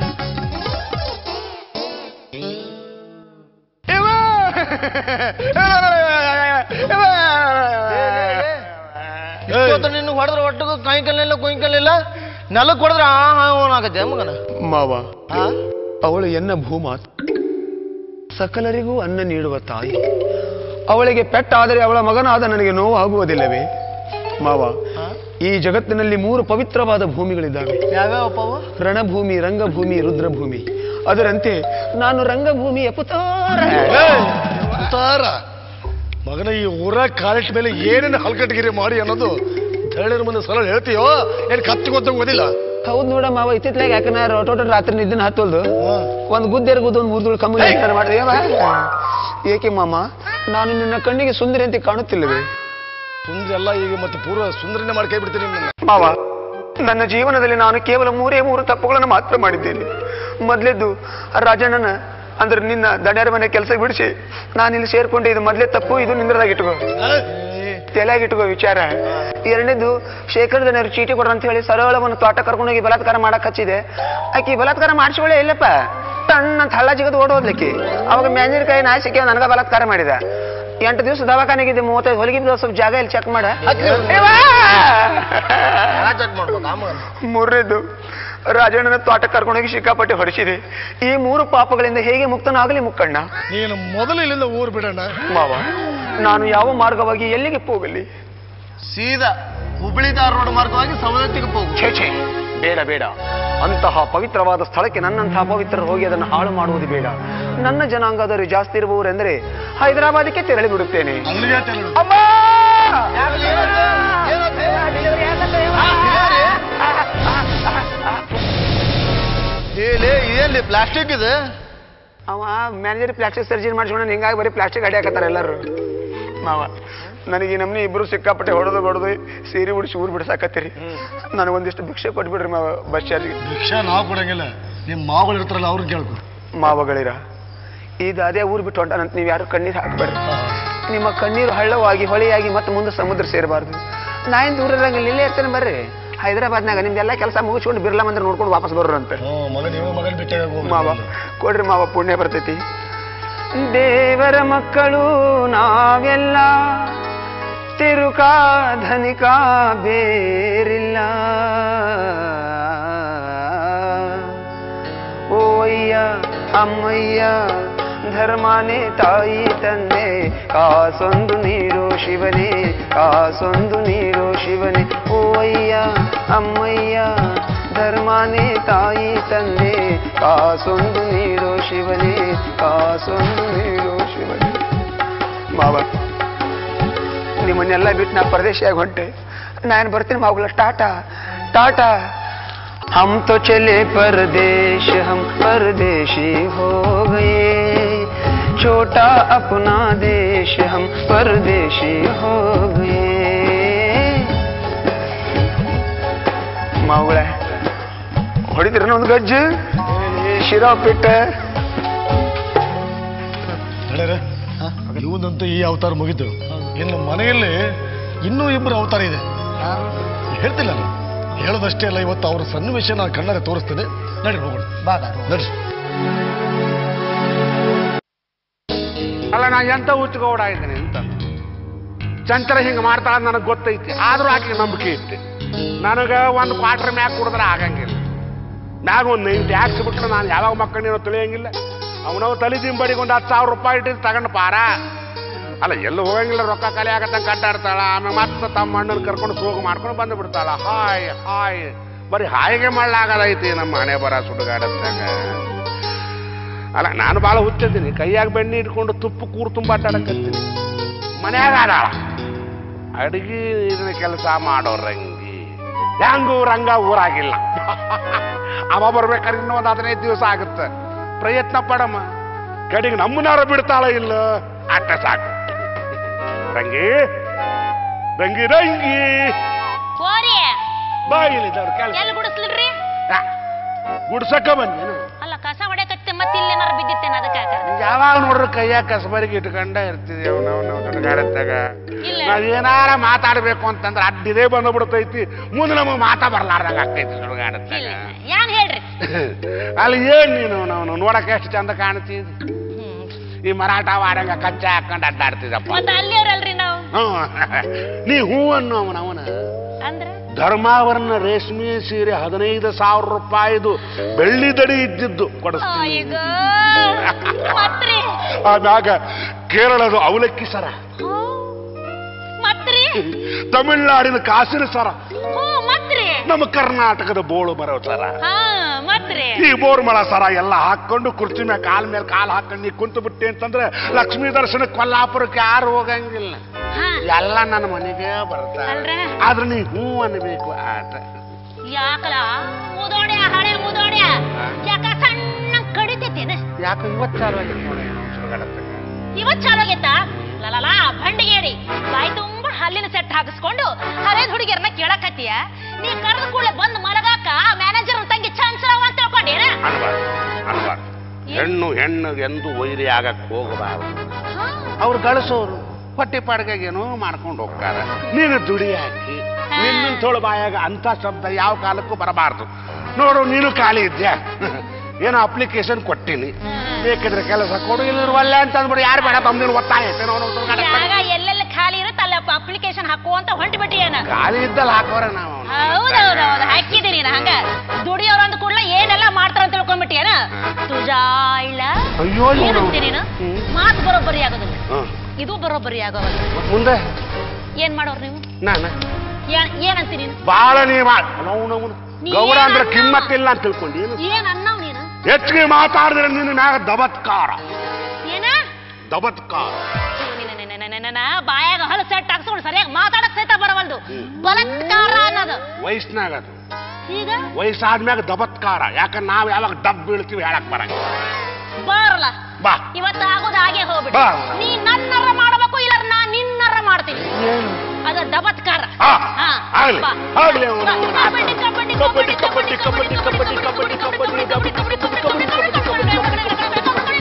ಇಷ್ಟೊತ್ತು ನಿನ್ನ ಹೊಡೆದ್ರೆ ಒಟ್ಟಿಗೆ ಕೈಕಲ್ಲಿಲ್ಲ ಕುಯ್ಕಲ್ಲಿಲ್ಲ ನೆಲಕ್ಕೆ ಹೊಡೆದ್ರೆ ಆ ಆಗತ್ತೆ ಮಗನ ಮಾವ ಅವಳು ಎನ್ನ ಭೂಮಾತ ಸಕಲರಿಗೂ ಅನ್ನ ನೀಡುವ ತಾಯಿ ಅವಳಿಗೆ ಪೆಟ್ಟಾದರೆ ಅವಳ ಮಗನಾದ ನನಗೆ ನೋವು ಆಗುವುದಿಲ್ಲವೇ ಮಾವ ಈ ಜಗತ್ತಿನಲ್ಲಿ ಮೂರು ಪವಿತ್ರವಾದ ಭೂಮಿಗಳಿದ್ದಾವೆ ಯಾವ್ಯಾವಪ್ಪ ಅವು? ರಣಭೂಮಿ ರಂಗಭೂಮಿ ರುದ್ರಭೂಮಿ ಅದರಂತೆ ನಾನು ರಂಗಭೂಮಿಯ ಪುತಾರ ಉತ್ತಾರ ಮಗನ ಈ ಊರ ಕಾಲಿಟ್ ಮೇಲೆ ಏನೇನು ಹಲ್ಕಟ್ಗಿರಿ ಮಾಡಿ ಅನ್ನೋದು ಧರಣಿರ ಮುಂದೆ ಸಲ ಹೇಳ್ತೀಯೋ ಏನ್ ಕತ್ತಿ ಗೊತ್ತ ಓದಿಲ್ಲ ಹೌದು ನೋಡ ಮಾವ ಇತ್ತಿತ್ಲಾಗ ಯಾಕೆ ನಾ ರೋಟೋಟ ರಾತ್ರಿ ನಿದ್ದನ ಹತ್ತೋಲ್ದು ಒಂದ್ ಗುದ್ದೇರ್ ಗುದ್ದು ಒಂದು ಮೂರ್ದುಳು ಕಮ್ಮಿ ಮಾಡಿದೆ ಏಕೆ ಮಾಮ ನಾನು ನಿನ್ನ ಕಣ್ಣಿಗೆ ಸುಂದರಿ ಅಂತ ಕಾಣುತ್ತಿಲ್ಲವೇ ಸುಂದ್ರಿ ಎಲ್ಲ ಈಗ ಮತ್ತೆ ಪೂರ್ವ ಸುಂದರಿನೇ ಮಾಡಿ ಕೈ ಬಿಡ್ತೀನಿ ನಿನ್ನ ಮಾವ ನನ್ನ ಜೀವನದಲ್ಲಿ ನಾನು ಕೇವಲ ಮೂರೇ ಮೂರು ತಪ್ಪುಗಳನ್ನು ಮಾತ್ರ ಮಾಡಿದ್ದೇನೆ ಮೊದಲೇದ್ದು ರಾಜಣ್ಣನ ಅಂದ್ರೆ ನಿನ್ನ ದಡ್ಯಾರ ಮನೆ ಕೆಲಸ ಬಿಡಿಸಿ ನಾನು ಇಲ್ಲಿ ಸೇರ್ಕೊಂಡೆ ಇದು ಮೊದಲೇ ತಪ್ಪು ಇದು ನಿಂದ್ರದಾಗ ಇಟ್ಕೋ ತಲೆಯಾಗಿ ಇಟ್ಕೋ ವಿಚಾರ ಎರಡನೇದು ಶೇಖರ್ ಜನರು ಚೀಟಿ ಕೊಡ್ರ ಅಂತ ಹೇಳಿ ಸರಳವನ್ನು ತೋಟ ಕರ್ಕೊಂಡೋಗಿ ಬಲಾತ್ಕಾರ ಮಾಡಕ್ ಹಚ್ಚಿದೆ ಆಕಿ ಬಲಾತ್ಕಾರ ಮಾಡಿಸ್ಕೊಳ್ಳೇ ಇಲ್ಲಪ್ಪ ತಣ್ಣ ಅಂತ ಹಳ್ಳ ಜಿಗದು ಓಡೋದ್ಲಿಕ್ಕೆ ಅವಾಗ ಮ್ಯಾನೇಜರ್ ಕೈ ನಾಯಿ ಸಿಕ್ಕಿ ನನಗ ಬಲಾತ್ಕಾರ ಮಾಡಿದ ಎಂಟು ದಿವಸ ದವಾಖಾನೆಗಿದ್ದೆ ಮೂವತ್ತೈದು ಹೊಲಿಗಿದ್ದು ಸ್ವಲ್ಪ ಜಾಗ ಇಲ್ಲಿ ಚೆಕ್ ಮಾಡ ಚೆಕ್ ಮಾಡ್ಬೇಕು ಆ ಮಗನ ಮೂರನೇದು ರಾಜಣ್ಣನ ತೋಟ ಕರ್ಕೊಂಡೋಗಿ ಸಿಕ್ಕಾಪಟ್ಟೆ ಹೊಡಿಸಿದೆ ಈ ಮೂರು ಪಾಪಗಳಿಂದ ಹೇಗೆ ಮುಕ್ತನಾಗಲಿ ಮುಕ್ಕಣ್ಣ ನೀನು ಮೊದಲು ಇಲ್ಲಿಂದ ಊರು ಬಿಡೋಣ ಮಾವ ನಾನು ಯಾವ ಮಾರ್ಗವಾಗಿ ಎಲ್ಲಿಗೆ ಹೋಗಲಿ ಸೀದಾ ಹುಬ್ಳಿ ಧಾರವಾಡ ಮಾರ್ಗವಾಗಿ ಸವದತ್ತಿಗೆ ಹೋಗು ಛೇ ಛೇ ಬೇಡ ಬೇಡ ಅಂತಹ ಪವಿತ್ರವಾದ ಸ್ಥಳಕ್ಕೆ ನನ್ನಂತಹ ಪವಿತ್ರರು ಹೋಗಿ ಅದನ್ನು ಹಾಳು ಮಾಡುವುದು ಬೇಡ ನನ್ನ ಜನಾಂಗದವರು ಜಾಸ್ತಿ ಇರುವವರೆಂದರೆ ಹೈದರಾಬಾದಕ್ಕೆ ತೆರಳಿ ಬಿಡುತ್ತೇನೆ ಅಲ್ಲಿಗೆ ತೆರಳು. ಅಮ್ಮ! ಏಲೇ ಇದೇನ್ಲಿ ಪ್ಲಾಸ್ಟಿಕ್ ಇದೆ ಅವ ಮ್ಯಾನೇಜರ್ ಪ್ಲಾಸ್ಟಿಕ್ ಸರ್ಜರಿ ಮಾಡಿಸ್ಕೊಂಡು ಹಿಂಗಾಗಿ ಬರೀ ಪ್ಲಾಸ್ಟಿಕ್ ಅಡಿ ಹಾಕತ್ತಾರ ಎಲ್ಲರೂ ಮಾವ ನನಗೆ ಈ ನಮ್ನಿ ಇಬ್ರು ಸಿಕ್ಕಾಪಟ್ಟೆ ಹೊಡೆದು ಬಡದು ಸೀರೆ ಉಡಿಸಿ ಊರು ಬಿಡ್ಸಾಕತ್ತೀರಿ ನನಗೆ ಒಂದಿಷ್ಟು ಭಿಕ್ಷೆ ಕೊಟ್ಬಿಡ್ರಿ ಮಾವ ಬಸ್ ಚಾರ್ಜ್ಗೆ ಭಿಕ್ಷಾ ನಾವು ಕೊಡಂಗಿಲ್ಲ ನಿಮ್ಮ ಮಾವುಗಳು ಇರ್ತಾರಲ್ಲ ಅವ್ರನ್ನ ಕೇಳ್ಕೊ ಮಾವಗಳಿರ ಇದು ಅದೇ ಊರು ಬಿಟ್ಟು ಹೊಂಟಾನಂತ ನೀವು ಯಾರು ಕಣ್ಣೀರು ಹಾಕಬೇಡ್ರಿ ನಿಮ್ಮ ಕಣ್ಣೀರು ಹಳ್ಳವಾಗಿ ಹೊಳೆಯಾಗಿ ಮತ್ತೆ ಮುಂದೆ ಸಮುದ್ರ ಸೇರಬಾರ್ದು ನಾ ಏನು ದೂರ ಇರಂಗಿಲ್ಲ ಇಲ್ಲೇ ಇರ್ತೇನೆ ಬರ್ರಿ ಹೈದರಾಬಾದ್ನಾಗ ನಿಮ್ದೆಲ್ಲ ಕೆಲಸ ಮುಗಿಸ್ಕೊಂಡು ಬಿರ್ಲಾ ಮಂದಿರ ನೋಡ್ಕೊಂಡು ವಾಪಸ್ ಬರ್ರಂತೆ ಹ್ಞೂ ಮಗ ನೀವು ಮಗನ ಭೇಟಿಯಾಗ ಮಾವ ಕೊಡ್ರಿ ಮಾವ ಪುಣ್ಯ ಬರ್ತೈತಿ ದೇವರ ಮಕ್ಕಳು ನಾವೆಲ್ಲ ತಿರುಕ ಧನಿಕ ಬೇರಿಲ್ಲ ಓ ಅಯ್ಯ ಅಮ್ಮಯ್ಯ ಧರ್ಮನೇ ತಾಯಿ ತಂದೆ ಕಾಸೊಂದು ನೀರು ಶಿವನೇ ಕಾಸೊಂದು ನೀರು ಶಿವನೇ ಓ ಅಯ್ಯ ಅಮ್ಮಯ್ಯ ಧರ್ಮನೇ ತಾಯಿ ತಂದೆ ಕಾಸೊಂದು ನೀರು ಶಿವನೇ ಕಾಸೊಂದು ನೀರು ಶಿವನೇ ಮಾವ ನಿಮ್ಮನ್ನೆಲ್ಲ ಬಿಟ್ಟು ನಾ ಪರದೇಶಿಯಾಗಿ ಹೊಂಟೆ ನಾನು ಬರ್ತೀನಿ ಮಾವುಗಳ ಟಾಟಾ ಟಾಟಾ हम तो चले परदेश हम परदेशी हो गए छोटा अपना देश हम परदेशी हो गए ಮಾವುಗಳ ಹೊಡಿತೀರ ಒಂದು ಗಜ್ಜು ಶಿರಾ ಪಿಟ್ಟ ನಡೆಯರೆ ಇವಂದಂತೂ ಈ ಅವತಾರ ಮುಗಿತು ಇನ್ನು ಮನೆಯಲ್ಲಿ ಇನ್ನೂ ಇಬ್ಬರು ಅವತಾರ ಇದೆ ಹೇಳ್ತಿಲ್ಲ ನಾನು ಹೇಳೋದಷ್ಟೇ ಅಲ್ಲ ಇವತ್ತು ಅವ್ರ ಸನ್ನಿವೇಶ ನಾನು ಕಣ್ಣಾರೆ ತೋರಿಸ್ತೇನೆ ನಡಿ ಹೋಗೋಣ ನಡಿ ಅಲ್ಲ ನಾ ಎಂತ ಹುಚ್ಚುಗೌಡ ಇದ್ದೇನೆ ಅಂತ ಚಂಚಲ ಹಿಂಗೆ ಮಾಡ್ತಾಳ ನನಗೆ ಗೊತ್ತೈತಿ ಆದ್ರೂ ಆಕೆ ನಂಬಿಕೆ ಇತ್ತು ನನಗೆ ಒಂದು ಕ್ವಾರ್ಟರ್ ಮ್ಯಾಗ್ ಕುಡಿದ್ರೆ ಆಗಂಗಿಲ್ಲ ಮ್ಯಾಗ ಒಂದು ನೈನ್ ಟ್ಯಾಕ್ಸ್ ಬಿಟ್ರೆ ನಾನು ಯಾವಾಗ ಮಕ್ಕಳೇನೋ ತಿಳಿಯಂಗಿಲ್ಲ ಅವನವ್ ತಲೆ ದಿಂಬಡಿಗೆ ಒಂದು ಹತ್ತು ಸಾವಿರ ರೂಪಾಯಿ ಇಟ್ಟಿದ್ದು ತಗೊಂಡು ಪಾರ ಅಲ್ಲ ಎಲ್ಲೂ ಹೋಗಂಗಿಲ್ಲ ರೊಕ್ಕ ಖಾಲಿ ಆಗತ್ತಂಗೆ ಕಟ್ಟಾಡ್ತಾಳ ಆಮೇಲೆ ಮತ್ತೆ ತಮ್ಮ ಅಣ್ಣನ ಕರ್ಕೊಂಡು ಸೋಗು ಮಾಡ್ಕೊಂಡು ಬಂದು ಬಿಡ್ತಾಳ ಹಾಯ್ ಹಾಯ್ ಬರೀ ಹಾಯಿಗೆ ಮಾಡ್ಲಾಗದೈತಿ ನಮ್ಮ ಮನೆ ಬರ ಸುಡುಗಾಡತ್ತಾಗ ಅಲ್ಲ ನಾನು ಭಾಳ ಹುಚ್ಚಿದ್ದೀನಿ ಕೈಯಾಗ ಬೆಣ್ಣೆ ಇಟ್ಕೊಂಡು ತುಪ್ಪ ಕೂರು ತುಂಬ ಅಡ್ಡಾಡಕತ್ತೀನಿ ಮನ್ಯಾಗ ಆಡಾಳ ಅಡಿಗೆ ಇದನ್ನ ಕೆಲಸ ಮಾಡೋ ರಂಗಿ ಹೆಂಗೂ ರಂಗ ಊರಾಗಿಲ್ಲ ಅವ ಬರ್ಬೇಕಾದ್ರೆ ಇನ್ನೂ ಒಂದು ಹದಿನೈದು ದಿವಸ ಆಗುತ್ತೆ ಪ್ರಯತ್ನ ಪಡಮ್ಮ ಕಡೆಗೆ ನಮ್ಮನಾರ ಬಿಡ್ತಾಳ ಇಲ್ಲ ಅಟ್ಟ ಸಾಕು ರಂಗಿ ರಂಗಿ ರಂಗಿ ಹೋರಿ ಬಾಯಿಲಿ ಕೆಲಸ ಎಲ್ಲಿ ಗುಡಿಸ್ಲಿಲ್ರಿ ಗುಡ್ಸಕ್ಕ ಬಂದೇನು ಅಲ್ಲ ಕಸ ಹೊಡ್ಯಾಕತ್ತೆ ಮತ್ತೆ ಇಲ್ಲೇನಾರು ಬಿದ್ದಿತ್ತೇನ ಅದಕ್ಕೆ ಯಾಕ ಯಾವಾಗ ನೋಡ್ರಿ ಕೈಯಾಗ ಕಸಬರಿಗೆ ಇಟ್ಕೊಂಡ ಇರ್ತಿದ್ವಿ ಅವನವನ ಹುಡುಗಾಡತ್ತಾಗ ಇಲ್ಲ ನಾವ್ ಏನಾರ ಮಾತಾಡ್ಬೇಕು ಅಂತಂದ್ರೆ ಅಡ್ಡಿದೇ ಬಂದ್ಬಿಡ್ತೈತಿ ಮುಂದೆ ನಮಗೆ ಮಾತಾ ಬರ್ಲಾರ್ದಂಗ ಆಕೈತಿ ಸುಡುಗಾಡತ್ತಾಗ ಇಲ್ಲ ಯಾನ್ ಹೇಳ್ರಿ ಅಲ್ಲಿ ಏನ್ ನೀನು ನಾವು ನೋಡಕ್ಕೆ ಎಷ್ಟು ಚಂದ ಕಾಣ್ತಿದ್ ಈ ಮರಾಠ ವಾಡಂಗ ಕಚ್ಚ ಹಾಕೊಂಡು ಅಡ್ಡಾಡ್ತಿದ್ದಪ್ಪ ಮತ್ತ ಅಲ್ಲಿಯವ್ರಲ್ರಿ ನಾವು ಹ್ಮ್ ನೀ ಹೂ ಅನ್ನು ಅವನ ಅವನ ಅಂದ್ರ ಧರ್ಮಾವರಣ ರೇಷ್ಮೆ ಸೀರೆ ಹದಿನೈದು ಸಾವಿರ ರೂಪಾಯಿದು ಬೆಳ್ಳಿ ದಡಿ ಇದ್ದಿದ್ದು ಕೊಡಿಸ್ತೀನಿ ಈಗ ಮತ್ರಿ ಆಮ್ಯಾಗ ಕೇರಳದ ಅವಲಕ್ಕಿ ಸರ ಹ್ಞೂ. ಮತ್ರಿ ತಮಿಳ್ನಾಡಿನ ಕಾಸಿನ ಸರ ಹ್ಞೂ ಮತ್ರಿ ನಮ್ಮ ಕರ್ನಾಟಕದ ಬೋಳು ಬರೋ ಸರ ಹಾ ಮತ್ರಿ ಈ ಬೋರ್ಮಳ ಸರ ಎಲ್ಲ ಹಾಕೊಂಡು ಕುರ್ಚಿ ಮೇಲೆ ಕಾಲ್ ಮೇಲೆ ಕಾಲ್ ಹಾಕೊಂಡು ನೀ ಕುಂತು ಬಿಟ್ಟೆ ಅಂತಂದ್ರೆ ಲಕ್ಷ್ಮೀ ದರ್ಶನ ಕೊಲ್ಲಾಪುರಕ್ಕೆ ಯಾರು ಹೋಗಂಗಿಲ್ಲ ಹಾ ಎಲ್ಲ ನನ್ನ ಮನೆಗೆ ಬರ್ತಾರೆ ಅಲ್ರ ಆದ್ರೆ ನೀ ಹೂ ಅನ್ಬೇಕು ಆಟ ಯಾಕಲ ಮುದೋಡ್ಯ ಹಳೆ ಮುದೋಡ್ಯ ಯಾಕ ಸಣ್ಣ ಕಡಿತೈತೇನ ಯಾಕೆ ಇವತ್ತು ಚಾಲು ಆಗೈತೆ ನೋಡಿ ನಮ್ಮ ಸುಡುಗಾಡಕ್ಕೆ. ಇವತ್ ಚಾಲು ಆಗೈತಾ ಲಲಲಾ ಭಂಡಿಗೇಡಿ ಬಾಯಿ ತುಂಬಾ ಹಲ್ಲಿನ ಸೆಟ್ ಹಾಕಿಸ್ಕೊಂಡು ಹರೇದ್ ಹುಡುಗಿಯರ್ನ ಕೇಳಕತ್ತೀಯ ನೀ ಕರೆದ ಕೂಡಲೇ ಬಂದು ಮಲಗಾಕ ಮ್ಯಾನೇಜರ್ ತಂಗಿ ಚಾನ್ಸರವ ಅಂತ ತಿಳ್ಕೊಂಡೇನ ಅನ್ಬಾರ್ದು ಅನ್ಬಾರ್ದು ಹೆಣ್ಣು ಹೆಣ್ಣು ಎಂದು ವೈರಿ ಆಗಕ್ಕೆ ಹೋಗಬಾರ್ದು ಅವ್ರು ಗಳಿಸೋರು ಹೊಟ್ಟೆ ಪಾಡ್ಗಾಗಿ ಏನೋ ಮಾಡ್ಕೊಂಡು ಹೋಗ್ತಾರೆ ನೀನು ದುಡಿ ಹಾಕಿ ನಿನ್ನ ತೋಳು ಬಾಯಾಗ ಅಂತ ಶಬ್ದ ಯಾವ ಕಾಲಕ್ಕೂ ಬರಬಾರ್ದು ನೋಡು ನೀನು ಖಾಲಿ ಇದ್ಯಾ ಏನೋ ಅಪ್ಲಿಕೇಶನ್ ಕೊಟ್ಟಿನಿ ಬೇಕಿದ್ರೆ ಕೆಲಸ ಕೊಡು ಇಲ್ಲಿರುವಲ್ಲ ಅಂತ ಅಂದ್ಬಿಡು ಯಾರು ಬೇಡ ತಮ್ಮದಿನ ಒತ್ತಾಯ ಐತೆ ನಾವು ನಮ್ಮ ಸುಡುಗಾಡಕ್ಕೆ ಜಾಗ ಎಲ್ಲೆಲ್ಲ ಖಾಲಿ ಇರುತ್ತೆ ಅಲ್ಲಿ ಅಪ್ಲಿಕೇಶನ್ ಹಾಕು ಅಂತ ಹೊಂಟಿ ಬಿಟ್ಟಿ ಏನ ಖಾಲಿ ಇದ್ದಲ್ಲಿ ಹಾಕೋರ ನಾವು ಹೌದೌದೌದು ಹಾಕಿದ್ದೀನಿ ನೀನು ಹಂಗ ದುಡಿಯೋರು ಅಂದ ಕೂಡಲೇ ಏನೆಲ್ಲ ಮಾಡ್ತಾರ ಅಂತ ತಿಳ್ಕೊಂಡ್ಬಿಟ್ಟಿಯೇನ ತುಜಾಳ ಅಯ್ಯೋ ಇವ್ನು. ಏನಂತೀನಿ ನೀನು ಹ್ಮ್. ಮಾತು ಬರೋಬ್ಬರಿ ಆಗೋದಿಲ್ಲ ಹ್ಮ್. ಇದು ಬರೋಬ್ಬರಿ ಆಗೋವಲ್ಲ ಮುಂದೆ ಏನ್ ಮಾಡೋರು ನೀವು ನಾನು ಏನ್ ಏನಂತೀನಿ ನೀನು ಬಾಳ ನೀ ಮಾಡ್ ನಾವು ನಾವು ನೀ ಗೌಡ ಅಂದ್ರೆ ಏನನ್ನ? ಕಿಮ್ಮತ್ತಿಲ್ಲ ಅಂತ ತಿಳ್ಕೊಂಡು ಏನು ಏನ್ ಅನ್ನವ್ ನೀನು ಹೆಚ್ಚಿಗೆ ಮಾತಾಡಿದ್ರೆ ನಿನ್ನ ಮ್ಯಾಗ ದಬತ್ಕಾರ ಏನ ದಬತ್ಕಾರ ನಿನ್ನ- ನಿನ್ನ- ನಿನ್ನ- ನಿನ್ನ- ನಿನ್ನ ಬಾಯಾಗ ಹಲ ಸೆಟ್ ಹಾಕ್ಸ್ಕೊಂಡು ಸರಿಯಾಗಿ ಮಾತಾಡಕ್ ಸಹಿತ ಬರವಲ್ದು ಬಲತ್ಕಾರ ಅನ್ನೋದು ವಯಸ್ಸಿನಾಗ ಅದು ಈಗ ವಯಸ್ಸಾದ್ಮ್ಯಾಗ ದಬತ್ಕಾರ ಯಾಕಂದ್ರೆ ನಾವ್ ಯಾವಾಗ ಡಬ್ ಬೀಳ್ತೀವಿ ಹೇಳಕ್ ಬರಂಗ ಬಾರಲ್ಲ ಬಾ ಇವತ್ತು ಆಗೋದು ಹಾಗೆ ಹೋಗ್ಬಿಡು ಬಾ. ನೀ ನನ್ನರ ಮಾಡಬೇಕು ಇಲ್ಲ ನಾ ನಿನ್ನರ ಮಾಡ್ತೀನಿ ಅದು ದಬತ್ಕಾರ ಆ, ಹಾ, ಆಗ್ಲಿ, ಬಾ. ಆಗ್ಲಿ ಅವ್ನು, ಬಾ, ಅವ್ನು ಕಬಡ್ಡಿ, ಕಬಡ್ಡಿ, ಕಬಡ್ಡಿ, ಕಬಡ್ಡಿ, ಕಬಡ್ಡಿ, ಕಬಡ್ಡಿ, ಕಬಡ್ಡಿ, ಕಬಡ್ಡಿ, ಕಬಡ್ಡಿ, ಕಬಡ್ಡಿ, ಕಬಡ್ಡಿ, ಕಬಡ್ಡಿ, ಕಬಡ್ಡಿ,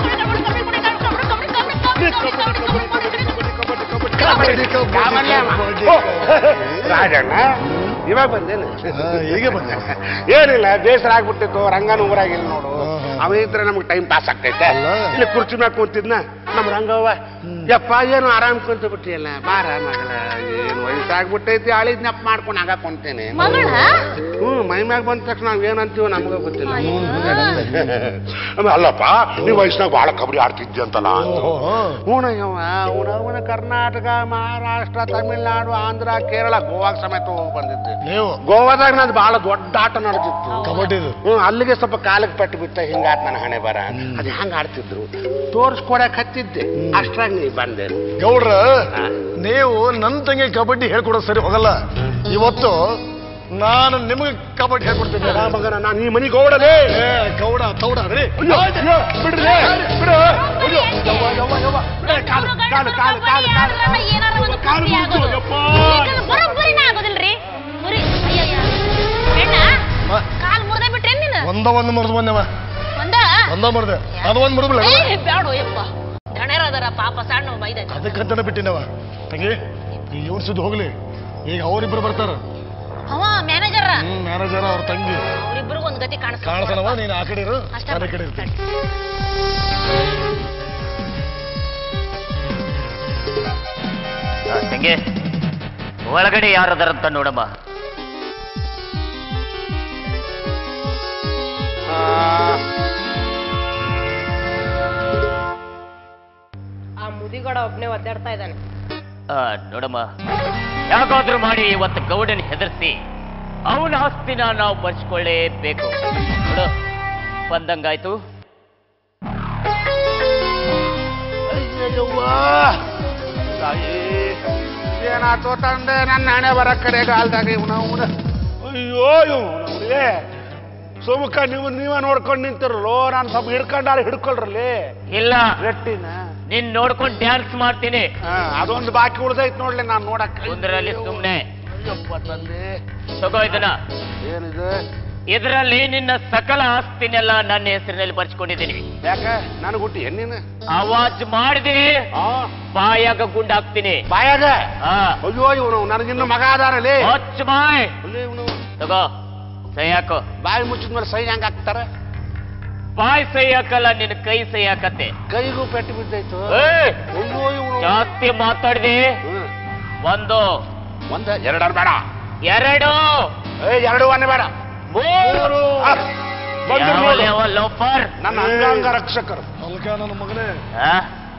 ರಾಜಣ್ಣ ಇವಾಗ ಬಂದೇನು ಹಾ, ಹೀಗೆ ಬಂದೆ. ಏನಿಲ್ಲ ಬೇಸರ ಆಗ್ಬಿಟ್ಟಿತ್ತು ರಂಗನ ಊರಾಗಿಲ್ಲ ನೋಡು ಹಾ, ಹಾ. ಅವ ಇದ್ರೆ ನಮ್ಗೆ ಟೈಮ್ ಪಾಸ್ ಆಗ್ತೈತೆ ಅಲ್ಲ? ಇಲ್ಲಿ ಕುರ್ಚಿ ಮ್ಯಾಗ ಕುಂತಿದ್ನ ನಮ್ಮ ರಂಗವ್ವ ಯಪ್ಪ ಏನು ಆರಾಮ್ ಕುಂತ ಬಿಟ್ಟಿಯಲ್ಲ ಬಾರ ಮಗಳ ಏನು ವಯಸ್ಸಾಗ್ಬಿಟ್ಟೈತಿ ಆಳಿದ್ ನೆಪ್ ಮಾಡ್ಕೊಂಡು ಆಗ ಕುಂತೇನೆ ಮಗಳ ಹ್ಞೂ ಮೈ ಮ್ಯಾಗ ಬಂದ ತಕ್ಷಣ ನಾವ್ ಏನಂತೀವೋ ನಮಗ ಗೊತ್ತಿಲ್ಲ ಆಮೇಲೆ ಅಲ್ಲಪ್ಪ ನೀವು ವಯಸ್ಸಿನಾಗ ಭಾಳ ಕಬಡ್ಡಿ ಆಡ್ತಿದ್ದೆ ಅಂತಲ್ಲ ಅಂತ ಹೂಣಯ್ಯವ್ವ ಅವನ ಕರ್ನಾಟಕ ಮಹಾರಾಷ್ಟ್ರ ತಮಿಳ್ನಾಡು ಆಂಧ್ರ ಕೇರಳ ಗೋವಾಗ ಸಮೇತ ಹೋಗಿ ಬಂದಿದ್ದೆ ನೀವು ಗೋವಾದಾಗ ನಂದು ಬಹಳ ದೊಡ್ಡ ಆಟ ನಡೆದಿತ್ತು ಕಬಡ್ಡಿದು ಹ್ಞೂ ಅಲ್ಲಿಗೆ ಸ್ವಲ್ಪ ಕಾಲಕ್ಕೆ ಪಟ್ಟು ಬಿತ್ತ ಹಿಂಗಾತ್ ನನ್ನ ಹಣೆ ಬರ ಅದು ಹೆಂಗ ಆಡ್ತಿದ್ರು ತೋರಿಸ್ಕೊಡಕ್ ಹತ್ತಿದ್ದೆ ಅಷ್ಟ್ರಾಗ ನೀ ಬಂದೆ ಗೌಡ್ರ ನೀವು ನನ್ನ ತಂಗಿ ಕಬಡ್ಡಿ ಹೇಳ್ಕೊಡೋದು ಸರಿ ಹೋಗಲ್ಲ ಇವತ್ತು ನಾನು ನಿಮಗೆ ಕಬಡ್ಡಿ ಹೇಳ್ಕೊಡ್ತೀನಿ ಆ ಮಗನ ನಾನು ಈ ಮನೆಗೆ ಹೋಗಡಲೇ ಏ, ಗೌಡ ತೌಡ ರೀ ಬಿಡ್ರಿ ಬಿಡು ಅಯ್ಯೋ, ಯವ್ವ, ಯವ್ವ, ಯವ್ವ. ಬಿಡು, ಕಾಲು, ಕಾಲು, ಕಾಲು, ಕಾಲು, ಕಾಲು. ಏನಾರ ಒಂದು ಕಾಲು ಕಮ್ಮಿ ಮುರ್ದು, ಆಗೋದು ಯಪ್ಪ. ಈಗ ಬರೋಬ್ಬರಿನ ಆಗೋದಿಲ್ರಿ ಮುರಿ ಅಯ್ಯಯ್ಯ ಹೆಣ್ಣ ಮ. ಕಾಲ್ ಮುರ್ದೇ ಬಿಟ್ರೆ ನೀನು ಒಂದ ಒಂದು ಮುರಿದು ಬಂದವ ಒಂದ ಒಂದ ಮುರಿದೆ ಅದು ಒಂದು ಮುರಿದ್ಬಿಡ ಏ ಬ್ಯಾಡೋ ಯಪ್ಪ ದಣರದರ ಪಾಪ ಸಣ್ಣ ಬೈದ ಅದಕ್ಕಂತಾನೆ ಬಿಟ್ಟಿನವ ತಂಗಿ ಈ ಇವ್ರ ಸುದ್ದಿ ಹೋಗ್ಲಿ ಈಗ ಅವರಿಬ್ರು ಬರ್ತಾರ ಅವ ಮ್ಯಾನೇಜರ್ ಹ್ಮ್ ಮ್ಯಾನೇಜರ್ ಅವ್ರ ತಂಗಿ ಅವ್ರಿಬ್ರಿಗೂ ಒಂದು ಗತಿ ಕಾಣಿಸ್ತ ಕಾಣಿಸನವ ನೀನು ಆ ಕಡೆ ಇರು ಅಷ್ಟ ನಾನು ಈ ಕಡೆ ಇರ್ತೀನಿ ತಂಗೆ ಒಳಗಡೆ ಯಾರದಾರಂತ ನೋಡಮ್ಮ ಆ ಮುದಿಗೌಡ ಒಬ್ನೇ ಒದ್ದಾಡ್ತಾ ಇದ್ದಾನೆ ಆ, ನೋಡಮ್ಮ ಯಾಕಾದ್ರೂ ಮಾಡಿ ಇವತ್ತು ಗೌಡನ್ ಹೆದರ್ಸಿ ಅವನ ಆಸ್ತಿನ ನಾವು ಬರ್ಸ್ಕೊಳ್ಳೇಬೇಕು ನೋಡು ಬಂದಂಗಾಯ್ತು ಅಯ್ಯವ್ವ. ತಾಯಿ ಏನಾಯ್ತು ತಂದೆ ನನ್ನ ಹಣೆ ಬರ ಕಡೆ ಗಾಲ್ದಾಗ ಇವನ ಅವನ ಅಯ್ಯೋ ಇವನವ್ರಿಗೆ ಸುಮುಖ ನೀವು ನೀವೇ ನೋಡ್ಕೊಂಡು ನಿಂತಿರಲ್ಲೋ ನಾನು ಸ್ವಲ್ಪ ಹಿಡ್ಕೊಂಡಾರ ಹಿಡ್ಕೊಳ್ರಲ್ಲಿ ಇಲ್ಲ ಗಟ್ಟಿನ ನಿನ್ ನೋಡ್ಕೊಂಡು ಡ್ಯಾನ್ಸ್ ಮಾಡ್ತೀನಿ ಹಾ, ಅದೊಂದು ಬಾಕಿ ಉಳ್ದೈತ್ ನೋಡ್ಲಿ ನಾನು ನೋಡಕ್ ಕುಂದ್ರಲ್ಲಿ ಸುಮ್ನೆ ಅಯ್ಯಪ್ಪ ತಂದೆ ತಗೋ ಇದನ್ನ ಏನಿದೆ ಇದರಲ್ಲಿ ನಿನ್ನ ಸಕಲ ಆಸ್ತಿನೆಲ್ಲ ನನ್ನ ಹೆಸರಿನಲ್ಲಿ ಬರ್ಸ್ಕೊಂಡಿದ್ದೀನಿ ಯಾಕೆ ನನಗೆ ಹುಟ್ಟಿ ಹೆಣ್ಣಿನ ಆವಾಜ್ ಮಾಡಿದೆ ಬಾಯಾಗ ಗುಂಡ್ ಹಾಕ್ತೀನಿ ಬಾಯಾಗ ಹಾ ಅಯ್ಯೋ ಇವನು ನನಗಿನ್ನು ಮಗ ಅದಾರಲ್ಲಿ ಹೊಚ್ಚ ಬಾಯ್ ತಗೋ ಸೈ ಹಾಕೋ ಬಾಯಿ ಮುಚ್ಚಿದ ಮೇಲೆ ಸೈ ಹೆಂಗ್ ಹಾಕ್ತಾರ ಬಾಯ್ ಸೈ ಹಾಕಲ್ಲ ನಿನ್ನ ಕೈ ಸೈ ಹಾಕತ್ತೆ ಕೈಗೂ ಪೆಟ್ಟು ಬಿದ್ದಾಯ್ತು ಏಯ್! ಅಯ್ಯೋ ಇವನು ಜಾಸ್ತಿ ಮಾತಾಡಿದೆ ಒಂದು ಒಂದ ಎರಡಾರು ಬೇಡ ಎರಡು ಏ ಎರಡು ಒನ್ನೆ ಬೇಡ ಮೂರು ಆ, ಬಂದ್ರು ಯಾವ ನೋಡು. ಯಾವ ಲೋಫರ್ ನನ್ನ ಅಂಗಾಂಗ ರಕ್ಷಕರು ಅಲ್ಕ ನನ್ನ ಮಗನೇ ಆ?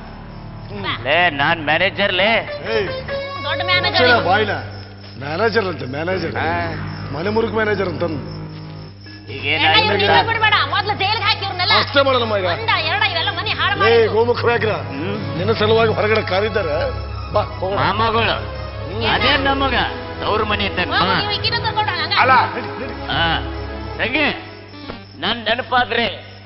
ಲೇ ನಾನ್ ಮ್ಯಾನೇಜರ್ ಲೇ ಏಯ್ ದೊಡ್ಡ ಮುಚ್ಚಳ ಮ್ಯಾನೇಜರ್ ಬಾಯ್ನ ಮ್ಯಾನೇಜರ್ ಅಂತ ಮ್ಯಾನೇಜರ್ ಮನೆ ಮುರುಕ್ ಮ್ಯಾನೇಜರ್ ಅಂತ ಈಗ ಇವ್ರನ್ನ ಬಿಡ್ಬೇಡ ಮೊದ್ಲು ಜೈಲಿಗೆ ಹಾಕಿ ಇವ್ರನ್ನೆಲ್ಲ ಅಷ್ಟೇ ಮಾಡಲ್ಲ ಮಗ ಒಂದ ಎರಡ ಇವೆಲ್ಲ ಮನೆ ಹಾಳು ಏ ಮಾಡಿ ಗೋಮುಖ ವ್ಯಾಘ್ರ ನಿನ್ನ ಸಲುವಾಗಿ ಹೊರಗಡೆ ಕಾರಿದ್ದಾರೆ ಬಾ ಹೋಗೋಣ ಮಾಮಗಳು ಅದೇ ನಮಗ ಅವ್ರ ಮನೆ ತಕ್ಕ ನೀವು ಈಗಿನ ಕರ್ಕೊಂಡು ಹಂಗ ಅಲ್ಲ ಆ, ತಂಗಿ ನನ್ ನೆನಪಾದ್ರೆ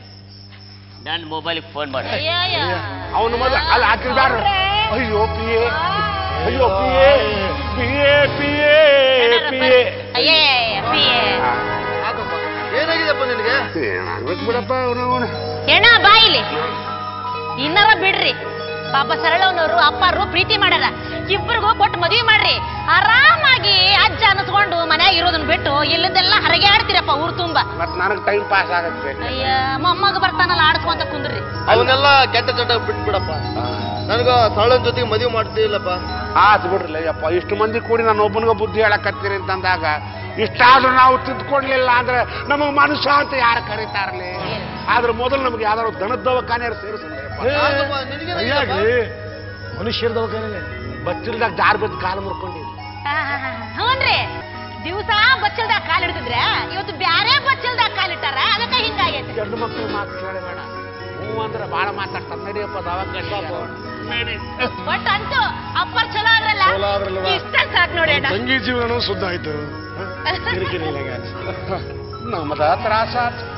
ನನ್ ಮೊಬೈಲ್ಗೆ ಫೋನ್ ಮಾಡಿ ಅಯ್ಯಯ್ಯ. ಅವನು ಮೊದಲ ಅಲ್ಲ ಹಾಕಿರ್ ಬೇಡ ಅಯ್ಯೋ ಪಿ ಎ ಅಯ್ಯೋ ಪಿ ಎ ಪಿ ಎ ಪಿ ಎ ಪಿ ಎ ಅಯ್ಯೇ ಪಿ ಎ. ಏನಾಗಿದೆಪ್ಪ ನಿನಗೆ ಏನಾಗ್ಬೇಕು ಬಿಡಪ್ಪ ಅವನು ಅವನು ಎಣ ಬಾಯಿಲಿ ಇನ್ನರ ಬಿಡ್ರಿ ಪಾಪ ಸರಳವನವರು ಅಪ್ಪಾರು ಪ್ರೀತಿ ಮಾಡ್ಯಾರ ಇಬ್ಬರಿಗೂ ಕೊಟ್ಟು ಮದುವೆ ಮಾಡ್ರಿ ಆರಾಮಾಗಿ ಅಜ್ಜ ಅನ್ನಸ್ಕೊಂಡು ಮನ್ಯಾಗ ಇರೋದನ್ನ ಬಿಟ್ಟು ಇಲ್ಲದೆಲ್ಲ ಹರಗೆ ಆಡ್ತೀರಪ್ಪ ಊರ್ ತುಂಬಾ ಮತ್ ನನಗೆ ಟೈಮ್ ಪಾಸ್ ಆಗತ್ತೆ ಅಯ್ಯ ಮೊಮ್ಮಗ ಬರ್ತಾನಲ್ಲ ಆಡ್ಸ್ಕೊಂತ ಕುಂದ್ರಿ ಅವನ್ನೆಲ್ಲ ಕೆಟ್ಟ ಚಟ ಬಿಟ್ಬಿಡಪ್ಪ ನನಗ ಸರಳನ್ ಜೊತೆಗೆ ಮದುವೆ ಮಾಡ್ತಿಲ್ಲಪ್ಪ ಆತ್ ಬಿಡ್ರಲ್ಲ ಯಪ್ಪ ಇಷ್ಟು ಮಂದಿ ಕೂಡಿ ನಾನು ಒಬ್ಬನಿಗೆ ಬುದ್ಧಿ ಹೇಳಕತ್ತೀರಿ ಅಂತಂದಾಗ ಇಷ್ಟಾದ್ರೂ ನಾವು ತಿದ್ಕೊಡ್ಲಿಲ್ಲ ಅಂದ್ರೆ ನಮಗೆ ಮನುಷ್ಯ ಅಂತ ಯಾರು ಕರೀತಾರಲಿ ಆದ್ರೆ ಮೊದಲು ನಮ್ಗೆ ಯಾವ್ದಾದ್ರು ದನದ ದವಾಖಾನೆ ಸೇರಿಸಲ್ಲ ಅಯ್ಯಾಗ್ಲಿ ಮನುಷ್ಯರ ದವಾಖಾನೆ ಬಚ್ಚಿಲ್ದಾಗ ಜಾರ್ ಬಿದ್ದು ಕಾಲು ಮುರ್ಕೊಂಡಿವಿ ಹ್ಞೂನ್ರಿ ದಿವಸ ಬಚ್ಚಲ್ದಾಗ ಕಾಲ್ ಹಿಡ್ತಿದ್ರೆ ಇವತ್ತು ಬ್ಯಾರೆ ಬಚ್ಚಲ್ದಾಗ ಕಾಲಿಟ್ಟಾರ ಅದಕ್ಕೆ ಹಿಂಗಾಗೈತಿ ಗಂಡು ಮಕ್ಕಳು ಮಾತು ಕೇಳಬೇಡ ಹ್ಞೂ ಅಂದ್ರೆ ಭಾಳ ಮಾತಾಡ್ತಾರೆ ನಡಿಯಪ್ಪ ದವಾಖಾನೆ ನಡಿ ಬಟ್ ಅಂತೂ ಅಪ್ಪರ್ ಚಲೋ ಆದ್ರಲ್ಲ ಚಲೋ ಆದ್ರಲ್ವಾ? ಇಷ್ಟ ಸಾಕ್ ನೋಡಿ ಅಣ್ಣ ತಂಗಿ ಜೀವನ ಶುದ್ಧ ಆಯ್ತು ಕಿರಿಕಿರಿ ಇಲ್ಲ ಈಗ. ನಮ್ಮದ ತ್ರಾಸ ಆತು